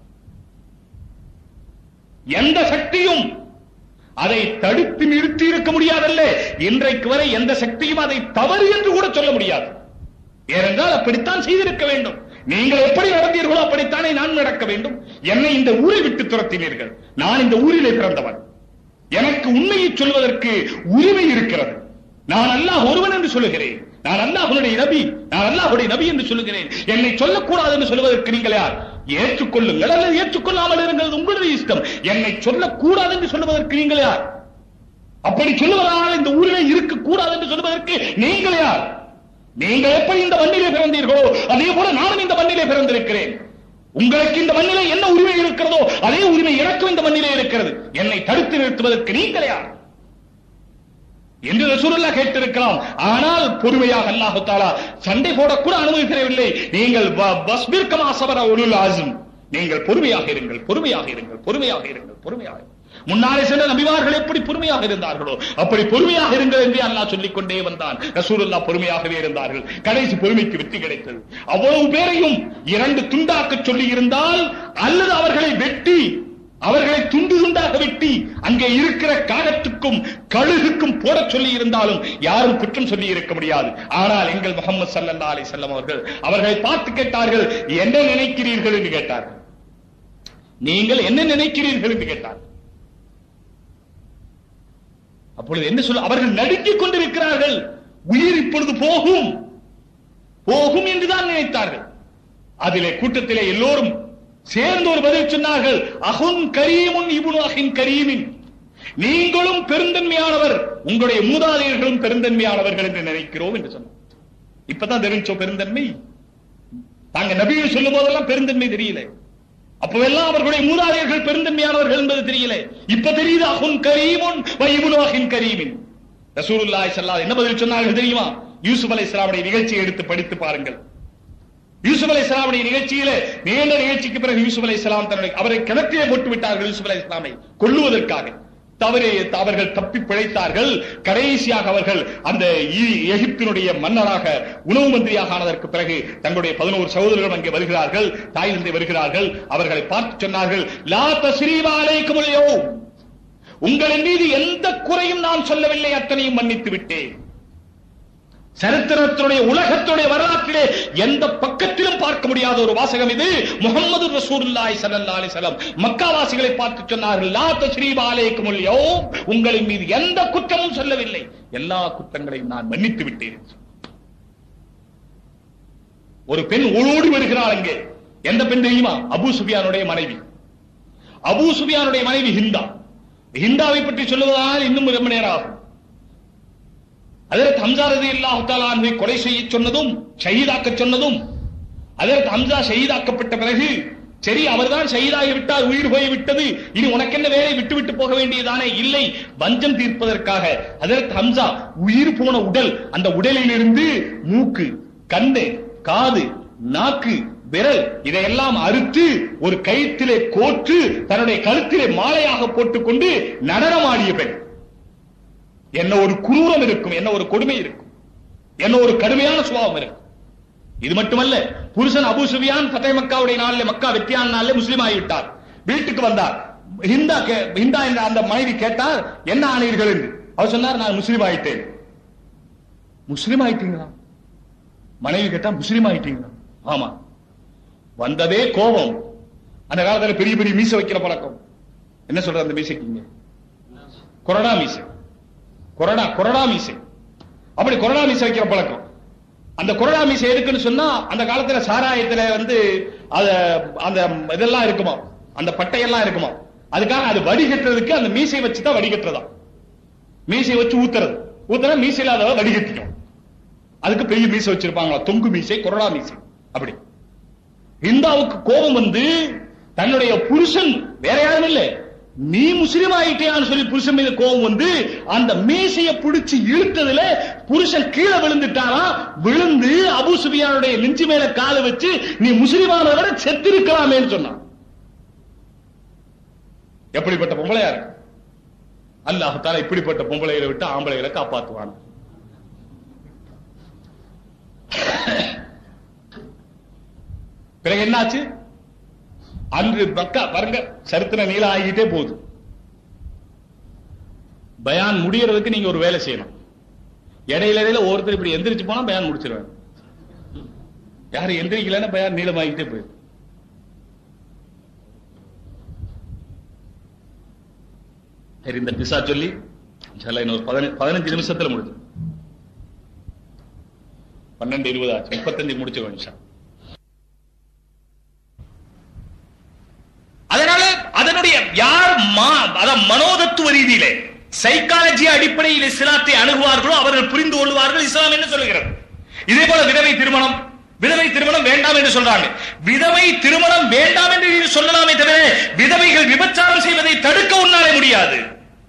எந்த சக்தியும் அதை தடுத்து நிறுத்தி இருக்க முடியாதல்ல இன்றைக்கு வரை எந்த சக்தியும் அதை தவறு என்று கூட சொல்ல முடியாது ஏனென்றால் அப்படித்தான் செய்திருக்க வேண்டும் நீங்கள் எப்படி நடந்தீர்களோ அப்படித்தானே நான் நடக்க வேண்டும் என்னை இந்த ஊரை விட்டு துரத்தினீர்கள் நான் இந்த ஊரிலே பிறந்தவன் எனக்கு உண்மையை சொல்வதற்கு உரிமை இருக்கிறது நான் அல்லாஹ் ஒருவன் என்று சொல்லுகிறேன் நான் அல்லாஹ்வுடைய நபி நான் அல்லாஹ்வுடைய நபி என்று சொல்லுகிறேன் என்னை சொல்லக்கூடாது என்று சொல்வதற்கு நீங்கள் யார் ஏற்றுக்கொள்ளுங்கள் அல்லது ஏற்றுக்கொள்ளாமல் இருங்கள் அது உங்களுடைய இஷ்டம் என்னை சொல்லக்கூடாது என்று சொல்வதற்கு நீங்கள் யார் அப்படி சொல்லுவதனால் இந்த ஊரிலே இருக்க கூடாது என்று சொல்வதற்கு நீங்கள் யார் நீங்கள் எப்படி இந்த மண்ணிலே பிறந்தீர்களோ அதே போல நானும் இந்த மண்ணிலே பிறந்திருக்கிறேன் உங்களுக்கு இந்த மண்ணிலே என்ன உரிமை இருக்கிறதோ அதே உரிமை எனக்கும் இந்த மண்ணிலே இருக்கிறது என்னை தடுத்து நிறுத்துவதற்கு நீங்கள் யார் என்று ரசூலுல்லாஹ் கேட்டிருக்கலாம் ஆனால் பொறுமையாக அல்லாஹு தாலா சண்டை போடக்கூட அனுமதிக்கவில்லை நீங்கள் வ- வஸ்பிர் கமா சபர உலுல் ஆஸிம். நீங்கள் பொறுமையாக இருங்கள் பொறுமையாக இருங்கள் பொறுமையாக இருங்கள் பொறுமையாக இருங்கள். முன்னாலே சென்ற நபிமார்கள் எப்படி பொறுமையாக இருந்தார்களோ அப்படி பொறுமையாக இருங்கள் என்று அல்லாஹ் சொல்லிக் கொண்டே வந்தான் ரசூலுல்லாஹ் பொறுமையாகவே இருந்தார்கள் கடைசி பொறுமைக்கு வெற்றி கிடைத்தது அவ்வளவு பேரையும் இரண்டு துண்டாக்க சொல்லி இருந்தால் அல்லது அவர்களை வெட்டி அவர்களை துண்டு துண்டாக வெட்டி அங்கே இருக்கிற காகத்துக்கும் கழுகுக்கும் போடச் சொல்லி இருந்தாலும் யாரும் குற்றம் சொல்லி இருக்க முடியாது ஆனால் எங்கள் முகமது சல்லல்லா அலி செல்லம் அவர்கள் அவர்களை பார்த்து கேட்டார்கள் என்ன நினைக்கிறீர்கள் என்று கேட்டார்கள் நீங்கள் என்ன நினைக்கிறீர்கள் என்று கேட்டார்கள் அப்பொழுது என்ன சொல்ல அவர்கள் நடுங்கிக் கொண்டிருக்கிறார்கள் உயிர் இப்பொழுது போகும் போகும் என்றுதான் நினைத்தார்கள் அதிலே கூட்டத்திலே எல்லோரும் சேர்ந்து ஒரு பதில் சொன்னார்கள் அகுன் கரீமுன் இபுனு அஹின் கரீமின் நீங்களும் பெருந்தன்மையானவர் உங்களுடைய மூதாதையர்களும் பெருந்தன்மையானவர்கள் என்று நினைக்கிறோம் என்று சொன்னார் இப்பதான் தெரிஞ்சோம் பெருந்தன்மை தாங்க நபியை சொல்லும் போதெல்லாம் பெருந்தன்மை தெரியல அப்பவெல்லாம் அவர்களுடைய மூதாதையர்கள் பெருந்தன்மையானவர்கள் என்பது தெரியல இப்ப தெரியுது அகுன் கரீமுன் வைபுனு அஹின் கரீமின் ரசூலுல்லாஹி ஸல்லல்லாஹு என்ன பதில் சொன்னார்கள் தெரியுமா யூசுப் அலைஹிஸ்ஸலாமுடைய நிகழ்ச்சியை எடுத்து படித்து பாருங்கள் யூசுப் அலை இஸ்லாமுடைய நிகழ்ச்சியில நீண்ட நிகழ்ச்சிக்கு பிறகு யூசுப் அலை இஸ்லாம் தன்னுடைய அவரை கிணற்றிலே போட்டு விட்டார்கள் யூசுப் அலை இஸ்லாமை கொல்லுவதற்காக தவறே அவர்கள் தப்பி பிழைத்தார்கள் கடைசியாக அவர்கள் அந்த ஈ- எகிப்தினுடைய மன்னராக உணவு மந்திரியாக ஆனதற்கு பிறகு தங்களுடைய பதினோரு சகோதரர்கள் அங்கே வருகிறார்கள் தாய் தந்தை வருகிறார்கள் அவர்களை பார்த்து சொன்னார்கள் லா தஸ்ரீவா அலைக்கும் உங்களின் மீது எந்த குறையும் நான் சொல்லவில்லை அத்தனையும் மன்னித்து விட்டேன் சரித்திரத்தினுடைய உலகத்துடைய வரலாற்றிலே எந்த பக்கத்திலும் பார்க்க முடியாத ஒரு வாசகம் இது முகமது ரசூலுல்லாஹி ஸல்லல்லாஹு அலைஹி வஸல்லம் மக்காவாசிகளை பார்த்து சொன்னார்கள் லா தஸ்ரீப அலைக்கும் அல்யௌம் உங்களின் மீது எந்த குற்றமும் சொல்லவில்லை எல்லா குற்றங்களையும் நான் மன்னித்து விட்டேன் ஒரு பெண் ஓடோடி வருகிறாள் அங்கே எந்த பெண் தெரியுமா அபூ சுஃபியானுடைய மனைவி அபூ சுஃபியானுடைய மனைவி ஹிந்தா ஹிந்தாவை பற்றி சொல்லுவதால் இன்னும் ரொம்ப நேரம் ஆகும் அதற்கு ஹம்சா ரதி அல்லாஹு கொலை செய்ய சொன்னதும் ஷஹீதாக்க சொன்னதும் அதற்கு ஹம்சா ஷஹீதாக்கப்பட்ட பிறகு சரி அவர்தான் ஷஹீதாகி விட்டார் உயிர் போய் விட்டது இனி உனக்கென்ன வேலை விட்டு விட்டு போக வேண்டியதானே இல்லை வஞ்சம் தீர்ப்பதற்காக அதற்கு ஹம்சா உயிர் போன உடல் அந்த உடலில் இருந்து மூக்கு கண்ணு காது நாக்கு விரல் இதையெல்லாம் அறுத்து ஒரு கயிற்றிலே கோற்று தன்னுடைய கழுத்திலே மாலையாக போட்டுக்கொண்டு நடனமாடிய பெண் என்ன ஒரு குரூரம் இருக்கும் என்ன ஒரு கொடுமை இருக்கும் என்ன ஒரு கடுமையான சுபாவம் இருக்கும் இது மட்டுமல்ல புருஷன் அபூ சுஃபியான் ஃபத்தே மக்காவுடைய நாளிலே மக்கா வெற்றியான நாளிலே முஸ்லீம் ஆகிவிட்டார் வீட்டுக்கு வந்தார் ஹிந்தா கே- ஹிந்தா என்ற அந்த மனைவி கேட்டார் என்ன ஆனீர்கள் என்று அவர் சொன்னார் நான் முஸ்லீம் ஆயிட்டேன் முஸ்லீம் ஆயிட்டீங்களா மனைவி கேட்டா முஸ்லீம் ஆயிட்டீங்களா ஆமா வந்ததே கோபம் அந்த காலத்துல பெரிய பெரிய மீசை வைக்கிற பழக்கம் என்ன சொல்ற அந்த மீசைக்கு இங்க கொரடா மீசை கொரடா கொரடா மீசை அப்படி கொரடா மீசை வைக்கிற பழக்கம் அந்த கொரடா மீசை எதுக்குன்னு சொன்னா அந்த காலத்துல சாராயத்துல வந்து அத அந்த இதெல்லாம் இருக்குமா அந்த பட்டையெல்லாம் இருக்குமா அதுக்காக அது வடிகட்டுறதுக்கு அந்த மீசை வச்சு தான் வடிகட்டுறதா மீசை வச்சு ஊத்துறது ஊத்துறா மீசை இல்லாதவ வடிகட்டிக்கும் அதுக்கு பெரிய மீசை வச்சிருப்பாங்களா தொங்கு மீசை கொரடா மீசை அப்படி இந்தாவுக்கு கோபம் வந்து தன்னுடைய புருஷன் வேற யாரும் இல்ல நீ முஸ்லீம் ஆயிட்டியான்னு சொல்லி புருஷன் மீது கோபம் வந்து அந்த மீசைய பிடிச்சு இழுத்ததுல புருஷன் கீழே விழுந்துட்டாரா விழுந்து அபூ சுபியானுடைய நெஞ்சு மேல காலை வச்சு நீ முஸ்லிமானவரை செத்திருக்கலாமேன்னு சொன்னான் எப்படிப்பட்ட பொம்பளையா இருக்கு அல்லாஹ் தாலா இப்படிப்பட்ட பொம்பளைகளை விட்டு ஆம்பளைகளை காப்பாத்துவான் பிறகு என்னாச்சு அன்று மக்கா பாருங்க சரித்திர நீளம் ஆகிட்டே போகுது பயான் முடியறதுக்கு நீங்க ஒரு வேலை செய்யணும் இடையில இடையில ஒருத்தர் இப்படி எந்திரிச்சு போனா பயான் முடிச்சிருவாங்க யாரும் எந்திரிக்கலன்னா பயான் நீளமாகிட்டே போயிடும் சரி இந்த பிசா சொல்லி இன்ஷால்லா இன்னொரு பதினஞ்சு பதினஞ்சு நிமிஷத்துல முடிஞ்சு பன்னெண்டு இருபது ஆச்சு முப்பத்தஞ்சு முடிச்சு நிமிஷம் அதனால அதனுடைய யார் மா- அத மனோதத்துவ ரீதியிலே சைக்காலஜி அடிப்படையில் இஸ்லாத்தை அணுகுவார்களோ அவர்கள் புரிந்து கொள்வார்கள் இஸ்லாம் என்ன சொல்லுகிறது இதே போல விதவை திருமணம் விதவை திருமணம் வேண்டாம் என்று சொல்றாங்க விதவை திருமணம் வேண்டாம் என்று நீ சொல்லலாமே தவிர விதவைகள் விபச்சாரம் செய்வதை தடுக்க உன்னாலே முடியாது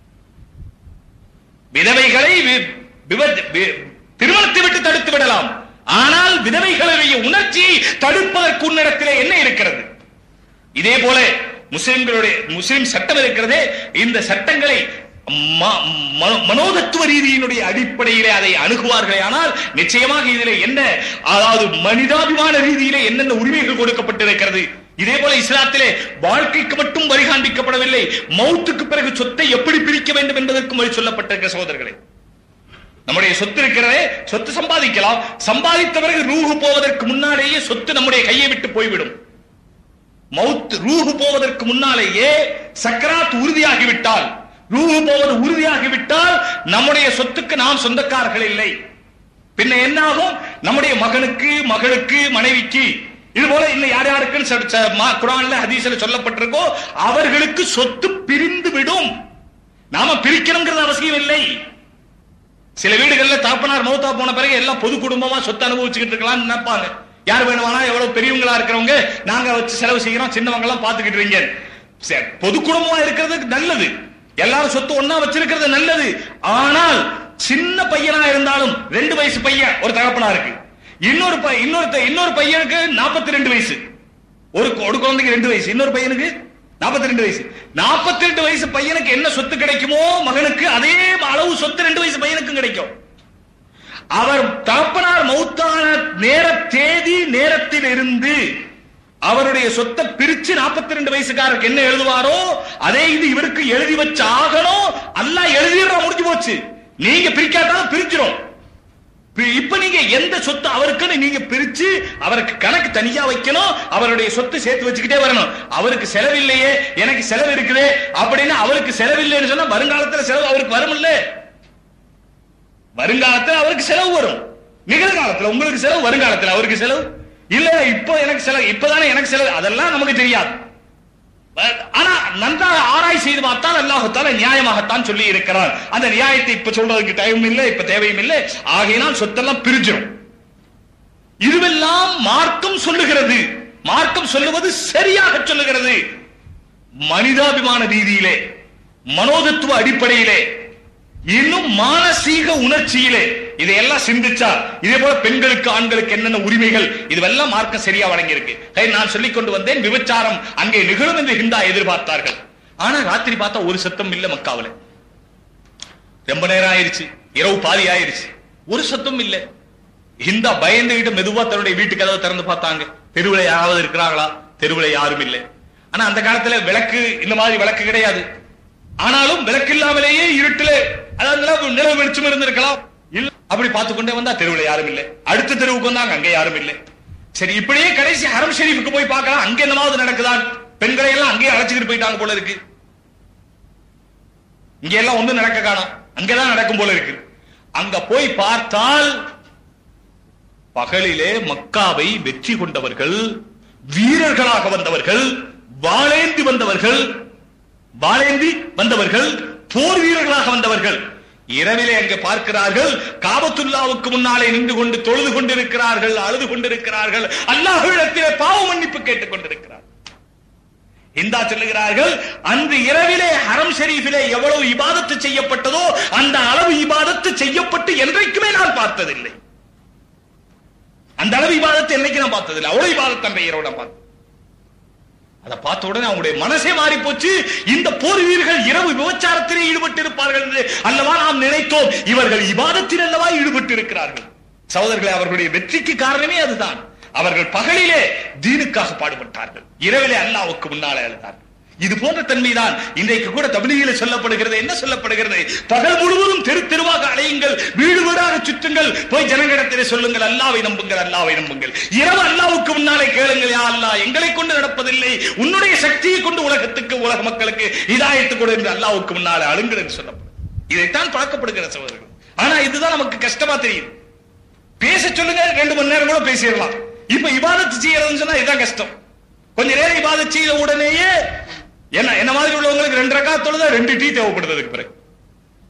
விதவைகளை வி- விப- வி- திருமணத்தை விட்டு தடுத்து விடலாம் ஆனால் விதவைகளுடைய உணர்ச்சியை தடுப்பதற்கு உன்னிடத்திலே என்ன இருக்கிறது இதே போல முஸ்லிம்களுடைய முஸ்லிம் சட்டம் இருக்கிறதே இந்த சட்டங்களை ம- ம- மனோதத்துவ ரீதியினுடைய அடிப்படையிலே அதை அணுகுவார்களே ஆனால் நிச்சயமாக இதிலே என்ன அதாவது மனிதாபிமான ரீதியிலே என்னென்ன உரிமைகள் கொடுக்கப்பட்டிருக்கிறது இதே போல இஸ்லாத்திலே வாழ்க்கைக்கு மட்டும் வழி காண்பிக்கப்படவில்லை மௌத்துக்கு பிறகு சொத்தை எப்படி பிரிக்க வேண்டும் என்பதற்கும் வழி சொல்லப்பட்டிருக்கிற சகோதரர்களே நம்முடைய சொத்து இருக்கிறதே சொத்து சம்பாதிக்கலாம் சம்பாதித்த பிறகு ரூஹு போவதற்கு முன்னாலேயே சொத்து நம்முடைய கையை விட்டு போய்விடும் மவுத் ரூஹு போவதற்கு முன்னாலேயே சக்கராத் உறுதியாகிவிட்டால் ரூஹு போவது உறுதியாகிவிட்டால் நம்முடைய சொத்துக்கு நாம் சொந்தக்காரர்கள் இல்லை பின்ன என்ன ஆகும் நம்முடைய மகனுக்கு மகளுக்கு மனைவிக்கு இது போல இன்னும் யார் யாருக்கு ச- ச- மா- குர்ஆன்ல ஹதீஸ்ல சொல்லப்பட்டிருக்கோ அவர்களுக்கு சொத்து பிரிந்து விடும் நாம பிரிக்கணுங்கிறது அவசியம் இல்லை சில வீடுகள்ல தாப்பனார் மௌத்தா போன பிறகு எல்லாம் பொது குடும்பமா சொத்து அனுபவிச்சுக்கிட்டு இருக்கலாம்னு நினைப்பாங்க யார் வேணுமானா எவ்வளவு பெரியவங்களா இருக்கிறவங்க நாங்க வச்சு செலவு செய்யறோம் சின்னவங்க எல்லாம் பாத்துக்கிட்டு இருக்கீங்க சரி, பொது குடும்பமா இருக்கிறது நல்லது எல்லாரும் சொத்து ஒண்ணா வச்சிருக்கிறது நல்லது ஆனால் சின்ன பையனா இருந்தாலும் ரெண்டு வயசு பையன் ஒரு தகப்பனா இருக்கு இன்னொரு பை- இன்னொரு த- இன்னொரு பையனுக்கு 42 ரெண்டு வயசு ஒரு ஒரு குழந்தைக்கு ரெண்டு வயசு இன்னொரு பையனுக்கு 42 ரெண்டு வயசு 42 ரெண்டு வயசு பையனுக்கு என்ன சொத்து கிடைக்குமோ மகனுக்கு அதே அளவு சொத்து ரெண்டு வயசு பையனுக்கும் கிடைக்கும் அவர் தகப்பனார் மௌத்தான நேர தேதி நேரத்தில் இருந்து அவருடைய சொத்தை பிரிச்சு 42 ரெண்டு வயசுக்காரருக்கு என்ன எழுதுவாரோ அதே இது இவருக்கு எழுதி வச்சு ஆகணும் அல்லாஹ் எழுதிடுறா முடிஞ்சு போச்சு நீங்க பிரிக்காட்டாலும் பிரிச்சிரும் பி- இப்ப நீங்க எந்த சொத்து அவருக்குன்னு நீங்க பிரிச்சு அவருக்கு கணக்கு தனியா வைக்கணும் அவருடைய சொத்து சேர்த்து வச்சுக்கிட்டே வரணும் அவருக்கு செலவில்லையே எனக்கு செலவு இருக்குது அப்படின்னு அவருக்கு செலவில்லைன்னு சொன்னா வருங்காலத்துல செலவு அவருக்கு வரும்ல வருங்காலத்துல அவருக்கு செலவு வரும் நிகழ்காலத்துல உங்களுக்கு செலவு வருங்காலத்துல அவருக்கு செலவு இல்ல இப்போ எனக்கு செலவு இப்பதானே எனக்கு செலவு அதெல்லாம் நமக்கு தெரியாது ஆனா நன்றாக ஆராய் செய்து பார்த்தால் அல்லாஹுத்தால நியாயமாகத்தான் சொல்லி இருக்கிறார் அந்த நியாயத்தை இப்ப சொல்றதுக்கு டைம் இல்லை இப்ப தேவையும் இல்லை ஆகையினால் சொத்தெல்லாம் பிரிஞ்சிடும் இதுவெல்லாம் மார்க்கம் சொல்லுகிறது மார்க்கம் சொல்லுவது சரியாக சொல்லுகிறது மனிதாபிமான ரீதியிலே மனோதத்துவ அடிப்படையிலே இன்னும் மானசீக உணர்ச்சியிலே இதையெல்லாம் சிந்திச்சா இதே போல பெண்களுக்கு ஆண்களுக்கு என்னென்ன உரிமைகள் இதுவெல்லாம் மார்க்கம் சரியா வழங்கியிருக்கு கை நான் சொல்லிக் கொண்டு வந்தேன் விபச்சாரம் அங்கே நிகழும் என்று ஹிந்தா எதிர்பார்த்தார்கள் ஆனா ராத்திரி பார்த்தா ஒரு சத்தம் இல்ல மக்காவுல ரொம்ப நேரம் ஆயிருச்சு இரவு பாதி ஆயிருச்சு ஒரு சத்தம் இல்ல ஹிந்தா பயந்துகிட்டு மெதுவா தன்னுடைய வீட்டு கதவை திறந்து பார்த்தாங்க தெருவுல யாராவது இருக்கிறாங்களா தெருவுல யாரும் இல்லை ஆனா அந்த காலத்துல விளக்கு இந்த மாதிரி விளக்கு கிடையாது ஆனாலும் விளக்கு இல்லாமலேயே இருட்டுல அதாவது நிலவு நிலவு வெளிச்சம் இருந்திருக்கலாம் இல்ல அப்படி பார்த்து கொண்டே வந்தா தெருவுல யாரும் இல்லை அடுத்த தெருவுக்கு வந்தாங்க அங்க யாரும் இல்லை சரி இப்படியே கடைசி ஹரம் ஷெரீஃபுக்கு போய் பார்க்கலாம் அங்க என்னமாவது நடக்குதான் பெண்களை எல்லாம் அங்கேயே அழைச்சிக்கிட்டு போயிட்டாங்க போல இருக்கு இங்க எல்லாம் ஒண்ணும் நடக்க காணோம் அங்கதான் நடக்கும் போல இருக்கு அங்க போய் பார்த்தால் பகலிலே மக்காவை வெற்றி கொண்டவர்கள் வீரர்களாக வந்தவர்கள் வாளேந்தி வந்தவர்கள் வாளேந்தி வந்தவர்கள் போர் வீரர்களாக வந்தவர்கள் இரவிலே அங்கே பார்க்கிறார்கள் காபத்துல்லாவுக்கு முன்னாலே நின்று கொண்டு தொழுது கொண்டிருக்கிறார்கள் அழுது கொண்டிருக்கிறார்கள் அல்லாஹ்விடத்திலே பாவ மன்னிப்பு கேட்டுக் கொண்டிருக்கிறார் இந்தா சொல்லுகிறார்கள் அன்று இரவிலே ஹரம் ஷெரீஃபிலே எவ்வளவு இபாதத்து செய்யப்பட்டதோ அந்த அளவு இபாதத்து செய்யப்பட்டு என்றைக்குமே நான் பார்த்ததில்லை அந்த அளவு இபாதத்தை என்னைக்கு நான் பார்த்ததில்லை அவ்வளவு இபாதத் அந்த இரவோட பார்த்தேன் அதை பார்த்த உடனே அவங்களுடைய மனசே மாறி போச்சு இந்த போர் வீரர்கள் இரவு விபச்சாரத்திலே ஈடுபட்டு இருப்பார்கள் என்று அல்லவா நாம் நினைத்தோம் இவர்கள் இபாதத்தில் அல்லவா ஈடுபட்டு இருக்கிறார்கள் சகோதரர்களே அவர்களுடைய வெற்றிக்கு காரணமே அதுதான் அவர்கள் பகலிலே தீனுக்காக பாடுபட்டார்கள் இரவிலே அல்லாவுக்கு முன்னாலே அழுதார்கள் இது போன்ற தன்மைதான் இன்றைக்கு கூட தமிழிலே சொல்லப்படுகிறது என்ன சொல்லப்படுகிறது பகல் முழுவதும் தெரு தெருவாக அலையுங்கள் வீடு வீடாக சுற்றுங்கள் போய் ஜனங்களிடத்திலே சொல்லுங்கள் அல்லாவை நம்புங்கள் அல்லாவை நம்புங்கள் இரவு அல்லாவுக்கு முன்னாலே கேளுங்கள் யா அல்லாஹ் எங்களை கொண்டு நடப்பதில்லை உன்னுடைய சக்தியை கொண்டு உலகத்துக்கு உலக மக்களுக்கு இதாயத்து கொடு என்று அல்லாவுக்கு முன்னாலே அழுங்கள் என்று சொல்லப்படும் இதைத்தான் பழக்கப்படுகிற சகோதரர்கள் ஆனா இதுதான் நமக்கு கஷ்டமா தெரியுது பேச சொல்லுங்க ரெண்டு மணி நேரம் கூட பேசிடலாம் இப்ப இபாதத்து செய்யறதுன்னு சொன்னா இதுதான் கஷ்டம் கொஞ்ச நேரம் இபாதத்து செய்த உடனேயே என்ன என்ன மாதிரி உள்ளவங்களுக்கு ரெண்டு ரக்கா தொழுதா ரெண்டு டீ தேவைப்படுது அதுக்கு பிறகு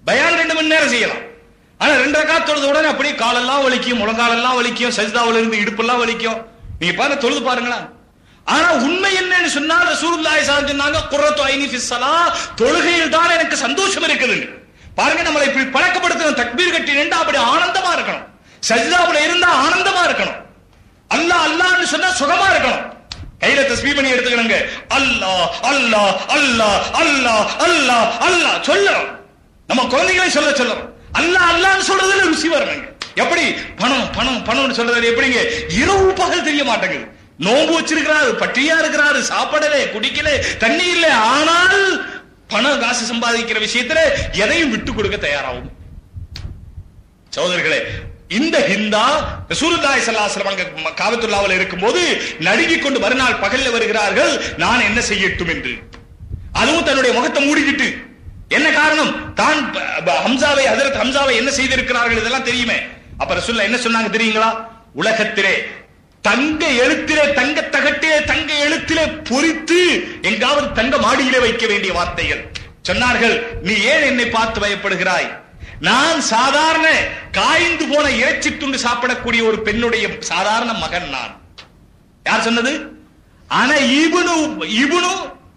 பயான் ரெண்டு மணி நேரம் செய்யலாம் ஆனா ரெண்டு ரக்காத் தொழுத உடனே அப்படியே காலெல்லாம் வலிக்கும் முழங்காலெல்லாம் வலிக்கும் சஜிதாவுல இருந்து இடுப்பெல்லாம் வலிக்கும் நீங்க பாருங்க தொழுது பாருங்களா ஆனா உண்மை என்னன்னு சொன்னா ரசூலுல்லாஹி ஸல்லல்லாஹு அலைஹி சொன்னாங்க குர்ரத்து ஐனி ஃபிஸ் ஸலா தொழுகையில் தான் எனக்கு சந்தோஷம் இருக்குது பாருங்க நம்மளை இப்படி பழக்கப்படுத்தணும் தக்பீர் கட்டி நின்றா அப்படி ஆனந்தமா இருக்கணும் சஜிதாவுல இருந்தா ஆனந்தமா இருக்கணும் அல்லாஹ் அல்லாஹ்னு சொன்னா சுகமா இருக்கணும் கையில தஸ்பீ பண்ணி எடுத்துக்கணுங்க அல்லாஹ் அல்லாஹ் அல்லாஹ் அல்லாஹ் அல்லாஹ் அல்லாஹ் சொல்லணும் நம்ம குழந்தைகளை சொல்ல சொல்லணும் அல்லாஹ் அல்லாஹ்னு சொல்றதுல ருசி வரணுங்க எப்படி பணம் பணம் பணம்னு சொல்றது எப்படிங்க இரவு பகல் தெரிய மாட்டேங்குது நோன்பு வச்சிருக்கிறாரு பட்டியா இருக்கிறாரு சாப்பிடல குடிக்கல தண்ணி இல்ல ஆனால் பணம் காசு சம்பாதிக்கிற விஷயத்துல எதையும் விட்டு கொடுக்க தயாராகும் சகோதரர்களே இந்த ஹிந்தா ரசூலுல்லாஹி ஸல்லல்லாஹு அலைஹி வஸல்லம் அங்க காபத்துல்லாஹ்ல இருக்கும்போது நடுங்கிக் கொண்டு மறுநாள் பகல்ல வருகிறார்கள் நான் என்ன செய்யட்டும் என்று அதுவும் தன்னுடைய முகத்தை மூடிக்கிட்டு என்ன காரணம் தான் ப- ப- ஹம்சாவை ஹஜரத் ஹம்சாவை என்ன செய்திருக்கிறார்கள் இதெல்லாம் தெரியுமே அப்ப ரசூலுல்லாஹ் என்ன சொன்னாங்க தெரியுங்களா உலகத்திலே தங்க எழுத்திலே தங்க தகட்டிலே தங்க எழுத்திலே பொறித்து எங்காவது தங்க மாடியிலே வைக்க வேண்டிய வார்த்தைகள் சொன்னார்கள் நீ ஏன் என்னை பார்த்து பயப்படுகிறாய் நான் சாதாரண காய்ந்து போன இறைச்சி துண்டு சாப்பிடக்கூடிய ஒரு பெண்ணுடைய சாதாரண மகன் நான் யார் சொன்னது ஆனா இபுனு இபுனு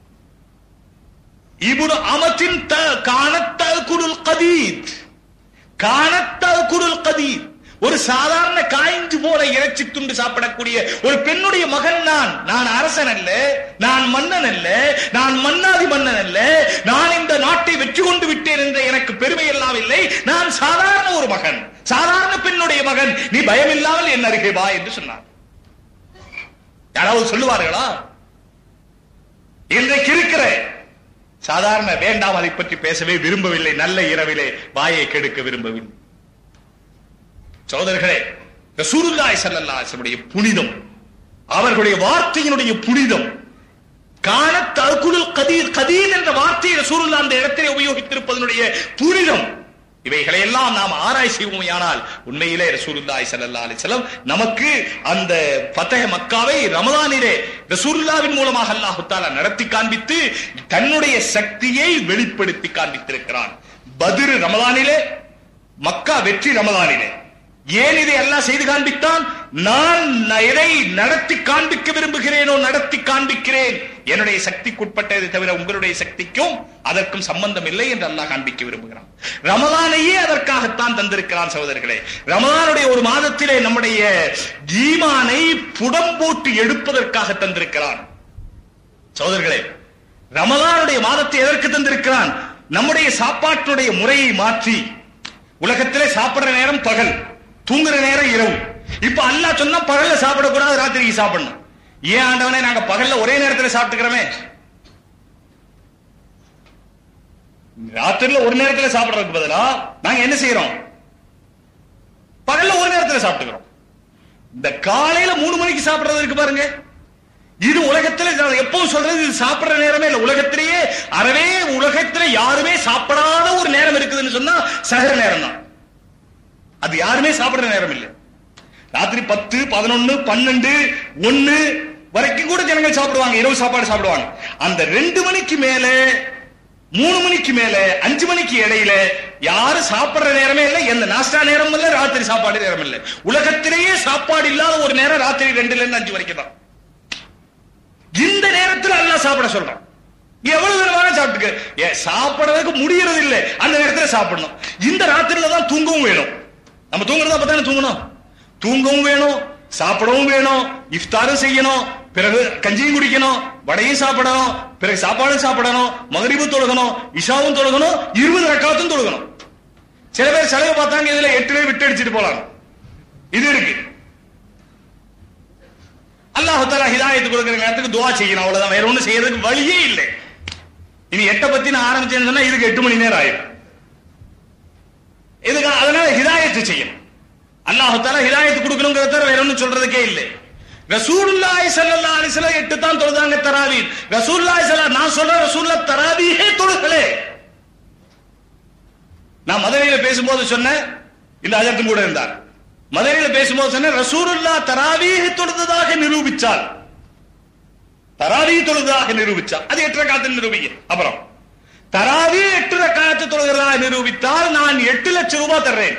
இபுனு அமத்தின் த காணத்த குருள் கதீத் காணத்த குருள் கதீத் ஒரு சாதாரண காய்ந்து போன இறைச்சி துண்டு சாப்பிடக்கூடிய ஒரு பெண்ணுடைய மகன் நான் நான் அரசன் அல்ல நான் மன்னன் அல்ல நான் மன்னாதி மன்னன் அல்ல நான் இந்த நாட்டை வெற்றி கொண்டு விட்டேன் என்ற எனக்கு பெருமை எல்லாம் இல்லை நான் சாதாரண ஒரு மகன் சாதாரண பெண்ணுடைய மகன் நீ பயம் இல்லாமல் என் அருகே வா என்று சொன்னார் யாராவது சொல்லுவார்களா இன்றைக்கு இருக்கிற சாதாரண வேண்டாம் அதை பற்றி பேசவே விரும்பவில்லை நல்ல இரவிலே வாயை கெடுக்க விரும்பவில்லை சகோதரர்களே ரசூலுல்லாஹி ஸல்லல்லாஹு அலைஹி வஸல்லம் புனிதம் அவர்களுடைய வார்த்தையினுடைய புனிதம் காண தற்குருள் கதீர் கதீர் என்ற வார்த்தையை ரசூலுல்லாஹ் அந்த இடத்திலே உபயோகித்திருப்பதனுடைய புனிதம் இவைகளை எல்லாம் நாம் ஆராய் செய்வோமையானால் உண்மையிலே ரசூலுல்லாஹி ஸல்லல்லாஹு அலைஹி வஸல்லம் நமக்கு அந்த ஃபத்தஹ் மக்காவை ரமதானிலே ரசூலுல்லாவின் மூலமாக அல்லாஹ் தஆலா நடத்தி காண்பித்து தன்னுடைய சக்தியை வெளிப்படுத்தி காண்பித்திருக்கிறான் பத்ர் ரமதானிலே மக்கா வெற்றி ரமதானிலே ஏன் இதை அல்லாஹ் செய்து காண்பித்தான் நான் எதை நடத்தி காண்பிக்க விரும்புகிறேனோ நடத்தி காண்பிக்கிறேன் என்னுடைய சக்திக்குட்பட்டதை தவிர உங்களுடைய சக்திக்கும் அதற்கும் சம்பந்தம் இல்லை என்று அல்லாஹ் காண்பிக்க விரும்புகிறான் ரமலானையே அதற்காகத்தான் தந்திருக்கிறான் சகோதரர்களே ரமலானுடைய ஒரு மாதத்திலே நம்முடைய ஈமானை புடம் போட்டு எடுப்பதற்காக தந்திருக்கிறான் சகோதரர்களே ரமலானுடைய மாதத்தை எதற்கு தந்திருக்கிறான் நம்முடைய சாப்பாட்டுடைய முறையை மாற்றி உலகத்திலே சாப்பிடுற நேரம் பகல் தூங்குற நேரம் இரவு இப்ப அல்லாஹ் சொன்னா பகல்ல சாப்பிடக்கூடாது ராத்திரிக்கு சாப்பிடணும் ஏன் ஆண்டவனே நாங்க பகல்ல ஒரே நேரத்துல சாப்பிட்டுக்கிறோமே ராத்திரில ஒரு நேரத்துல சாப்பிடுறதுக்கு பதிலா நாங்க என்ன செய்யறோம் பகல்ல ஒரு நேரத்துல சாப்பிட்டுக்கிறோம் இந்த காலையில மூணு மணிக்கு சாப்பிடுறது இருக்கு பாருங்க இது உலகத்துல நான் எப்பவும் சொல்றது இது சாப்பிடுற நேரமே இல்ல உலகத்திலேயே அறவே உலகத்துல யாருமே சாப்பிடாத ஒரு நேரம் இருக்குதுன்னு சொன்னா சகர நேரம் தான் அது யாருமே சாப்பிடுற நேரம் இல்லை ராத்திரி பத்து பதினொன்னு பன்னெண்டு ஒன்னு வரைக்கும் கூட ஜனங்கள் சாப்பிடுவாங்க இரவு சாப்பாடு சாப்பிடுவாங்க அந்த ரெண்டு மணிக்கு மேல மூணு மணிக்கு மேல அஞ்சு மணிக்கு இடையில யாரும் சாப்பிடுற நேரமே இல்லை எந்த நாஸ்டா நேரம் இல்ல ராத்திரி சாப்பாடு நேரம் இல்லை உலகத்திலேயே சாப்பாடு இல்லாத ஒரு நேரம் ராத்திரி ரெண்டுல இருந்து அஞ்சு வரைக்கும் தான் இந்த நேரத்தில் அல்லாஹ் சாப்பிட சொல்றான் எவ்வளவு நேரமான சாப்பிட்டுக்க ஏ, சாப்பிடறதுக்கு முடியறது இல்ல அந்த நேரத்துல சாப்பிடணும் இந்த ராத்திரில தான் தூங்கவும் வேணும் நம்ம தூங்குறதா பார்த்தானே தூங்கணும் தூங்கவும் வேணும் சாப்பிடவும் வேணும் இஃப்தாரும் செய்யணும் பிறகு கஞ்சியும் குடிக்கணும் வடையும் சாப்பிடணும் பிறகு சாப்பாடும் சாப்பிடணும் மகரிபும் தொழுகணும் இஷாவும் தொழுகணும் இருபது ரக்காத்தும் தொழுகணும் சில பேர் செலவு பார்த்தாங்க இதுல எட்டுலே விட்டு அடிச்சுட்டு போலாம் இது இருக்கு அல்லாஹ் தஆலா ஹிதாயத் கொடுக்கிற நேரத்துக்கு துவா செய்யணும் அவ்வளவுதான் வேற ஒண்ணும் செய்யறதுக்கு வழியே இல்லை இனி எட்ட பத்தி நான் ஆரம்பிச்சேன்னு சொன்னா இதுக்கு எட்டு மணி நேரம் ஆயிடும் இதுக்கு அதனால ஹிதாயத்து செய்யணும் அல்லாஹ் தஆலா ஹிதாயத் கொடுக்கணுங்கிறத தவிர வேற ஒண்ணும் சொல்றதுக்கே இல்லை ரசூலுல்லாஹி ஸல்லல்லாஹு அலைஹி வஸல்லம் எட்டு தான் தொழுதாங்க தராவீஹ் ரசூலுல்லாஹி ஸல்லல்லாஹு நான் சொல்றேன் ரசூலுல்லாஹ் தராவீஹே தொழுகலே நான் மதுரையில பேசும்போது சொன்னேன் இந்த அஜர்த்தும் கூட இருந்தார் மதுரையில பேசும்போது சொன்னேன் ரசூலுல்லாஹ் தராவீஹ் தொழுததாக நிரூபிச்சால் தராவீஹ் தொழுததாக நிரூபிச்சால் அது எட்டு காத்து நிரூபிக்க அப்புறம் தராவி எட்டு ரக்காத்து தொழுகிறதா நிரூபித்தால் நான் எட்டு லட்சம் ரூபாய் தர்றேன்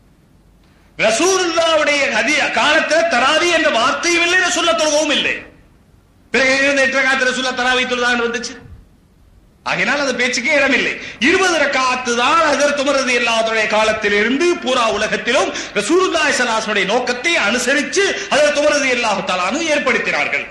ரசூலுல்லாவுடைய ஹதி காலத்துல தராவி என்ற வார்த்தையும் இல்லை ரசூல்ல தொழுகவும் இல்லை பிறகு எங்கிருந்து எட்டு ரக்காத்து ரசூல்லா தராவி தொழுதான்னு வந்துச்சு ஆகையினால் அந்த பேச்சுக்கே இடமில்லை இருபது ரக்காத்து தான் அதற்கு துமரது எல்லாத்துடைய காலத்திலிருந்து பூரா உலகத்திலும் ரசூலுல்லாஹி ஸல்லல்லாஹு நோக்கத்தை அனுசரித்து அதற்கு துமரது எல்லாத்தாலும் ஏற்படுத்தினார்கள்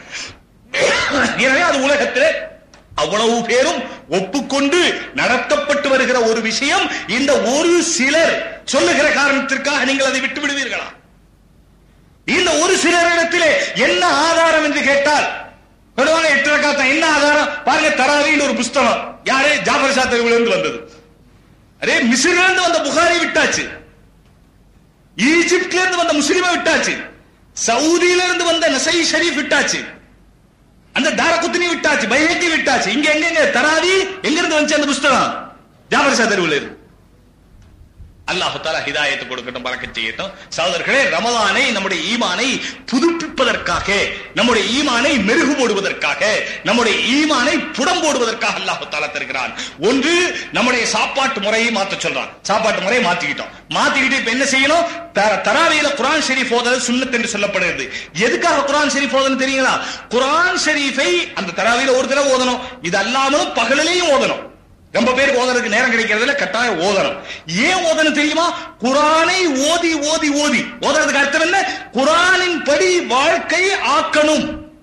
எனவே அது உலகத்திலே அவ்வளவு பேரும் ஒப்புக்கொண்டு நடத்தப்பட்டு வருகிற ஒரு விஷயம் இந்த ஒரு சிலர் சொல்லுகிற காரணத்திற்காக நீங்கள் அதை விட்டு விடுவீர்களா இந்த ஒரு சிலரிடத்திலே என்ன ஆதாரம் என்று கேட்டால் சொல்லுவாங்க எட்டு ரக்காத்தா என்ன ஆதாரம் பாருங்க தராவின்னு ஒரு புஸ்தகம் யாரு ஜாபர் ஷா இருந்து வந்தது அதே மிஸ்ரில இருந்து வந்த புகாரி விட்டாச்சு ஈஜிப்ட்ல இருந்து வந்த முஸ்லிமை விட்டாச்சு சவுதியில இருந்து வந்த நசை ஷரீஃப் விட்டாச்சு அந்த தாரகுத்தினி விட்டாச்சு பைஹக்கி விட்டாச்சு இங்க எங்க தராவி எங்க இருந்து வந்துச்சு அந்த புஸ்தகம் ஜாபர் ஷா தெருவில் இருந்து அல்லாஹு தாலா ஹிதாயத்தை கொடுக்கட்டும் பறக்க செய்யட்டும் சகோதரர்களே ரமலானை நம்முடைய ஈமானை புதுப்பிப்பதற்காக நம்முடைய ஈமானை மெருகு போடுவதற்காக நம்முடைய ஈமானை புடம் போடுவதற்காக அல்லாஹு தாலா தருகிறான் ஒன்று நம்முடைய சாப்பாட்டு முறையை மாத்த சொல்றான் சாப்பாட்டு முறையை மாத்திக்கிட்டோம் மாத்திக்கிட்டு இப்ப என்ன செய்யணும் த- தராவியில குரான் ஷெரீஃப் ஓதுறது சுன்னத் என்று சொல்லப்படுகிறது எதுக்காக குரான் ஷெரீஃப் ஓதணும் தெரியுங்களா குரான் ஷெரீஃபை அந்த தராவியில ஒரு தடவை ஓதணும் இது அல்லாமலும் பகலிலையும் ஓதணும் ரொம்ப பேருக்கு ஓதுறதுக்கு நேரம் கிடைக்கிறதுல கட்டாயம் ஓதணும் ஏன் ஓதணும் தெரியுமா குரானை ஓதி ஓதி ஓதி ஓதுறதுக்கு அர்த்தம் என்ன குரானின் படி வாழ்க்கை ஆக்கணும்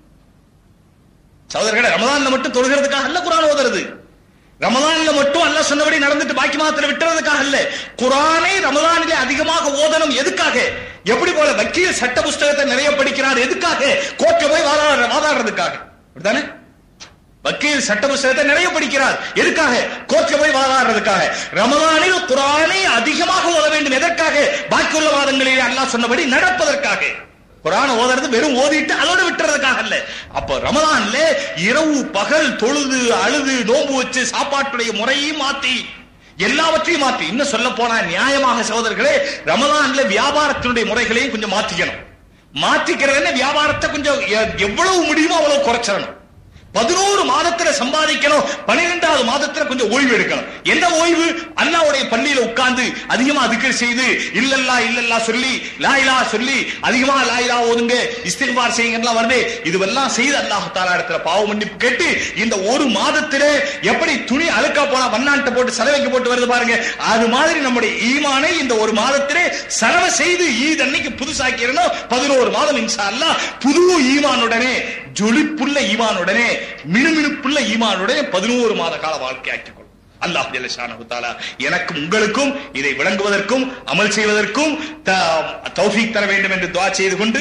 சகோதரர்களே ரமதான்ல மட்டும் தொழுகிறதுக்காக அல்ல குரான் ஓதுறது ரமதான்ல மட்டும் அல்லாஹ் சொன்னபடி நடந்துட்டு பாக்கி மாத்திர விட்டுறதுக்காக அல்ல குரானை ரமதானிலே அதிகமாக ஓதணும் எதுக்காக எப்படி போல வக்கீல் சட்ட புஸ்தகத்தை நிறைய படிக்கிறார் எதுக்காக கோர்ட்ல போய் வாதாடுற வாதாடுறதுக்காக அப்படிதானே வக்கீல் சட்ட புஸ்தகத்தை நிறைய படிக்கிறார் எதுக்காக கோர்ட்ல போய் வாதாடுறதுக்காக ரமலானில் குரானை அதிகமாக ஓத வேண்டும் எதற்காக பாக்கியுள்ள வாதங்களிலே அல்லாஹ் சொன்னபடி நடப்பதற்காக குரான் ஓதுறது வெறும் ஓதிட்டு அதோட விட்டுறதுக்காக அல்ல அப்ப ரமலான்ல இரவு பகல் தொழுது அழுது நோன்பு வச்சு சாப்பாட்டுடைய முறையும் மாத்தி எல்லாவற்றையும் மாத்தி இன்னும் சொல்ல போனா நியாயமாக சகோதரர்களே ரமலான்ல வியாபாரத்தினுடைய முறைகளையும் கொஞ்சம் மாத்திக்கணும் மாத்திக்கிறது என்ன வியாபாரத்தை கொஞ்சம் எ- எவ்வளவு முடியுமோ அவ்வளவு குறைச்சிடணும் பதினோரு மாதத்துல சம்பாதிக்கணும் பன்னிரெண்டாவது மாதத்துல கொஞ்சம் ஓய்வு எடுக்கணும் என்ன ஓய்வு அல்லாவுடைய பள்ளியில உட்கார்ந்து அதிகமா திக்கர் செய்து இல்லல்லா இல்லல்லா சொல்லி லாயிலா சொல்லி அதிகமா லாயிலா ஓதுங்க இஸ்திக்பார் செய்யுங்கலாம் வருது இதுவெல்லாம் செய்து அல்லாஹ் தாலா இடத்துல பாவ மன்னிப்பு கேட்டு இந்த ஒரு மாதத்திலே எப்படி துணி அழுக்கா போனா வண்ணான்ட்ட போட்டு செலவைக்கு போட்டு வருது பாருங்க அது மாதிரி நம்முடைய ஈமானை இந்த ஒரு மாதத்திலே செலவு செய்து ஈத் அன்னைக்கு புதுசாக்கிறோம் பதினோரு மாதம் இன்ஷா அல்லாஹ் புது ஈமானுடனே ஜொலிப்புள்ள ஈமானுடனே மினுமினுப்புள்ள ஈமானுடனே பதினோரு மாத கால வாழ்க்கை ஆக்கிக் கொள்ளும் அல்லாஹ் ஜல்லஷானஹு தஆலா எனக்கும் உங்களுக்கும் இதை விளங்குவதற்கும் அமல் செய்வதற்கும் த- தௌஃபீக் தர வேண்டும் என்று துஆ செய்து கொண்டு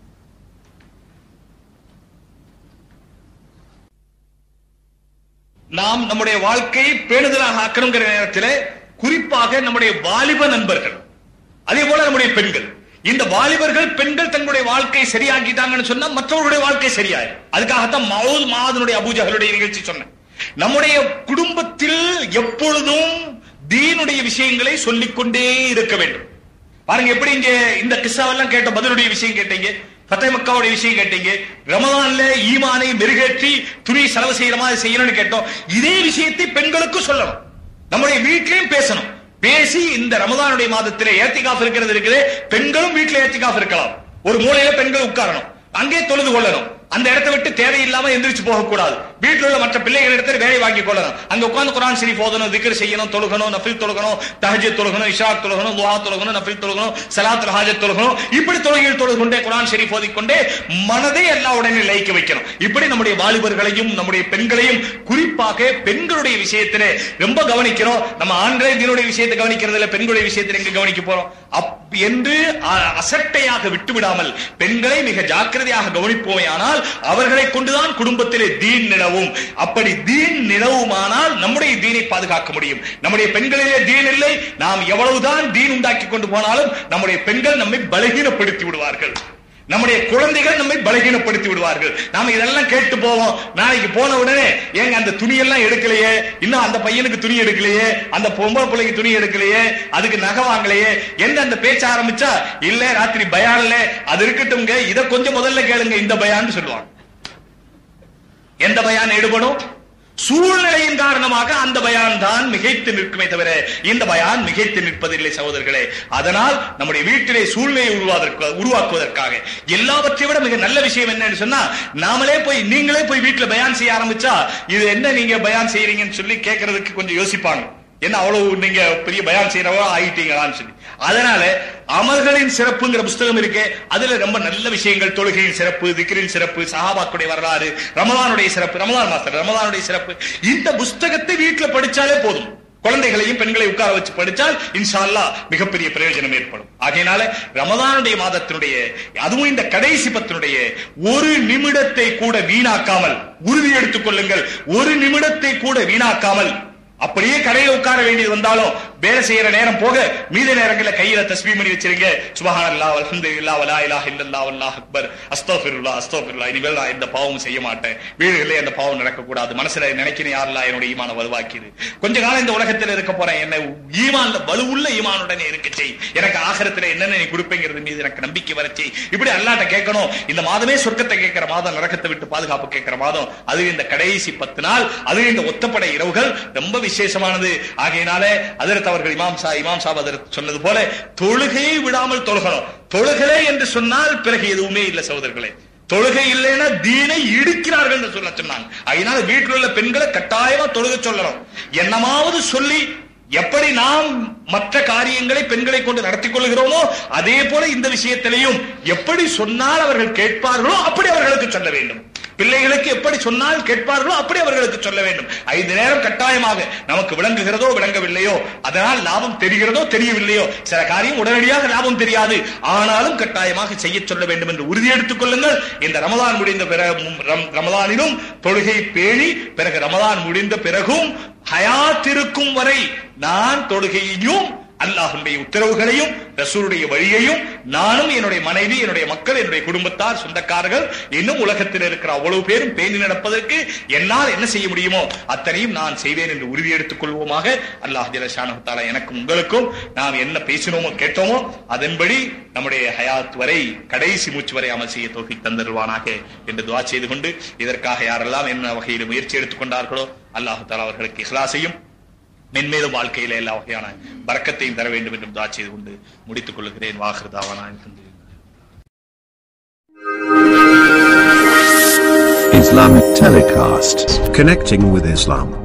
நாம் நம்முடைய வாழ்க்கையை பேணுதலாக ஆக்கணுங்கிற நேரத்திலே குறிப்பாக நம்முடைய வாலிப நண்பர்கள் அதே போல நம்முடைய பெண்கள் இந்த வாலிபர்கள் பெண்கள் தங்களுடைய வாழ்க்கையை சரியாக்கிட்டாங்கன்னு சொன்னா மற்றவர்களுடைய வாழ்க்கை சரியாயிரும் அதுக்காகத்தான் மவுத் மாதனுடைய அபூஜகளுடைய நிகழ்ச்சி சொன்னேன் நம்முடைய குடும்பத்தில் எப்பொழுதும் தீனுடைய விஷயங்களை சொல்லிக்கொண்டே இருக்க வேண்டும் பாருங்க எப்படி இங்க இந்த கிஸ்ஸாவெல்லாம் கேட்ட பதிலுடைய விஷயம் கேட்டீங்க ஃபத்தே மக்காவுடைய விஷயம் கேட்டீங்க ரமலான்ல ஈமானை மெருகேற்றி துணி செலவு செய்யற மாதிரி செய்யணும்னு கேட்டோம் இதே விஷயத்தை பெண்களுக்கும் சொல்லணும் நம்முடைய வீட்லயும் பேசணும் பேசி இந்த ரமலானுடைய மாதத்திலே ஏத்திகாஃப் இருக்கிறது இருக்குது பெண்களும் வீட்டுல ஏத்திகாஃப் இருக்கலாம் ஒரு மூலையில பெண்கள் உட்காரணும் அங்கே தொழுது கொள்ளணும் அந்த இடத்தை விட்டு தேவையில்லாம எந்திரிச்சு போக கூடாது வீட்டில் உள்ள மற்ற பிள்ளைகள் இடத்துல வேலை வாங்கி கொள்ளணும் அங்க உட்கார்ந்து குரான் ஷரீஃப் ஓதணும் திக்ர் செய்யணும் தொழுகணும் நஃபில் தொழுகணும் தஹஜத் தொழுகணும் இஷாக் தொழுகணும் துஆ தொழுகணும் நஃபில் தொழுகணும் ஸலாத்துல் ஹாஜத் தொழுகணும் இப்படி தொழுகையில் தொழுது கொண்டே குரான் ஷரீஃப் ஓதிக்கொண்டே மனதை எல்லா உடனே லயிக்க வைக்கணும் இப்படி நம்முடைய வாலிபர்களையும் நம்முடைய பெண்களையும் குறிப்பாக பெண்களுடைய விஷயத்திலே ரொம்ப கவனிக்கிறோம் நம்ம ஆண்களை இதனுடைய விஷயத்தை கவனிக்கிறது இல்ல பெண்களுடைய விஷயத்தில் எங்க கவனிக்க போறோம் அப் என்று அ- அசட்டையாக விட்டு விடாமல் பெண்களை மிக ஜாக்கிரதையாக கவனிப்போமே ஆனால் அவர்களை கொண்டுதான் குடும்பத்திலே தீன் நிலவும் அப்படி தீன் நிலவுமானால் நம்முடைய தீனை பாதுகாக்க முடியும் நம்முடைய பெண்களிலே தீன் இல்லை நாம் எவ்வளவுதான் தீன் உண்டாக்கி கொண்டு போனாலும் நம்முடைய பெண்கள் நம்மை பலகீனப்படுத்தி விடுவார்கள் நம்முடைய குழந்தைகள் நம்மை பலகீனப்படுத்தி விடுவார்கள் நாம இதெல்லாம் கேட்டு போவோம் நாளைக்கு போன உடனே ஏங்க அந்த துணியெல்லாம் எடுக்கலையே இன்னும் அந்த பையனுக்கு துணி எடுக்கலையே அந்த பொம்பளை பிள்ளைக்கு துணி எடுக்கலையே அதுக்கு நகை வாங்கலையே எந்த அந்த பேச்ச ஆரம்பிச்சா இல்ல ராத்திரி பயான்ல அது இருக்கட்டும்ங்க இத கொஞ்சம் முதல்ல கேளுங்க இந்த பயான்னு சொல்லுவாங்க எந்த பயான் எடுபடும் சூழ்நிலையின் காரணமாக அந்த பயான் தான் மிகைத்து நிற்குமே தவிர இந்த பயான் மிகைத்து நிற்பதில்லை சகோதரர்களே அதனால் நம்முடைய வீட்டிலே சூழ்நிலையை உருவாதற்கு உருவாக்குவதற்காக எல்லாவற்றை விட மிக நல்ல விஷயம் என்னன்னு சொன்னா நாமளே போய் நீங்களே போய் வீட்டுல பயான் செய்ய ஆரம்பிச்சா இது என்ன நீங்க பயான் செய்யறீங்கன்னு சொல்லி கேட்கறதுக்கு கொஞ்சம் யோசிப்பாங்க என்ன அவ்வளவு நீங்க பெரிய பயான் செய்யறவா ஆயிட்டீங்களான்னு சொல்லி அதனால அமல்களின் சிறப்புங்கிற புஸ்தகம் இருக்கு அதுல ரொம்ப நல்ல விஷயங்கள் தொழுகையின் சிறப்பு திக்ரின் சிறப்பு சஹாபாக்குடைய வரலாறு ரமலானுடைய சிறப்பு ரமலான் மாஸ்டர் ரமலானுடைய சிறப்பு இந்த புஸ்தகத்தை வீட்டுல படிச்சாலே போதும் குழந்தைகளையும் பெண்களை உட்கார வச்சு படிச்சால் இன்ஷா அல்லாஹ் மிகப்பெரிய பிரயோஜனம் ஏற்படும் ஆகையினால ரமதானுடைய மாதத்தினுடைய அதுவும் இந்த கடைசி பத்தினுடைய ஒரு நிமிடத்தை கூட வீணாக்காமல் உறுதி எடுத்துக் கொள்ளுங்கள் ஒரு நிமிடத்தை கூட வீணாக்காமல் அப்படியே கடையில உட்கார வேண்டியது வந்தாலும் வேலை செய்யற நேரம் போக மீத நேரங்கள்ல கையில தஸ்பீ பண்ணி வச்சிருங்க சுபஹானல்லாஹ் அல்ஹம்துலில்லாஹ் வலா இலாஹ இல்லல்லாஹ் வல்லாஹ் அக்பர் அஸ்தக்ஃபிருல்லாஹ் அஸ்தக்ஃபிருல்லாஹ் இனிமேல் நான் எந்த பாவமும் செய்ய மாட்டேன் வீடுகளிலே அந்த பாவம் நடக்க கூடாது மனசுல நினைக்கிறேன் யாரெல்லாம் என்னோட ஈமான வலுவாக்கிது கொஞ்ச காலம் இந்த உலகத்தில் இருக்க போறேன் என்ன ஈமான்ல வலுவுள்ள ஈமானுடனே இருக்க செய் எனக்கு ஆகரத்துல என்னென்ன நீ கொடுப்பேங்கிறது மீது எனக்கு நம்பிக்கை வர செய் இப்படி அல்லாட்ட கேட்கணும் இந்த மாதமே சொர்க்கத்தை கேட்கிற மாதம் நரகத்தை விட்டு பாதுகாப்பு கேட்கிற மாதம் அது இந்த கடைசி பத்து நாள் அது இந்த ஒத்தப்படை இரவுகள் ரொம்ப விசேஷமானது ஆகையினாலே அதிரத் அவர்கள் இமாம் சா இமாம் சாப் அதிரத் சொன்னது போல தொழுகையை விடாமல் தொழுகணும் தொழுகலை என்று சொன்னால் பிறகு எதுவுமே இல்லை சகோதரர்களே தொழுகை இல்லைன்னா தீனை இடிக்கிறார்கள் என்று சொல்ல சொன்னாங்க அதனால வீட்டில் உள்ள பெண்களை கட்டாயமா தொழுக சொல்லணும் என்னமாவது சொல்லி எப்படி நாம் மற்ற காரியங்களை பெண்களை கொண்டு நடத்திக் கொள்கிறோமோ அதே போல இந்த விஷயத்திலையும் எப்படி சொன்னால் அவர்கள் கேட்பார்களோ அப்படி அவர்களுக்கு சொல்ல வேண்டும் பிள்ளைகளுக்கு எப்படி சொன்னால் கேட்பார்களோ அப்படி அவர்களுக்கு சொல்ல வேண்டும் ஐந்து நேரம் கட்டாயமாக நமக்கு விளங்குகிறதோ விளங்கவில்லையோ அதனால் லாபம் தெரிகிறதோ தெரியவில்லையோ சில காரியம் உடனடியாக லாபம் தெரியாது ஆனாலும் கட்டாயமாக செய்ய சொல்ல வேண்டும் என்று உறுதி எடுத்துக் கொள்ளுங்கள் இந்த ரமதான் முடிந்த பிறகு ரம்- ரமதானிலும் தொழுகை பேணி பிறகு ரமதான் முடிந்த பிறகும் ஹயாத் இருக்கும் வரை நான் தொழுகையையும் அல்லாஹுடைய உத்தரவுகளையும் ரசூலுடைய வழியையும் நானும் என்னுடைய மனைவி என்னுடைய மக்கள் என்னுடைய குடும்பத்தார் சொந்தக்காரர்கள் இன்னும் உலகத்தில் இருக்கிற அவ்வளவு பேரும் பேணி நடப்பதற்கு என்னால் என்ன செய்ய முடியுமோ அத்தனையும் நான் செய்வேன் என்று உறுதி எடுத்துக் கொள்வோமாக அல்லாஹ் ஜலஷானத்தால எனக்கும் உங்களுக்கும் நாம் என்ன பேசினோமோ கேட்டோமோ அதன்படி நம்முடைய ஹயாத் வரை கடைசி மூச்சு வரை அமல் செய்ய தொகை தந்தருவானாக என்று துவா செய்து கொண்டு இதற்காக யாரெல்லாம் என்ன வகையில் முயற்சி எடுத்துக் கொண்டார்களோ அல்லாஹு தாலா அவர்களுக்கு இஹ்லாசையும் மென்மேலும் வாழ்க்கையில எல்லா வகையான பறக்கத்தையும் தர வேண்டும் என்றும் துவா செய்து கொண்டு முடித்துக் கொள்கிறேன் வாகிருதாவானா Islamic Telecast. Connecting with Islam.